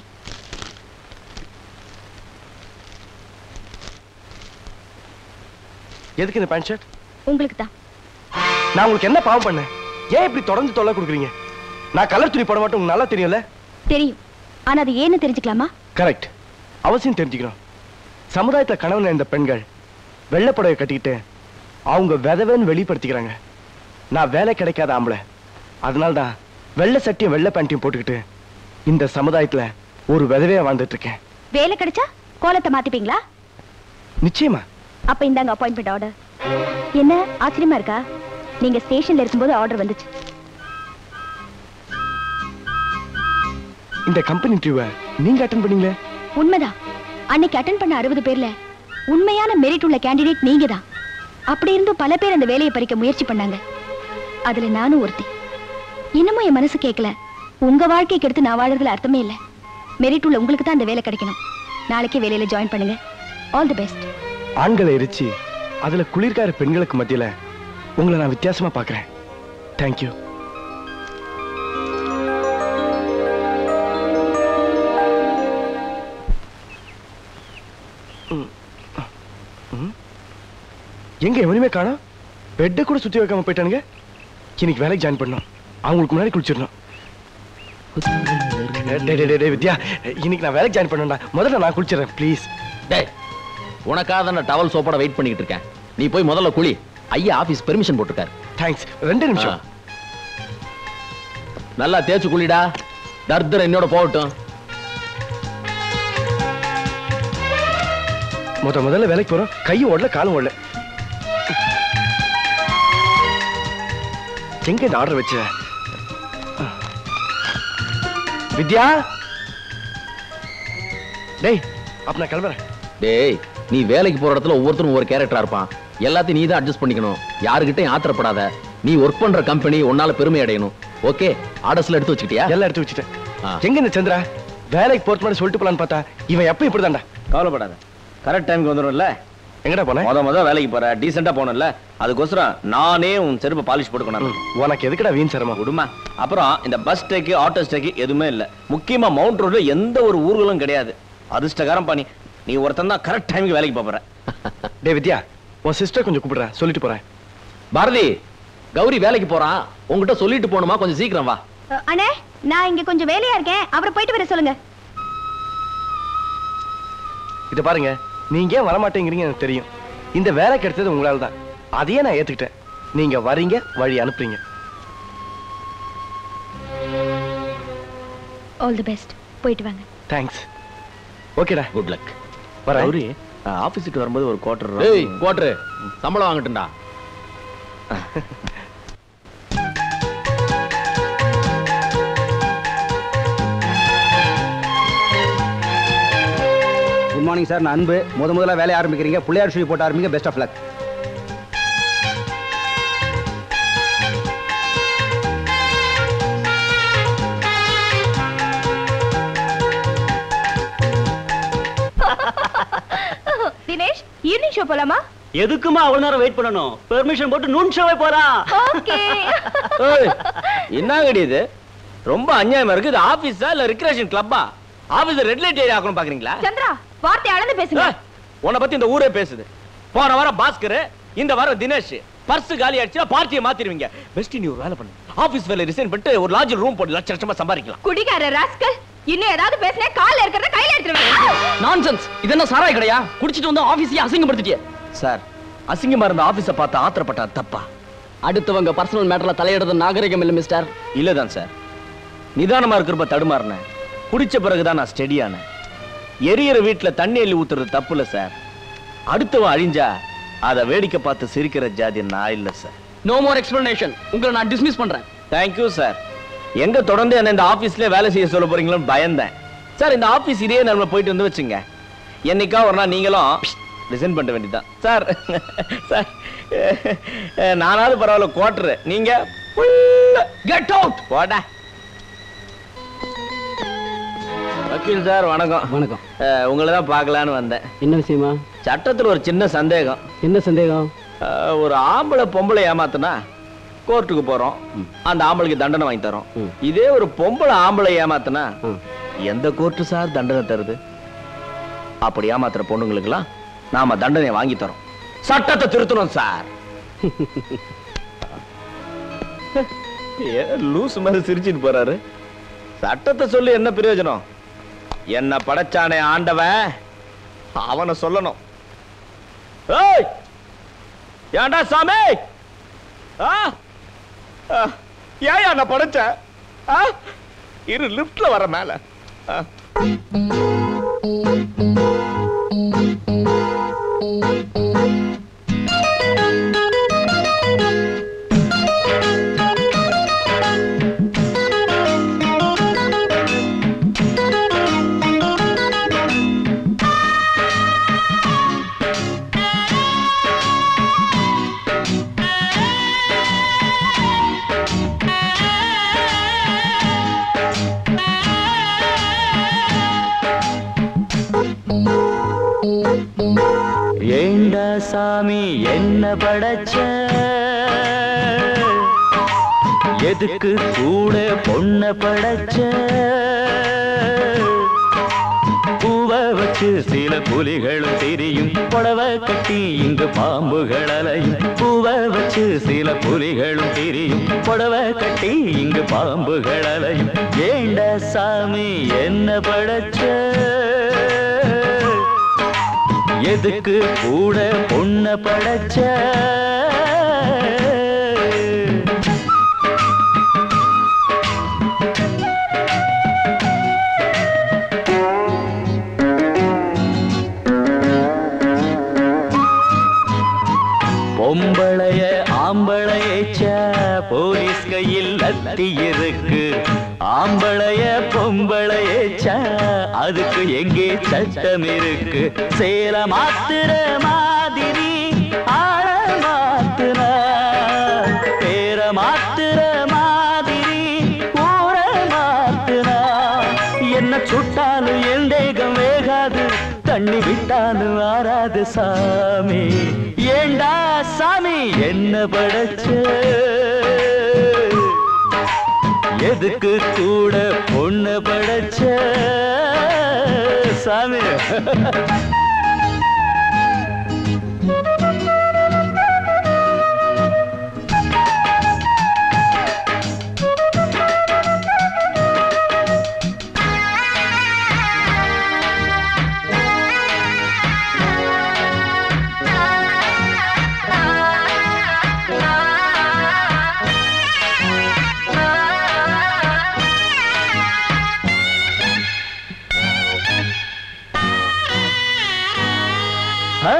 எதுக்கு இந்த பேண்ட் ஷர்ட் உங்களுக்கு தான் நான் உங்களுக்கு என்ன பாவம் பண்ணேன் ஏன் இப்படி தொடர்ந்து தொல்லை கொடுக்குறீங்க நான் கலர் துணி போட மாட்டேன் உங்களுக்கு நல்லா தெரியும்ல தெரியும் ஆனா அது ஏன்னு தெரிஞ்சுக்கலாமா கரெக்ட் அவசியம் தெரிஞ்சுக்கணும் சமுதாயத்துல கணவன் இந்த பெண்கள் வெள்ளைப்படவை கட்டிக்கிட்டு அவங்க விதவைன்னு வெளிப்படுத்திக்கிறாங்க நான் வேலை கிடைக்காத ஆம்பளை அதனால தான் வெள்ளை சட்டியும் வெள்ளை பேண்ட்டையும் போட்டுக்கிட்டு இந்த சமுதாயத்துல ஒரு விதவையா வாழ்ந்துட்டு இருக்கேன் வேலை கிடைச்சா கோலத்தை மாத்திப்பீங்களா நிச்சயமா அப்ப இந்தாங்க அப்பாயின்மெண்ட் ஆர்டர் என்ன ஆச்சரியமா இருக்கா நீங்க ஸ்டேஷன்ல இருக்கும்போது ஆர்டர் வந்துச்சு இந்த கம்பெனி இன்டர்வியூவை நீங்க அட்டன் பண்ணீங்களே உண்மைதான் அன்னைக்கு அட்டன் பண்ண அறுபது பேர்ல உண்மையான மெரிட் உள்ள கேண்டிடேட் நீங்க தான் அப்படி இருந்தும் பல பேர் அந்த வேலையை பறிக்க முயற்சி பண்ணாங்க அதுல நானும் ஒருத்தி இன்னமும் என் மனசு கேட்கல உங்க வாழ்க்கைக்கு எடுத்து நான் வாழறதுல அர்த்தமே இல்ல மெரிட் உள்ள உங்களுக்கு தான் அந்த வேலை கிடைக்கணும் நாளைக்கே வேலையில ஜாயின் பண்ணுங்க ஆல் தி பெஸ்ட் ஆண்களை எரிச்சு அதுல குளிர்கார பெண்களுக்கு மத்தியில உங்களை நான் வித்தியாசமா பார்க்கறேன் தேங்க்யூ எங்க எவனுமே காணோம் பெட்டை கூட சுத்தி வைக்காம போயிட்டானுங்க இன்னைக்கு வேலைக்கு ஜாயின் பண்ணோம் அவங்களுக்கு முன்னாடி குளிச்சிடணும் டேய், டேய், டேய், டேய், வித்யா இன்னைக்கு நான் வேலைக்கு ஜாயின் பண்ணேன்டா முதல்ல நான் குளிச்சிடுறேன் ப்ளீஸ் டேய் உனக்காக தான் நான் டவல் சோப்போட வெயிட் பண்ணிக்கிட்டு இருக்கேன் நீ போய் முதல்ல குளி ஐயா ஆபீஸ் பெர்மிஷன் போட்டிருக்காரு தேங்க்ஸ் ரெண்டு நிமிஷம் நல்லா தேய்ச்சு குளிடா தர்தர் என்னோட போகட்டும் முத முதல்ல வேலைக்கு போறோம் கையும் ஓடல காலும் ஓடல எங்க இந்த ஆர்டர் வச்ச வித்யா டேய் அப்ப நான் கிளம்புறேன் டேய் நீ வேலைக்கு போற இடத்துல ஒவ்வொருத்தரும் ஒவ்வொரு கேரக்டரா இருப்பான் எல்லாத்தையும் நீ தான் அட்ஜஸ்ட் பண்ணிக்கணும் யாருகிட்டயும் ஆத்திரப்படாத நீ ஒர்க் பண்ற கம்பெனி உன்னால பெருமை அடையணும் ஓகே ஆர்டர்ஸ்ல எடுத்து வச்சுக்கிட்டியா எல்லாம் எடுத்து வச்சுட்டேன் எங்க இந்த சந்திரா வேலைக்கு போறது மாதிரி சொல்லிட்டு போலான்னு பார்த்தா இவன் எப்ப இப்படிதான்டா கவலைப்படாத கரெக்ட் டைம்க்கு வந்துடும்ல எங்கடா போன முத முத வேலைக்கு போற டீசெண்டா போனல அதுக்கோசரம் நானே உன் செருப்பு பாலிஷ் போட்டுக்கணும் உனக்கு எதுக்குடா வீண் சிரமம் விடுமா அப்புறம் இந்த பஸ் ஸ்டேக்கு ஆட்டோ ஸ்டேக்கு எதுவுமே இல்ல முக்கியமா மவுண்ட் ரோட்ல எந்த ஒரு ஊர்களும் கிடையாது அதிர்ஷ்டகாரம் பண்ணி நீ ஒருத்தன் தான் கரெக்ட் டைமுக்கு வேலைக்கு போற டேய் வித்யா உன் சிஸ்டர் கொஞ்சம் கூப்பிடுறேன் சொல்லிட்டு போறேன் பாரதி கௌரி வேலைக்கு போறான் உன்கிட்ட சொல்லிட்டு போணுமா கொஞ்சம் சீக்கிரம் வா அ, அண்ணே நான் இங்க கொஞ்சம் வேலையா இருக்கேன் அவரை போயிட்டு வர சொல்லுங்க இத பாருங்க நீங்க ஏன் வரமாட்டேங்கிறீங்க எனக்கு தெரியும் இந்த வேலை கிடைச்சது உங்களால தான் அதையே நான் ஏத்துக்கிட்டேன் நீங்க வரீங்க வழி அனுப்புறீங்க ஆல் தி பெஸ்ட் போயிட்டு வாங்க தேங்க்ஸ் ஓகேடா குட் லக் வரேன் கௌரி ஆபீஸ் விட்டு வரும்போது ஒரு குவார்டர் ஏய் குவார்டர் சம்பளம் வாங்கட்டும்டா குட் மார்னிங் சார் நான் அன்பு முத முதல்ல வேலைய ஆரம்பிக்கிறீங்க பிள்ளையார் ஷூ போட்டு ஆரம்பிங்க best of luck Dinesh evening show போலாமா எதுக்குமா அவ்வளவு நேரம் வெயிட் பண்ணணும் பெர்மிஷன் போட்டு நூன் ஷோவே போலாம் ஓகே ஏய், என்னங்கடி இது ரொம்ப அநியாயமா இருக்கு இது ஆபீஸா இல்ல ரிக்ரேஷன் கிளப்பா ஆபீஸ் ரெட் லைட் ஏரியா ஆக்கணும் பாக்குறீங்களா சந்திரா வார்த்தை அளந்து பேசுங்க உன்னை பத்தி இந்த ஊரே பேசுது போன வாரம் பாஸ்கர் இந்த வாரம் தினேஷ் பர்ஸ் காலி ஆயிடுச்சுன்னா பார்ட்டியை மாத்திருவீங்க பெஸ்ட் நீ ஒரு வேலை பண்ணு ஆபீஸ் வேலை ரிசைன் பண்ணிட்டு ஒரு லாட்ஜில் ரூம் போட்டு லட்ச லட்சமா சம்பாதிக்கலாம் குடிகார ராஸ்கல் இன்னும் ஏதாவது பேசினே கால்ல இருக்கிறத கையில எடுத்துருவேன் நான்சென்ஸ் இது என்ன சாராய் கடையா குடிச்சிட்டு வந்து ஆபீஸையே அசிங்கப்படுத்திட்டியே சார் அசிங்கமா இருந்த ஆபீஸ பார்த்து ஆத்திரப்பட்டா தப்பா அடுத்தவங்க பர்சனல் மேட்டர்ல தலையிடுறது நாகரிகம் இல்ல மிஸ்டர் இல்லதான் சார் நிதானமா இருக்கிறப்ப தடுமாறினேன் குடிச்ச பிறகுதான் நான் ஸ்டெடியானேன் எரியற வீட்டுல தண்ணி அள்ளி ஊத்துறது தப்பு இல்ல சார் அடுத்தவன் அழிஞ்சா அதை வேடிக்கை பார்த்து சிரிக்கிற ஜாதி நான் இல்ல சார் நோ மோர் எக்ஸ்பிளனேஷன் உங்களை நான் டிஸ்மிஸ் பண்றேன் தேங்க்யூ சார் எங்க தொடர்ந்து என்ன இந்த ஆபீஸ்ல வேலை செய்ய சொல்ல போறீங்களோன்னு பயந்தேன் சார் இந்த ஆபீஸ் இதே நம்ம போயிட்டு வந்து வச்சுங்க என்னைக்கா ஒரு நாள் நீங்களும் ரிசைன் பண்ண வேண்டியதுதான் சார் சார் அஹ், நானாவது பரவாயில்ல குவார்டர் நீங்க கெட் அவுட் போடா வக்கீல் சார் வணக்கம் வணக்கம் உங்களை தான் பார்க்கலான்னு வந்தேன் என்ன விஷயமா சட்டத்துல ஒரு சின்ன சந்தேகம் என்ன சந்தேகம் அஹ், ஒரு ஆம்பளை பொம்பளை ஏமாத்துனா கோர்ட்டுக்கு போறோம் அந்த ஆம்பளைக்கு தண்டனை வாங்கி தரோம் இதே ஒரு பொம்பளை ஆம்பளை ஏமாத்துனா எந்த கோர்ட்டு சார் தண்டனை தருது அப்படி ஏமாத்துற பொண்ணுங்களுக்கெல்லாம் நாம தண்டனை வாங்கி தரோம் சட்டத்தை திருத்தணும் சார் ஏன் லூஸ் மாதிரி சிரிச்சிட்டு போறாரு சட்டத்தை சொல்லி என்ன பிரயோஜனம் என்ன படைச்சானே ஆண்டவன் அவனை சொல்லணும் ஏய் ஏன்டா சாமி ஆ ஆ, ஏன் என்ன படைச்ச ஆ? இரு லிப்ட்ல வர மேல ஆ. ஏண்டா சாமி என்ன படைச்ச எதுக்கு கூட பொண்ண படைச்ச பூவ வச்சு சில புலிகளும் தெரியும் புடவ கட்டி இங்கு பாம்புகள் அலையும் பூவ வச்சு சில புலிகளும் தெரியும் புடவ கட்டி இங்கு பாம்புகள் அலையும் ஏண்டா சாமி என்ன படைச்ச எதுக்கு கூட பொண்ண படைச்ச பொம்பளைய ஆம்பளையச்ச போலீஸ் கையில் லத்தி இருக்கு ஆம்பளைய பொம்பளையச்ச அதுக்கு எங்கே சட்டம் இருக்கு சேல மாத்துற மாதிரி ஆள மாத்துனா பேர மாத்துற மாதிரி ஊர மாத்துனா என்ன சுட்டாலும் என் தேகம் வேகாது தண்ணி விட்டாலும் ஆறாது சாமி ஏண்டா சாமி என்ன படைச்ச எதுக்கு கூட பொண்ணு படைச்ச சாமி ஆ,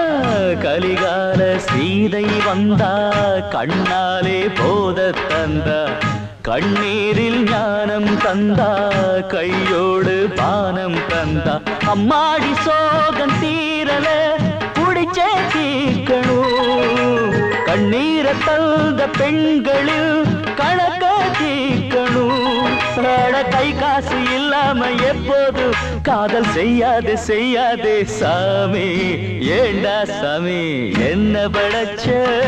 கலிகால சீதை வந்தா கண்ணாலே போத தந்தா கண்ணீரில் ஞானம் தந்தா கையோடு பானம் தந்தா அம்மாடி சோகம் தீரல குடிச்சே தீர்க்கணும் கண்ணீரை தந்த பெண்களில் கணக்க தீர்க்கணும் அட கை காசு இல்லாம எப்போது காதல் செய்யாதே செய்யாதே சாமி ஏண்டா சாமி என்ன படைச்ச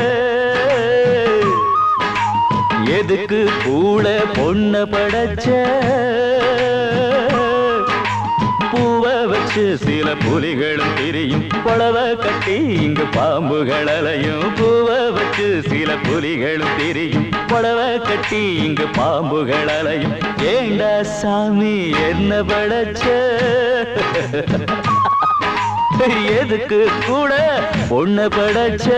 எதுக்கு கூட பொண்ண படைச்ச பூவை வச்சு சில புலிகளும் திரியும் புடவ கட்டி இங்கு பாம்புகள் அலையும் பூவை வச்சு சில புலிகளும் திரியும் புடவ கட்டி இங்கு பாம்புகள் அலையும் ஏண்டா சாமி என்ன படைச்ச எதுக்கு கூட பொண்ண படைச்ச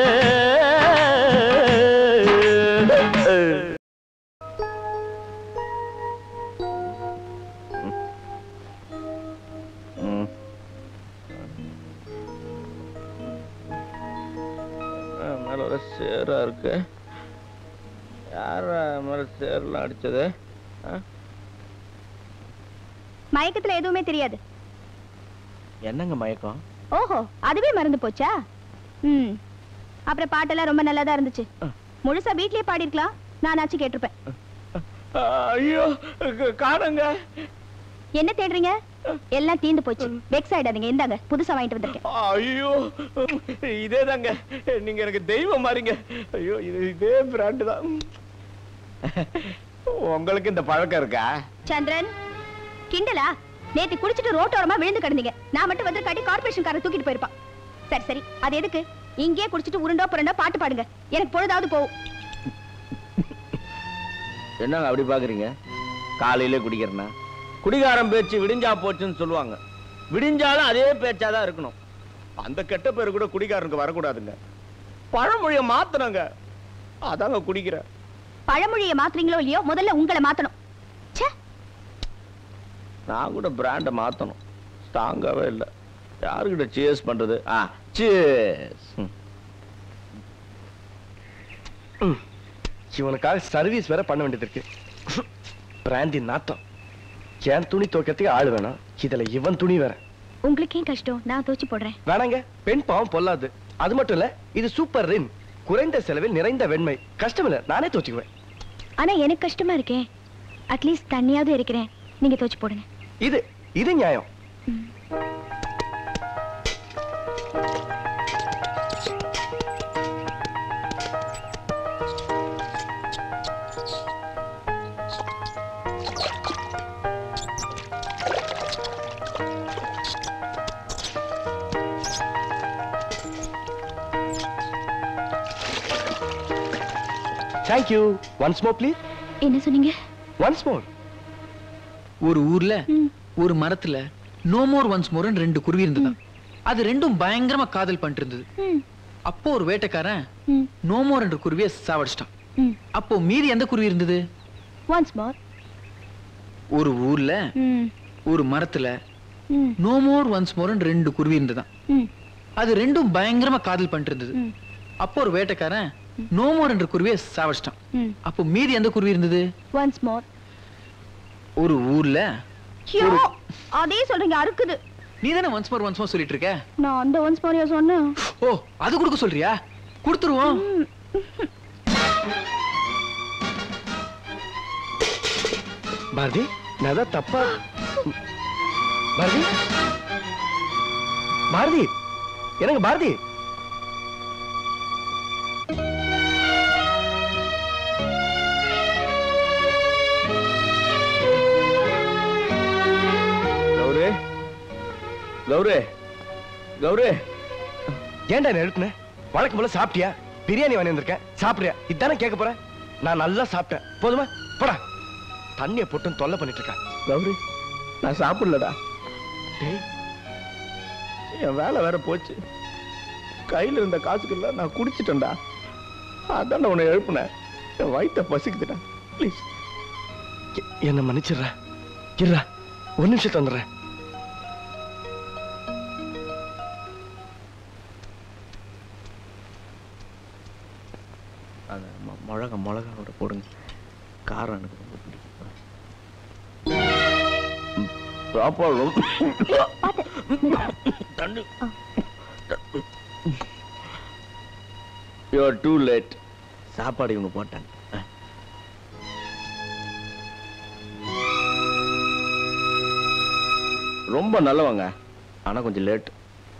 மேல ஒரு சேரா இருக்கு யார மேல சேர்லாம் அடிச்சது ஆ? மயக்கத்துல எதுவுமே தெரியாது என்னங்க மயக்கம் ஓஹோ அதுவே மறந்து போச்சா ம் அப்புறம் பாட்டெல்லாம் ரொம்ப நல்லா தான் இருந்துச்சு முழுசா வீட்லயே பாடிருக்கலாம் நானாச்சும் கேட்டிருப்பேன் ஐயோ காணுங்க என்ன தேடுறீங்க எல்லாம் தீந்து போச்சு வெக்ஸ் ஆயிடாதீங்க இந்தாங்க புதுசா வாங்கிட்டு வந்திருக்கேன் ஐயோ இதே தாங்க நீங்க எனக்கு தெய்வம் மாறிங்க ஐயோ இது இதே பிராண்டு தான் உங்களுக்கு இந்த பழக்கம் இருக்கா சந்திரன் கிண்டலா நேத்து குடிச்சிட்டு ரோட்டோரமா விழுந்து கிடந்தீங்க நான் மட்டும் வந்து கட்டி கார்பரேஷன் காரன் தூக்கிட்டு போயிருப்பான் சரி சரி அது எதுக்கு இங்கேயே குடிச்சிட்டு உருண்டோ புரண்டோ பாட்டு பாடுங்க எனக்கு பொழுதாவது போகும் என்னங்க அப்படி பாக்குறீங்க காலையில குடிக்கிறேன்னா குடிகாரம் பேச்சு விடிஞ்சா போச்சுன்னு சொல்லுவாங்க விடிஞ்சாலும் அதே பேச்சாதான் இருக்கணும் அந்த கெட்ட பேர் கூட குடிகாரனுக்கு வரக்கூடாதுங்க பழமொழிய மாத்தணுங்க அதாங்க குடிக்கிறேன் பழமொழியை மாத்துறீங்களோ இல்லையோ முதல்ல உங்களை மாத்தணும் நான் கூட பிராண்டை மாத்தணும் ஸ்ட்ராங்காவே இல்லை யாருக்கிட்ட சேஸ் பண்றது ஆ சேஸ் இவனுக்காக சர்வீஸ் வேற பண்ண வேண்டியது இருக்கு பிராந்தி நாத்தம் என் துணி துவைக்கிறதுக்கு ஆள் வேணும் இதுல இவன் துணி வேற உங்களுக்கு ஏன் கஷ்டம் நான் தோச்சு போடுறேன் வேணாங்க பெண் பாவம் பொல்லாது அது மட்டும் இல்ல இது சூப்பர் ரின் குறைந்த செலவில் நிறைந்த வெண்மை கஷ்டம் இல்ல நானே தோச்சுக்குவேன் ஆனா எனக்கு கஷ்டமா இருக்கே அட்லீஸ்ட் தண்ணியாவது இருக்கிறேன் நீங்க தோச்சு போடுங்க இது இது நியாயம் thank you once more please என்ன சொன்னீங்க ஒன்ஸ் மோர் ஒரு ஊர்ல ஒரு மரத்துல நோ மோர் ஒன்ஸ் மோர்னு ரெண்டு குருவி இருந்ததாம் அது ரெண்டும் பயங்கரமா காதல் பண்ணிட்டு இருந்தது அப்போ ஒரு வேட்டைக்காரன் நோ மோர் என்ற குருவியை சாவடிச்சிட்டான் அப்போ மீதி எந்த குருவி இருந்தது ஒன்ஸ் மோர் ஒரு ஊர்ல ஒரு மரத்துல நோ மோர் ஒன்ஸ் மோர்னு ரெண்டு குருவி இருந்ததாம் அது ரெண்டும் பயங்கரமா காதல் பண்ணிட்டு இருந்தது அப்போ ஒரு வேட்டைக்காரன் நோ மோர் என்ற குருவியை சாவடிச்சிட்டான் அப்போ மீதி எந்த குருவி இருந்தது ஒன்ஸ் மோர் ஒரு ஊர்ல ஐயோ அதே சொல்றீங்க அறுக்குது நீ தானே ஒன்ஸ் மோர் ஒன்ஸ் மோர் சொல்லிட்டு இருக்க நான் அந்த ஒன்ஸ் மோரியா சொன்னேன் ஓ அது கொடுக்க சொல்றியா கொடுத்துருவோம் பாரதி நான் ஏதாவது தப்பா பாரதி பாரதி எனக்கு பாரதி கௌரி கௌரி கௌரி ஏன்டா என்ன எழுப்புன வழக்கம் போல சாப்பிட்டியா பிரியாணி வாங்கி வந்திருக்கேன் சாப்பிடுறியா இதானே கேட்க போறேன் நான் நல்லா சாப்பிட்டேன் போதுமா போடா தண்ணியை போட்டு தொல்லை பண்ணிட்டு இருக்கேன் கௌரி நான் சாப்பிடலடா டேய் என் வேலை வேற போச்சு கையில இருந்த காசுக்கெல்லாம் நான் குடிச்சிட்டேன்டா அதான் உன்னை எழுப்புனேன் என் வயித்தை பசிக்குதுடா ப்ளீஸ் என்ன மன்னிச்சிடுற இருடா ஒரு நிமிஷம் வந்துடுறேன் அந்த மொ- மிளகா மிளகா கூட போடுங்க காரம் எனக்கு ரொம்ப பிடிக்கும். ம், சாப்பாடு தண்ணி யூஆர் டூ லேட் சாப்பாடு இவங்க போட்டாங்க அஹ். ரொம்ப நல்லவங்க ஆனா கொஞ்சம் லேட்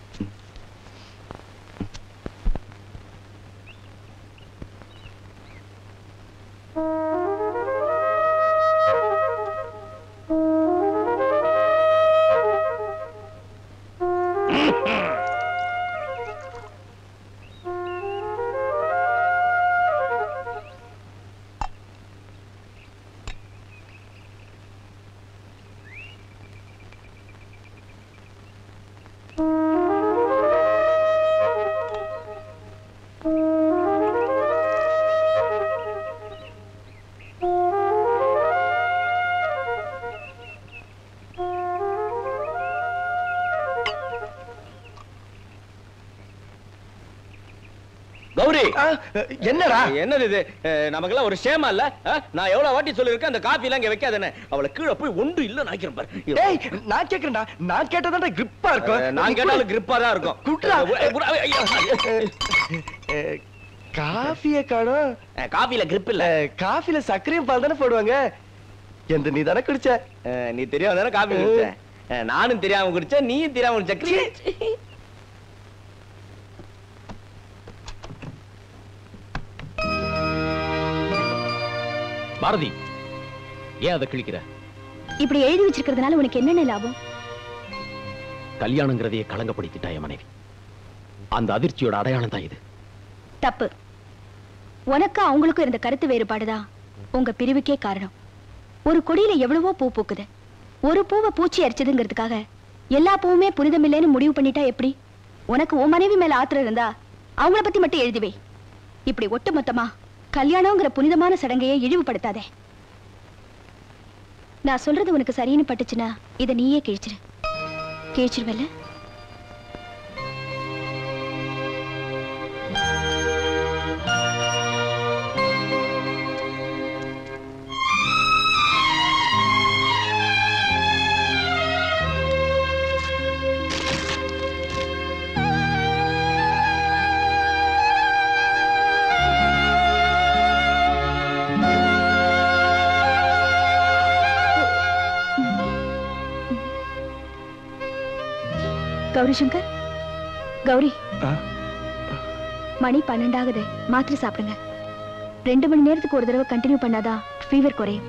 கௌரி என்னடா என்னது இது அஹ், நமக்கெல்லாம் ஒரு ஷேமா இல்ல அஹ், நான் எவ்வளவு வாட்டி சொல்லிருக்கேன் அந்த காபி எல்லாம் இங்க வைக்காதேன்னு அவளை கீழே போய் ஒன்று இல்ல நினைக்கிறேன் பாரு ஏய் நான் கேக்குறேன்டா நான் கேட்டதான்டா கிரிப்பா இருக்கும் அஹ், நான் கேட்டாலும் கிரிப்பா தான் இருக்கும் குட்ரா. அஹ், குட்ரா, ஐயோ. காஃபிய காணோம் காஃபில கிரிப் இல்ல காஃபில சர்க்கரையும் பால் தானே போடுவாங்க எந்த நீ தானே குடிச்ச அஹ், நீ தெரியாம தானே காபி குடிச்ச அஹ், நானும் தெரியாம குடிச்சேன் நீயும் தெரியாம குடிச்ச பாரதி ஏன் அதை கிழிக்கிற இப்படி எழுதி வச்சிருக்கிறதுனால உனக்கு என்னென்ன லாபம் கல்யாணங்கிறதையே களங்கப்படுத்திட்டா என் மனைவி அந்த அதிர்ச்சியோட அடையாளம் தான் இது தப்பு உனக்கு அவங்களுக்கும் இருந்த கருத்து வேறுபாடுதான் உங்க பிரிவுக்கே காரணம் ஒரு கொடியில எவ்வளவோ பூ பூக்குது ஒரு பூவை பூச்சி அரிச்சதுங்கிறதுக்காக எல்லா பூவுமே புனிதமில்லைன்னு முடிவு பண்ணிட்டா எப்படி உனக்கு உன் மனைவி மேல ஆத்திரம் இருந்தா அவங்கள பத்தி மட்டும் எழுதி வை இப்படி ஒட்டு மொத்தமா கல்யாணங்கிற புனிதமான சடங்கையே இழிவுபடுத்தாதே நான் சொல்றது உனக்கு சரின்னு பட்டுச்சுன்னா இதை நீயே கிழிச்சிரு கிழிச்சிருவல்ல கௌரி சங்கர் கௌரி மணி பன்னெண்டாகுது மாத்திரை சாப்பிடுங்க ரெண்டு மணி நேரத்துக்கு ஒரு தடவை கண்டினியூ பண்ணாதான் ஃபீவர் குறையும்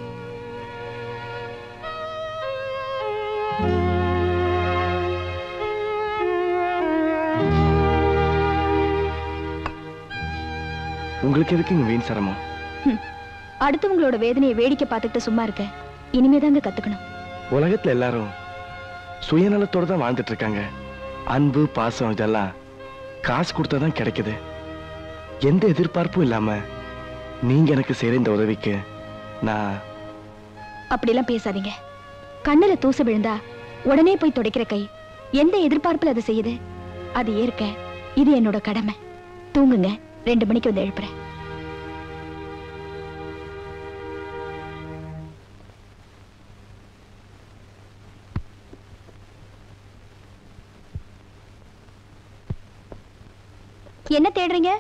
உங்களுக்கு எதுக்கு இங்க வீண் சிரமம் ஹம். அடுத்தவங்களோட வேதனையை வேடிக்கை பார்த்துக்கிட்டு சும்மா இருக்க இனிமேதாங்க கத்துக்கணும் உலகத்துல எல்லாரும் சுயநலத்தோட தான் வாழ்ந்துட்டு இருக்காங்க அன்பு பாசம் இதெல்லாம் காசு கொடுத்தாதான் கிடைக்குது எந்த எதிர்பார்ப்பும் இல்லாம நீங்க எனக்கு செய்யற இந்த உதவிக்கு நான் அப்படிலாம் பேசாதீங்க கண்ணுல தூசு விழுந்தா உடனே போய் துடைக்கிற கை எந்த எதிர்பார்ப்புல அதை செய்யுது அது ஏற்க இது என்னோட கடமை தூங்குங்க ரெண்டு மணிக்கு வந்து எழுப்புறேன் என்ன தேடுறீங்க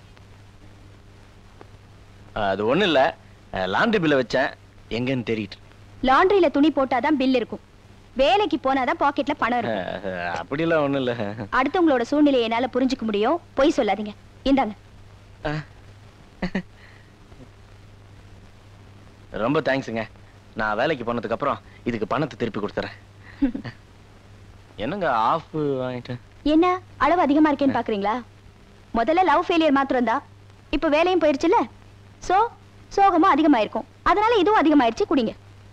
அது ஒண்ணும் இல்ல லாண்ட்ரி பில்ல வச்சேன் எங்கன்னு தெரியிட்டு லாண்டரியில துணி போட்டாதான் பில் இருக்கும் வேலைக்கு போனாதான் பாக்கெட்ல பணம் இருக்கும் அஹ், அப்படிலாம் ஒண்ணும் இல்ல அடுத்தவங்களோட சூழ்நிலையை என்னால புரிஞ்சுக்க முடியும் பொய் சொல்லாதீங்க இந்தாங்க ரொம்ப தேங்க்ஸுங்க நான் வேலைக்கு போனதுக்கு அப்புறம் இதுக்கு பணத்தை திருப்பி கொடுத்துறேன் என்னங்க ஆஃப் வாங்கிட்டேன் என்ன அளவு அதிகமா இருக்கேன்னு பாக்குறீங்களா முதல்ல லவ் ஃபெயிலியர் மாத்திரம் தான் இப்ப வேலையும் போயிருச்சுல சோ சோகமும் அதிகமாயிருக்கும் அதனால இதுவும் அதிகமாயிருச்சு குடிங்க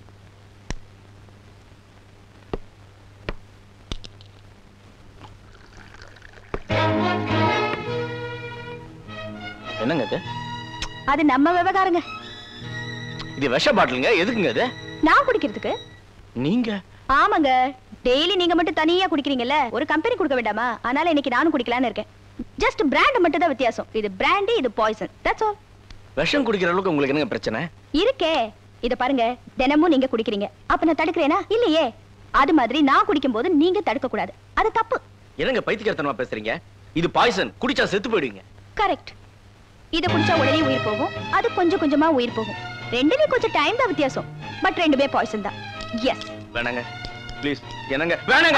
என்னங்க இது அது நம்ம விவகாரங்க இது விஷ பாட்டிலுங்க எதுக்குங்க இது நான் குடிக்கிறதுக்கு நீங்க ஆமாங்க டெய்லி நீங்க மட்டும் தனியா குடிக்கிறீங்கல்ல ஒரு கம்பெனி கொடுக்க வேண்டாமா அதனால இன்னைக்கு நானும் குடிக்கலாம்னு இருக்கேன் ஜஸ்ட் பிராண்ட் மட்டும் தான் வித்தியாசம் இது பிராண்ட் இது பாய்சன் தட்ஸ் ஆல் விஷம் குடிக்கிற அளவுக்கு உங்களுக்கு என்னங்க பிரச்சனை இருக்கே இத பாருங்க தினமும் நீங்க குடிக்கிறீங்க அப்ப நான் தடுக்கிறேனா இல்லையே அது மாதிரி நான் குடிக்கும் போது நீங்க தடுக்க கூடாது அது தப்பு என்னங்க பைத்தியக்காரத்தனமா பேசுறீங்க இது பாய்சன் குடிச்சா செத்து போயிடுவீங்க கரெக்ட் இத குடிச்சா உடனே உயிர் போகும் அது கொஞ்சம் கொஞ்சமா உயிர் போகும் ரெண்டுலயும் கொஞ்சம் டைம் தான் வித்தியாசம் பட் ரெண்டுமே பாய்சன் தான் எஸ் வேணாங்க ப்ளீஸ் என்னங்க வேணாங்க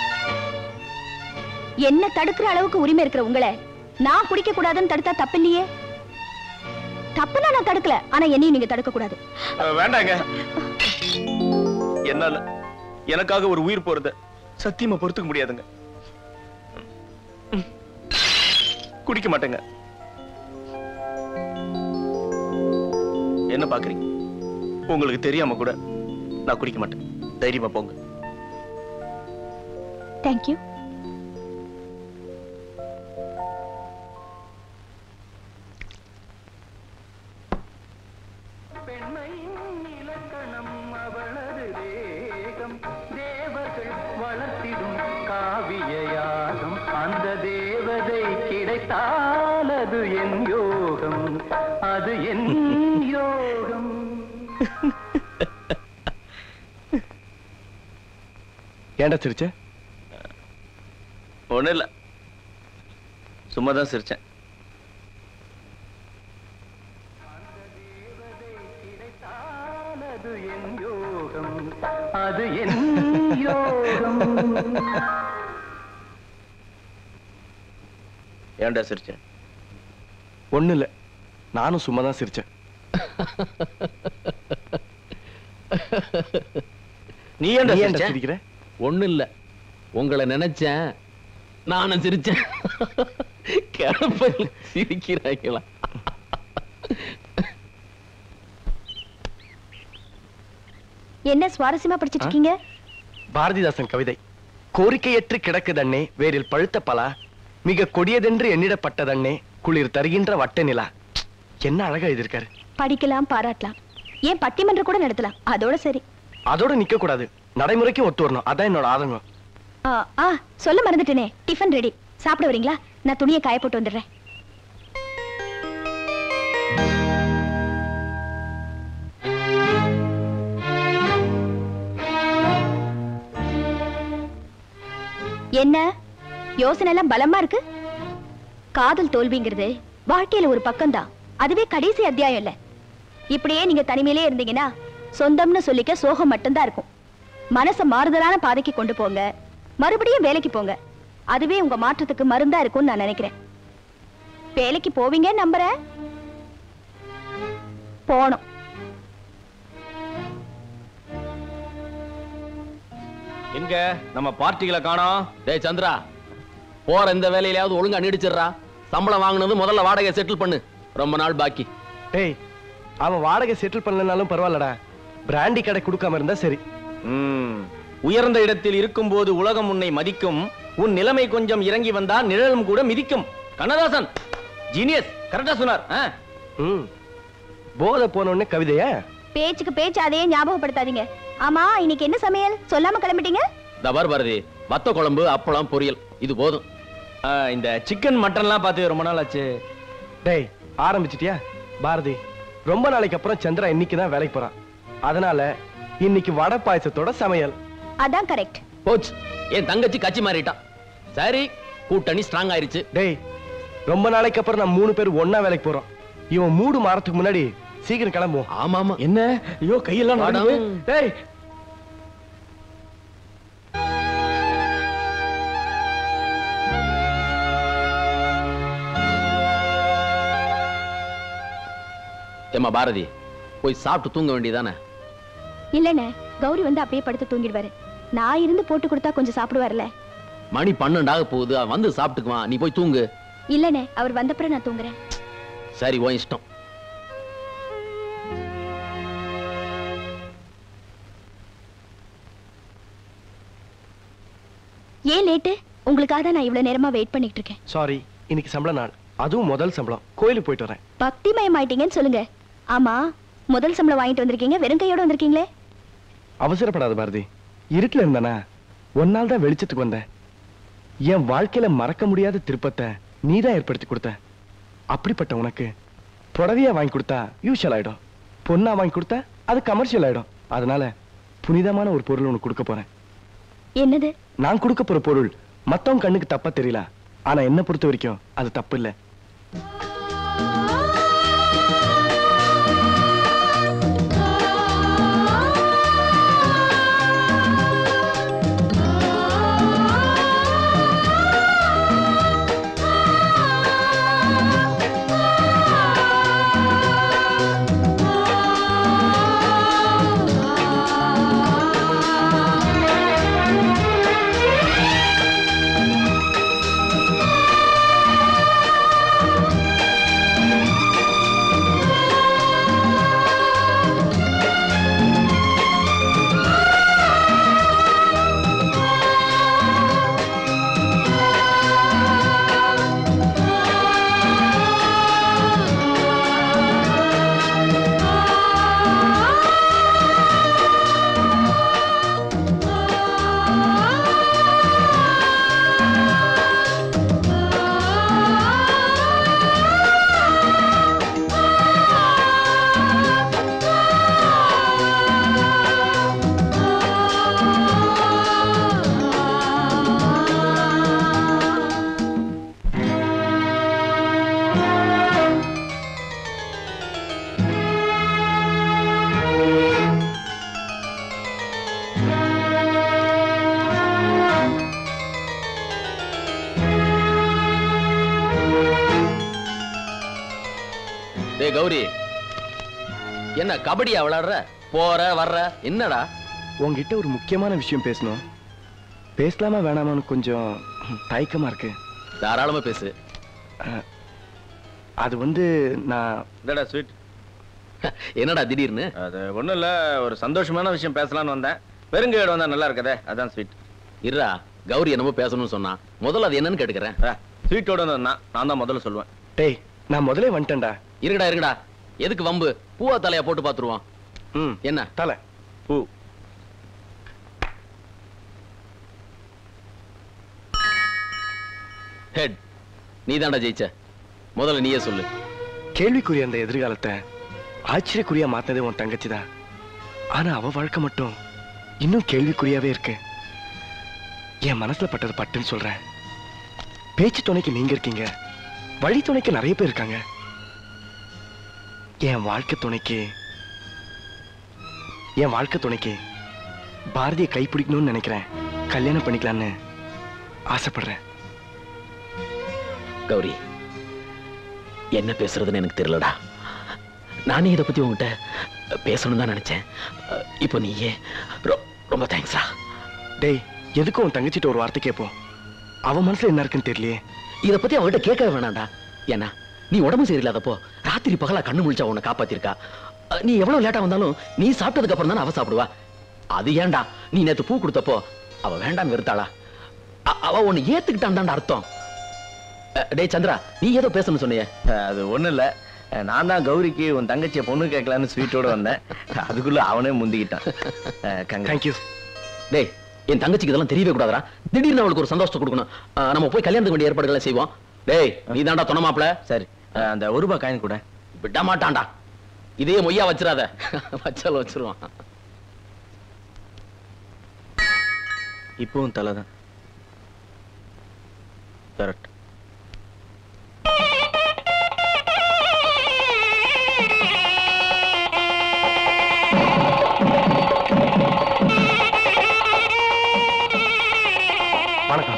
என்ன தடுக்கிற அளவுக்கு உரிமை இருக்கிற உங்களை நான் குடிக்க கூடாதுன்னு தடுத்தா தப்பு இல்லையே தப்புனா நான் தடுக்கல ஆனா என்னையும் நீங்க தடுக்க கூடாது அஹ், வேண்டாங்க என்னால எனக்காக ஒரு உயிர் போறத சத்தியமா பொறுத்துக்க முடியாதுங்க ம். குடிக்க மாட்டேங்க என்ன பாக்குறீங்க உங்களுக்கு தெரியாம கூட நான் குடிக்க மாட்டேன் தைரியமா போங்க தேங்க்யூ வளர்த்திடும் காவியயாகம் அந்த தேவதை கிடைத்தால் அது என் யோகம் அது என் யோகம் ஏன்டா சிரிச்ச ஒண்ணும் இல்ல சும்மா தான் சிரிச்சேன் அது என் யோகம் அது என் யோகம் ஏன்டா சிரிச்சேன் ஒண்ணு இல்ல நானும் சும்மா தான் சிரிச்சேன் நீ ஏன்டா நீ ஏன்டா சிரிச்ச? சிரிக்கிற? ஒண்ணும் இல்ல உங்களை நினைச்சேன் நானும் சிரிச்சேன் கிளப்பல் சிரிக்கிறாங்களா என்ன சுவாரஸ்யமா படிச்சிட்டு இருக்கீங்க பாரதிதாசன் கவிதை கோரிக்கையற்று கிடக்குதண்ணே வேரில் பழுத்த பலா மிக கொடியதென்று எண்ணிடப்பட்டதண்ணே குளிர் தருகின்ற வட்ட நிலா என்ன அழகா எழுதியிருக்காரு படிக்கலாம் பாராட்டலாம் ஏன் பட்டிமன்றம் கூட நடத்தலாம் அதோட சரி அதோட நிக்க கூடாது நடைமுறைக்கு ஒத்து வரணும் அதான் என்னோட ஆதங்கம் ஆ, ஆ சொல்ல மறந்துட்டேனே டிஃபன் ரெடி சாப்பிட வரீங்களா நான் துணியை காய போட்டு வந்துடுறேன் என்ன யோசனை எல்லாம் பலமா இருக்கு காதல் தோல்விங்கிறது வாழ்க்கையில ஒரு பக்கம்தான் அதுவே கடைசி அத்தியாயம் இல்ல இப்படியே நீங்க தனிமையிலே இருந்தீங்கன்னா சொந்தம்னு சொல்லிக்க சோகம் மட்டும்தான் இருக்கும் மனச மாறுதலான பாதைக்கு கொண்டு போங்க மறுபடியும் வேலைக்கு போங்க அதுவே உங்க மாற்றத்துக்கு மருந்தா இருக்கும்னு நான் நினைக்கிறேன் வேலைக்கு போவீங்க நம்புறேன் போனோம் எங்க நம்ம பார்ட்டிகளை காணோம் டேய் சந்திரா போற இந்த வேலையிலயாவது ஒழுங்கா நீடிச்சிடுறா சம்பளம் வாங்குனது முதல்ல வாடகை செட்டில் பண்ணு ரொம்ப நாள் பாக்கி டேய் அவன் வாடகை செட்டில் பண்ணலனாலும் பரவாயில்லடா பிராண்டி கடை கொடுக்காம இருந்தா சரி ம். உயர்ந்த இடத்தில் இருக்கும்போது உலகம் உன்னை மதிக்கும் உன் நிலைமை கொஞ்சம் இறங்கி வந்தா நிழலும் கூட மிதிக்கும் கண்ணதாசன் ஜீனியஸ் கரெக்டா சொன்னார் ஆ? ம் போதை போன உடனே கவிதையா பேச்சுக்கு பேச்சு அதையே ஞாபகப்படுத்தாதீங்க ஆமா இன்னைக்கு என்ன சமையல் சொல்லாம கிளம்பிட்டீங்க தபார் பாரதி வத்த குழம்பு அப்பளம் பொரியல் இது போதும் ஆ, இந்த சிக்கன் மட்டன்லாம் பார்த்து ரொம்ப நாள் ஆச்சு டேய் ஆரம்பிச்சிட்டியா பாரதி ரொம்ப நாளைக்கு அப்புறம் சந்திரா இன்னைக்கு தான் வேலைக்கு போறான் அதனால இன்னைக்கு வடை பாயசத்தோட சமையல் அதான் கரெக்ட் போச்சு என் தங்கச்சி கட்சி மாறிட்டான் சரி கூட்டணி ஸ்ட்ராங் ஆயிருச்சு டேய் ரொம்ப நாளைக்கு அப்புறம் நான் மூணு பேர் ஒண்ணா வேலைக்கு போறோம் இவன் மூடு மாறத்துக்கு முன்னாடி சீக்கிரம் கிளம்புவோம் ஆமா ஆமா என்ன ஐயோ கையெல்லாம் நடுங்குது. டேய் ஏமா பாரதி போய் சாப்பிட்டு தூங்க வேண்டியதானே இல்லண்ணே கௌரி வந்து அப்படியே படுத்து தூங்கிடுவாரு நான் இருந்து போட்டு கொடுத்தா கொஞ்சம் சாப்பிடுவார்ல மணி பன்னெண்டாக போகுது அவன் வந்து சாப்பிட்டுக்குவான் நீ போய் தூங்கு இல்லண்ணே அவர் வந்தப்புறம் நான் தூங்குறேன் சரி உன் இஷ்டம் ஏன் லேட்டு உங்களுக்காக தான் நான் இவ்வளவு நேரமா வெயிட் பண்ணிட்டு இருக்கேன் சாரி இன்னைக்கு சம்பள நாள் அதுவும் முதல் சம்பளம் கோயிலுக்கு போயிட்டு வரேன் பக்தி மயமாயிட்டீங்கன்னு சொல்லுங்க ஆமா முதல் சம்பளம் வாங்கிட்டு வந்திருக்கீங்க வெறும் கையோட வந்திருக்கீங்களே அவசரப்படாத பாரதி இருட்டுல இருந்தானா ஒரு நாள் தான் வெளிச்சத்துக்கு வந்தேன் என் வாழ்க்கையில மறக்க முடியாத திருப்பத்தை நீதான் ஏற்படுத்தி கொடுத்த அப்படிப்பட்ட உனக்கு புடவையா வாங்கி கொடுத்தா யூஷுவல் ஆயிடும் பொண்ணா வாங்கி கொடுத்தா அது கமர்ஷியல் ஆயிடும் அதனால புனிதமான ஒரு பொருள் உனக்கு கொடுக்க போறேன் என்னது நான் கொடுக்க போற பொருள் மத்தவங்க கண்ணுக்கு தப்பா தெரியல ஆனா என்ன பொறுத்த வரைக்கும் அது தப்பு இல்ல டேய் கௌரி என்ன கபடியா விளையாடுற போற வர்ற என்னடா உங்ககிட்ட ஒரு முக்கியமான விஷயம் பேசணும் பேசலாமா வேணாமான்னு கொஞ்சம் தயக்கமா இருக்கு தாராளமா பேசு அஹ், அது வந்து நான் என்னடா ஸ்வீட் என்னடா திடீர்னு அது ஒண்ணும் இல்ல ஒரு சந்தோஷமான விஷயம் பேசலாம்னு வந்தேன் பெருங்கையோட வந்தா நல்லா இருக்கதே அதான் ஸ்வீட் இருடா கௌரி என்னமோ பேசணும்னு சொன்னா முதல்ல அது என்னன்னு கேட்டுக்கிறேன் ஸ்வீட்டோட வந்தா நான் தான் முதல்ல சொல்லுவேன் டேய் நான் முதல்ல வந்துட்டேன்டா இருக்கடா இருக்கடா எதுக்கு வம்பு பூவா தலையா போட்டு பாத்துருவோம் ம் என்ன தலை பூ ஹெட் நீ தான்டா ஜெயிச்ச முதல்ல நீயே சொல்லு கேள்விக்குரிய அந்த எதிர்காலத்தை ஆச்சரியக்குறியா மாத்தினது உன் தங்கச்சி தான் ஆனா அவ வாழ்க்கை மட்டும் இன்னும் கேள்விக்குறியாவே இருக்கு என் மனசுல பட்டது பட்டுன்னு சொல்றேன் பேச்சு துணைக்கு நீங்க இருக்கீங்க வழி துணைக்கு நிறைய பேர் இருக்காங்க என் வாழ்க்கை துணைக்கு என் வாழ்க்கை துணைக்கு பாரதியை கைப்பிடிக்கணும்னு நினைக்கிறேன் கல்யாணம் பண்ணிக்கலான்னு ஆசைப்படுறேன் கௌரி என்ன பேசுறதுன்னு எனக்கு தெரியலடா நானே இதை பத்தி உங்ககிட்ட பேசணும் தான் நினைச்சேன் இப்போ நீயே ரொ- ரொம்ப தேங்க்ஸ்டா டேய் எதுக்கும் உன் தங்கச்சிட்ட ஒரு வார்த்தை கேட்போம் அவ மனசுல என்ன இருக்குன்னு தெரியலையே இத பத்தி அவகிட்ட கேட்கவே வேணாம்டா ஏன்னா நீ உடம்பு சரியில்லாதப்போ ராத்திரி பகலா கண்ணு முழிச்சா உன்னை காப்பாத்திருக்கா அஹ், நீ எவ்வளவு லேட்டா வந்தாலும் நீ சாப்பிட்டதுக்கு அப்புறம் தானே அவ சாப்பிடுவா அது ஏன்டா நீ நேத்து பூ கொடுத்தப்போ அவ வேண்டாம் வெறுத்தாளா அ- அவ உன்னை ஏத்துக்கிட்டான் தான்டா அர்த்தம் அஹ், டேய் சந்திரா நீ ஏதோ பேசணும்னு சொன்னியே அது ஒண்ணும் இல்ல நான் தான் கௌரிக்கு உன் தங்கச்சியை பொண்ணு கேட்கலான்னு ஸ்வீட்டோட வந்தேன் அதுக்குள்ள அவனே முந்திக்கிட்டான் தேங்க்யூ டேய் என் தங்கச்சிக்கு இதெல்லாம் தெரியவே கூடாதுடா திடீர்னு அவளுக்கு ஒரு சந்தோஷத்தை கொடுக்கணும் அஹ், நம்ம போய் கல்யாணத்துக்கு வேண்டிய ஏற்பாடுகளை செய்வோம் டேய் நீ தான்டா துணை மாப்பிள சரி அந்த ஒரு ரூபாய் காயின் கூட விட மாட்டான்டா இதே மொய்யா வச்சிடாத வச்சாலும் வச்சிருவான் இப்பவும் தலை தான் கரெக்ட் வணக்கம்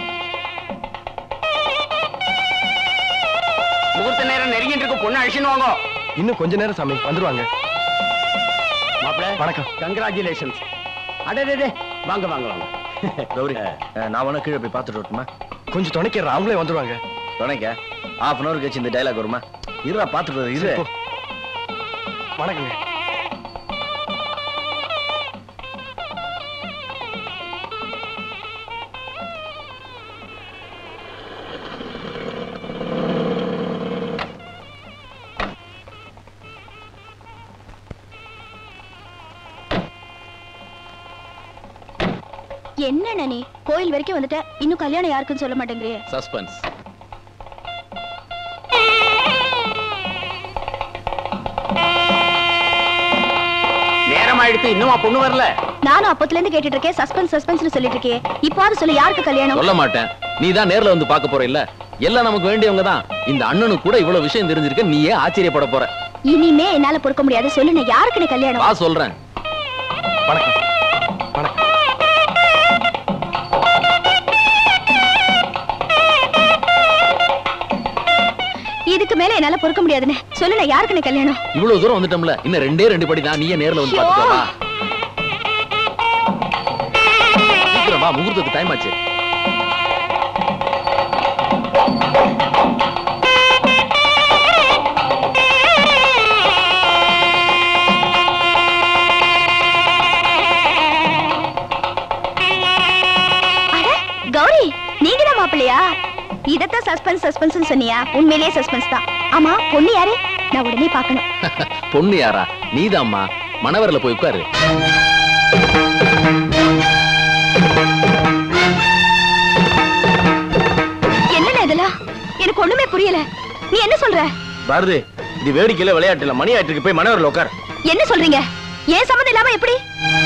முகூர்த்த நேரம் நெருங்கிட்டு இருக்கு பொண்ணு அழிச்சுன்னு வாங்க இன்னும் கொஞ்ச நேரம் சாமி வந்துருவாங்க மாப்பிள வணக்கம் கங்க்ராச்சுலேஷன்ஸ் அடடே வாங்க வாங்க வாங்க கௌரி அஹ், நான் வேணா கீழே போய் பார்த்துட்டு வரட்டுமா கொஞ்சம் துணைக்கிற அவங்களே வந்துருவாங்க துணைக்க ஹாஃப் அன் அவர் கழிச்சு இந்த டைலாக் வருமா இருடா பார்த்துட்டு வரு, இரு சரி, போ. வணக்கங்க என்ன நீ கோயில் வரைக்கும் வந்துட்ட இன்னும் கல்யாணம் யாருக்குன்னு சொல்ல மாட்டேங்கிறியே சஸ்பென்ஸ் நேரம் நேரம் ஆயிடுத்து இன்னுமா பொண்ணு வரல நானும் அப்பத்துல இருந்து கேட்டுட்டு இருக்கேன் சஸ்பென்ஸ் சஸ்பென்ஸ் சொல்லிட்டு இருக்கே இப்பாவது சொல்லு யாருக்கு கல்யாணம் சொல்ல மாட்டேன் நீ தான் நேர்ல வந்து பார்க்க போற இல்ல எல்லாம் நமக்கு வேண்டியவங்க தான் இந்த அண்ணனுக்கு கூட இவ்வளவு விஷயம் தெரிஞ்சிருக்க நீயே ஆச்சரியப்பட போற இனிமே என்னால பொறுக்க முடியாது சொல்லு நான் யாருக்கு கல்யாணம் வா சொல்றேன் இதுக்கு மேல என்னால பொறுக்க முடியாதுன்னு சொல்லு நான் யாருக்கு கல்யாணம் இவ்வளவு தூரம் வந்துட்டோம்ல இன்னும் ரெண்டே ரெண்டு படி தான் நீயே நேர்ல வந்து பார்த்துக்கோ வா சீக்கிரம் வா முகூர்த்தத்துக்கு டைம் ஆச்சு கௌரி நீங்க தான் மாப்பிள்ளையா இதத்தான் சஸ்பென்ஸ் சஸ்பென்ஸ் சொன்னியா உண்மையிலேயே சஸ்பென்ஸ் தான் ஆமா பொண்ணு யாரு நான் உடனே பார்க்கணும் பொண்ணு யாரா நீதாம்மா மணவரில் போய் உட்காரு என்னண்ணா இதெல்லாம் எனக்கு ஒண்ணுமே புரியல நீ என்ன சொல்ற பாரதி இது வேடிக்கையில விளையாட்டு இல்ல மணி ஆயிட்டு போய் மணவரில் உட்கார் என்ன சொல்றீங்க ஏன் சம்மந்தம் இல்லாம எப்படி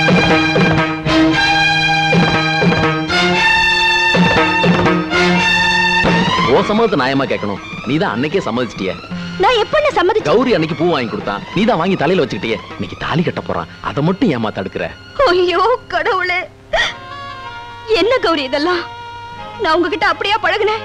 ஓ சம்மதத்தை நியாயமா கேட்கணும் நீதான் அன்னைக்கே சம்மதிச்சிட்டிய நான் எப்பன்னு சம்மதிச்சு கௌரி அன்னைக்கு பூ வாங்கி கொடுத்தான் நீதான் வாங்கி தலையில வச்சுக்கிட்டியே இன்னைக்கு தாலி கட்ட போறான் அதை மட்டும் ஏமா தடுக்கிற ஐயோ கடவுளே என்ன கௌரி இதெல்லாம் நான் உங்ககிட்ட அப்படியா பழகுனேன்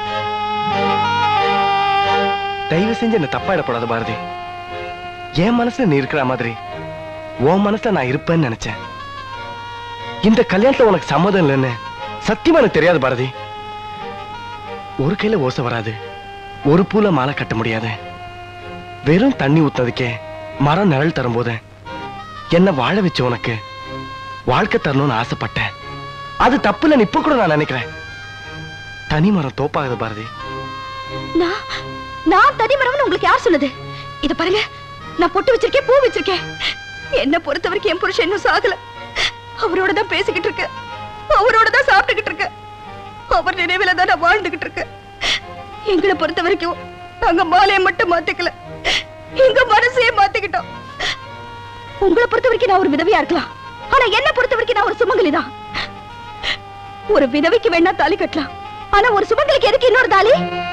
தயவு செஞ்சு என்ன தப்பா இடப்படாத பாரதி என் மனசுல நீ இருக்கிற மாதிரி உன் மனசுல நான் இருப்பேன்னு நினைச்சேன் இந்த கல்யாணத்துல உனக்கு சம்மதம் இல்லைன்னு சத்தியமா எனக்கு தெரியாது பாரதி ஒரு கையில ஓசை வராது ஒரு பூல மாலை கட்ட முடியாது வெறும் தண்ணி ஊத்துனதுக்கே மரம் நிழல் தரும்போது என்ன வாழ வச்ச உனக்கு வாழ்க்கை தரணும்னு ஆசைப்பட்டேன் அது தப்பு இல்லைன்னு இப்ப கூட நான் நினைக்கிறேன் தனி மரம் தோப்பாகுது பாரதி நான் நான் தனிமரம்னு உங்களுக்கு யார் சொன்னது இது பாருங்க நான் பொட்டு வச்சிருக்கேன் பூ வச்சிருக்கேன் என்ன பொறுத்த வரைக்கும் என் புருஷன் இன்னும் சாகல அவரோட தான் பேசிக்கிட்டு இருக்கேன் அவரோட தான் சாப்பிட்டுக்கிட்டு இருக்கேன் அவர் நினைவுல தான் நான் வாழ்ந்துகிட்டு இருக்கேன் எங்களை பொறுத்த வரைக்கும் நாங்க மாலையை மட்டும் மாத்திக்கல எங்க மனசையே மாத்திக்கிட்டோம் உங்களை பொறுத்த வரைக்கும் நான் ஒரு விதவையா இருக்கலாம் ஆனா என்ன பொறுத்த வரைக்கும் நான் ஒரு சுமங்கலி தான் ஒரு விதவைக்கு வேணா தாலி கட்டலாம் ஆனா ஒரு சுமங்கலிக்கு எதுக்கு இன்னொரு தாலி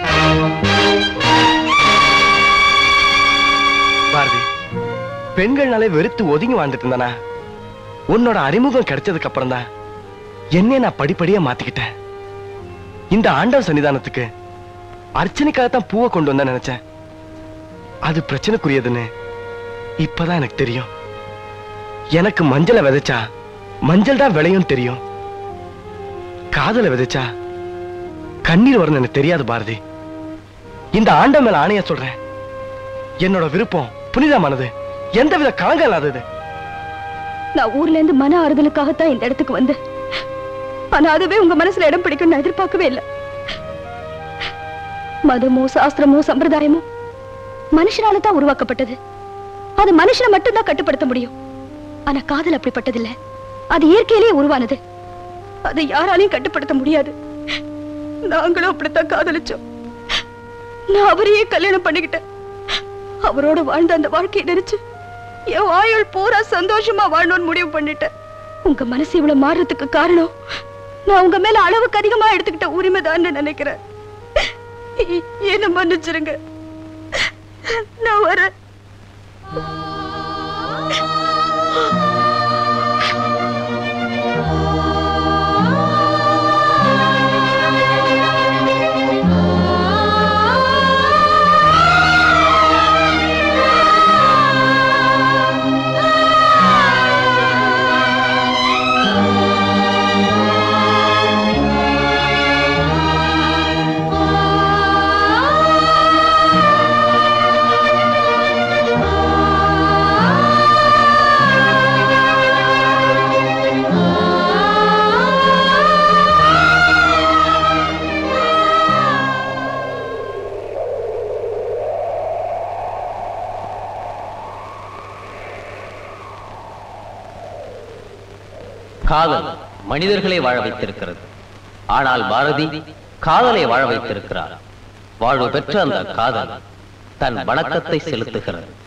பாரதி பெண்கள்னாலே வெறுத்து ஒதுங்கி வாழ்ந்துட்டு இருந்தானா உன்னோட அறிமுகம் கிடைச்சதுக்கு அப்புறம் தான் என்னை நான் படிப்படியா மாத்திக்கிட்டேன் இந்த ஆண்டவ சன்னிதானத்துக்கு அர்ச்சனைக்காகத்தான் பூவை கொண்டு வந்தேன் நினைச்சேன் அது பிரச்சனைக்குரியதுன்னு இப்பதான் எனக்கு தெரியும் எனக்கு மஞ்சளை விதைச்சா மஞ்சள் தான் விளையும் தெரியும் காதலை விதைச்சா கண்ணீர் வரும்னு எனக்கு தெரியாது பாரதி இந்த ஆண்ட மேல ஆணைய சொல்றேன் என்னோட விருப்பம் புனிதமானது எந்தவித கலங்க இல்லாதது நான் ஊர்ல இருந்து மன ஆறுதலுக்காகத்தான் இந்த இடத்துக்கு வந்தேன் ஆனா அதுவே உங்க மனசுல இடம் பிடிக்கும் நான் எதிர்பார்க்கவே இல்லை மதமோ சாஸ்திரமோ சம்பிரதாயமோ மனுஷனால தான் உருவாக்கப்பட்டது அது மனுஷனை மட்டும்தான் கட்டுப்படுத்த முடியும் ஆனா காதல் அப்படிப்பட்டதில்ல அது இயற்கையிலேயே உருவானது அதை யாராலையும் கட்டுப்படுத்த முடியாது நாங்களும் அப்படித்தான் காதலிச்சோம் நான் அவரையே கல்யாணம் பண்ணிக்கிட்டேன் அவரோட வாழ்ந்த அந்த வாழ்க்கையை நினைச்சு என் ஆயுள் பூரா சந்தோஷமா வாழணும்னு முடிவு பண்ணிட்டேன் உங்க மனசு இவ்வளவு மாறுறதுக்கு காரணம் நான் உங்க மேல அளவுக்கு அதிகமா எடுத்துக்கிட்ட உரிமைதான் நினைக்கிறேன் எ- என்ன மன்னிச்சிருங்க நான் வரேன் காதல் மனிதர்களை வாழ வைத்திருக்கிறது ஆனால் பாரதி காதலை வாழ வைத்திருக்கிறார் வாழ்வு பெற்ற அந்த காதல் தன் வணக்கத்தை செலுத்துகிறது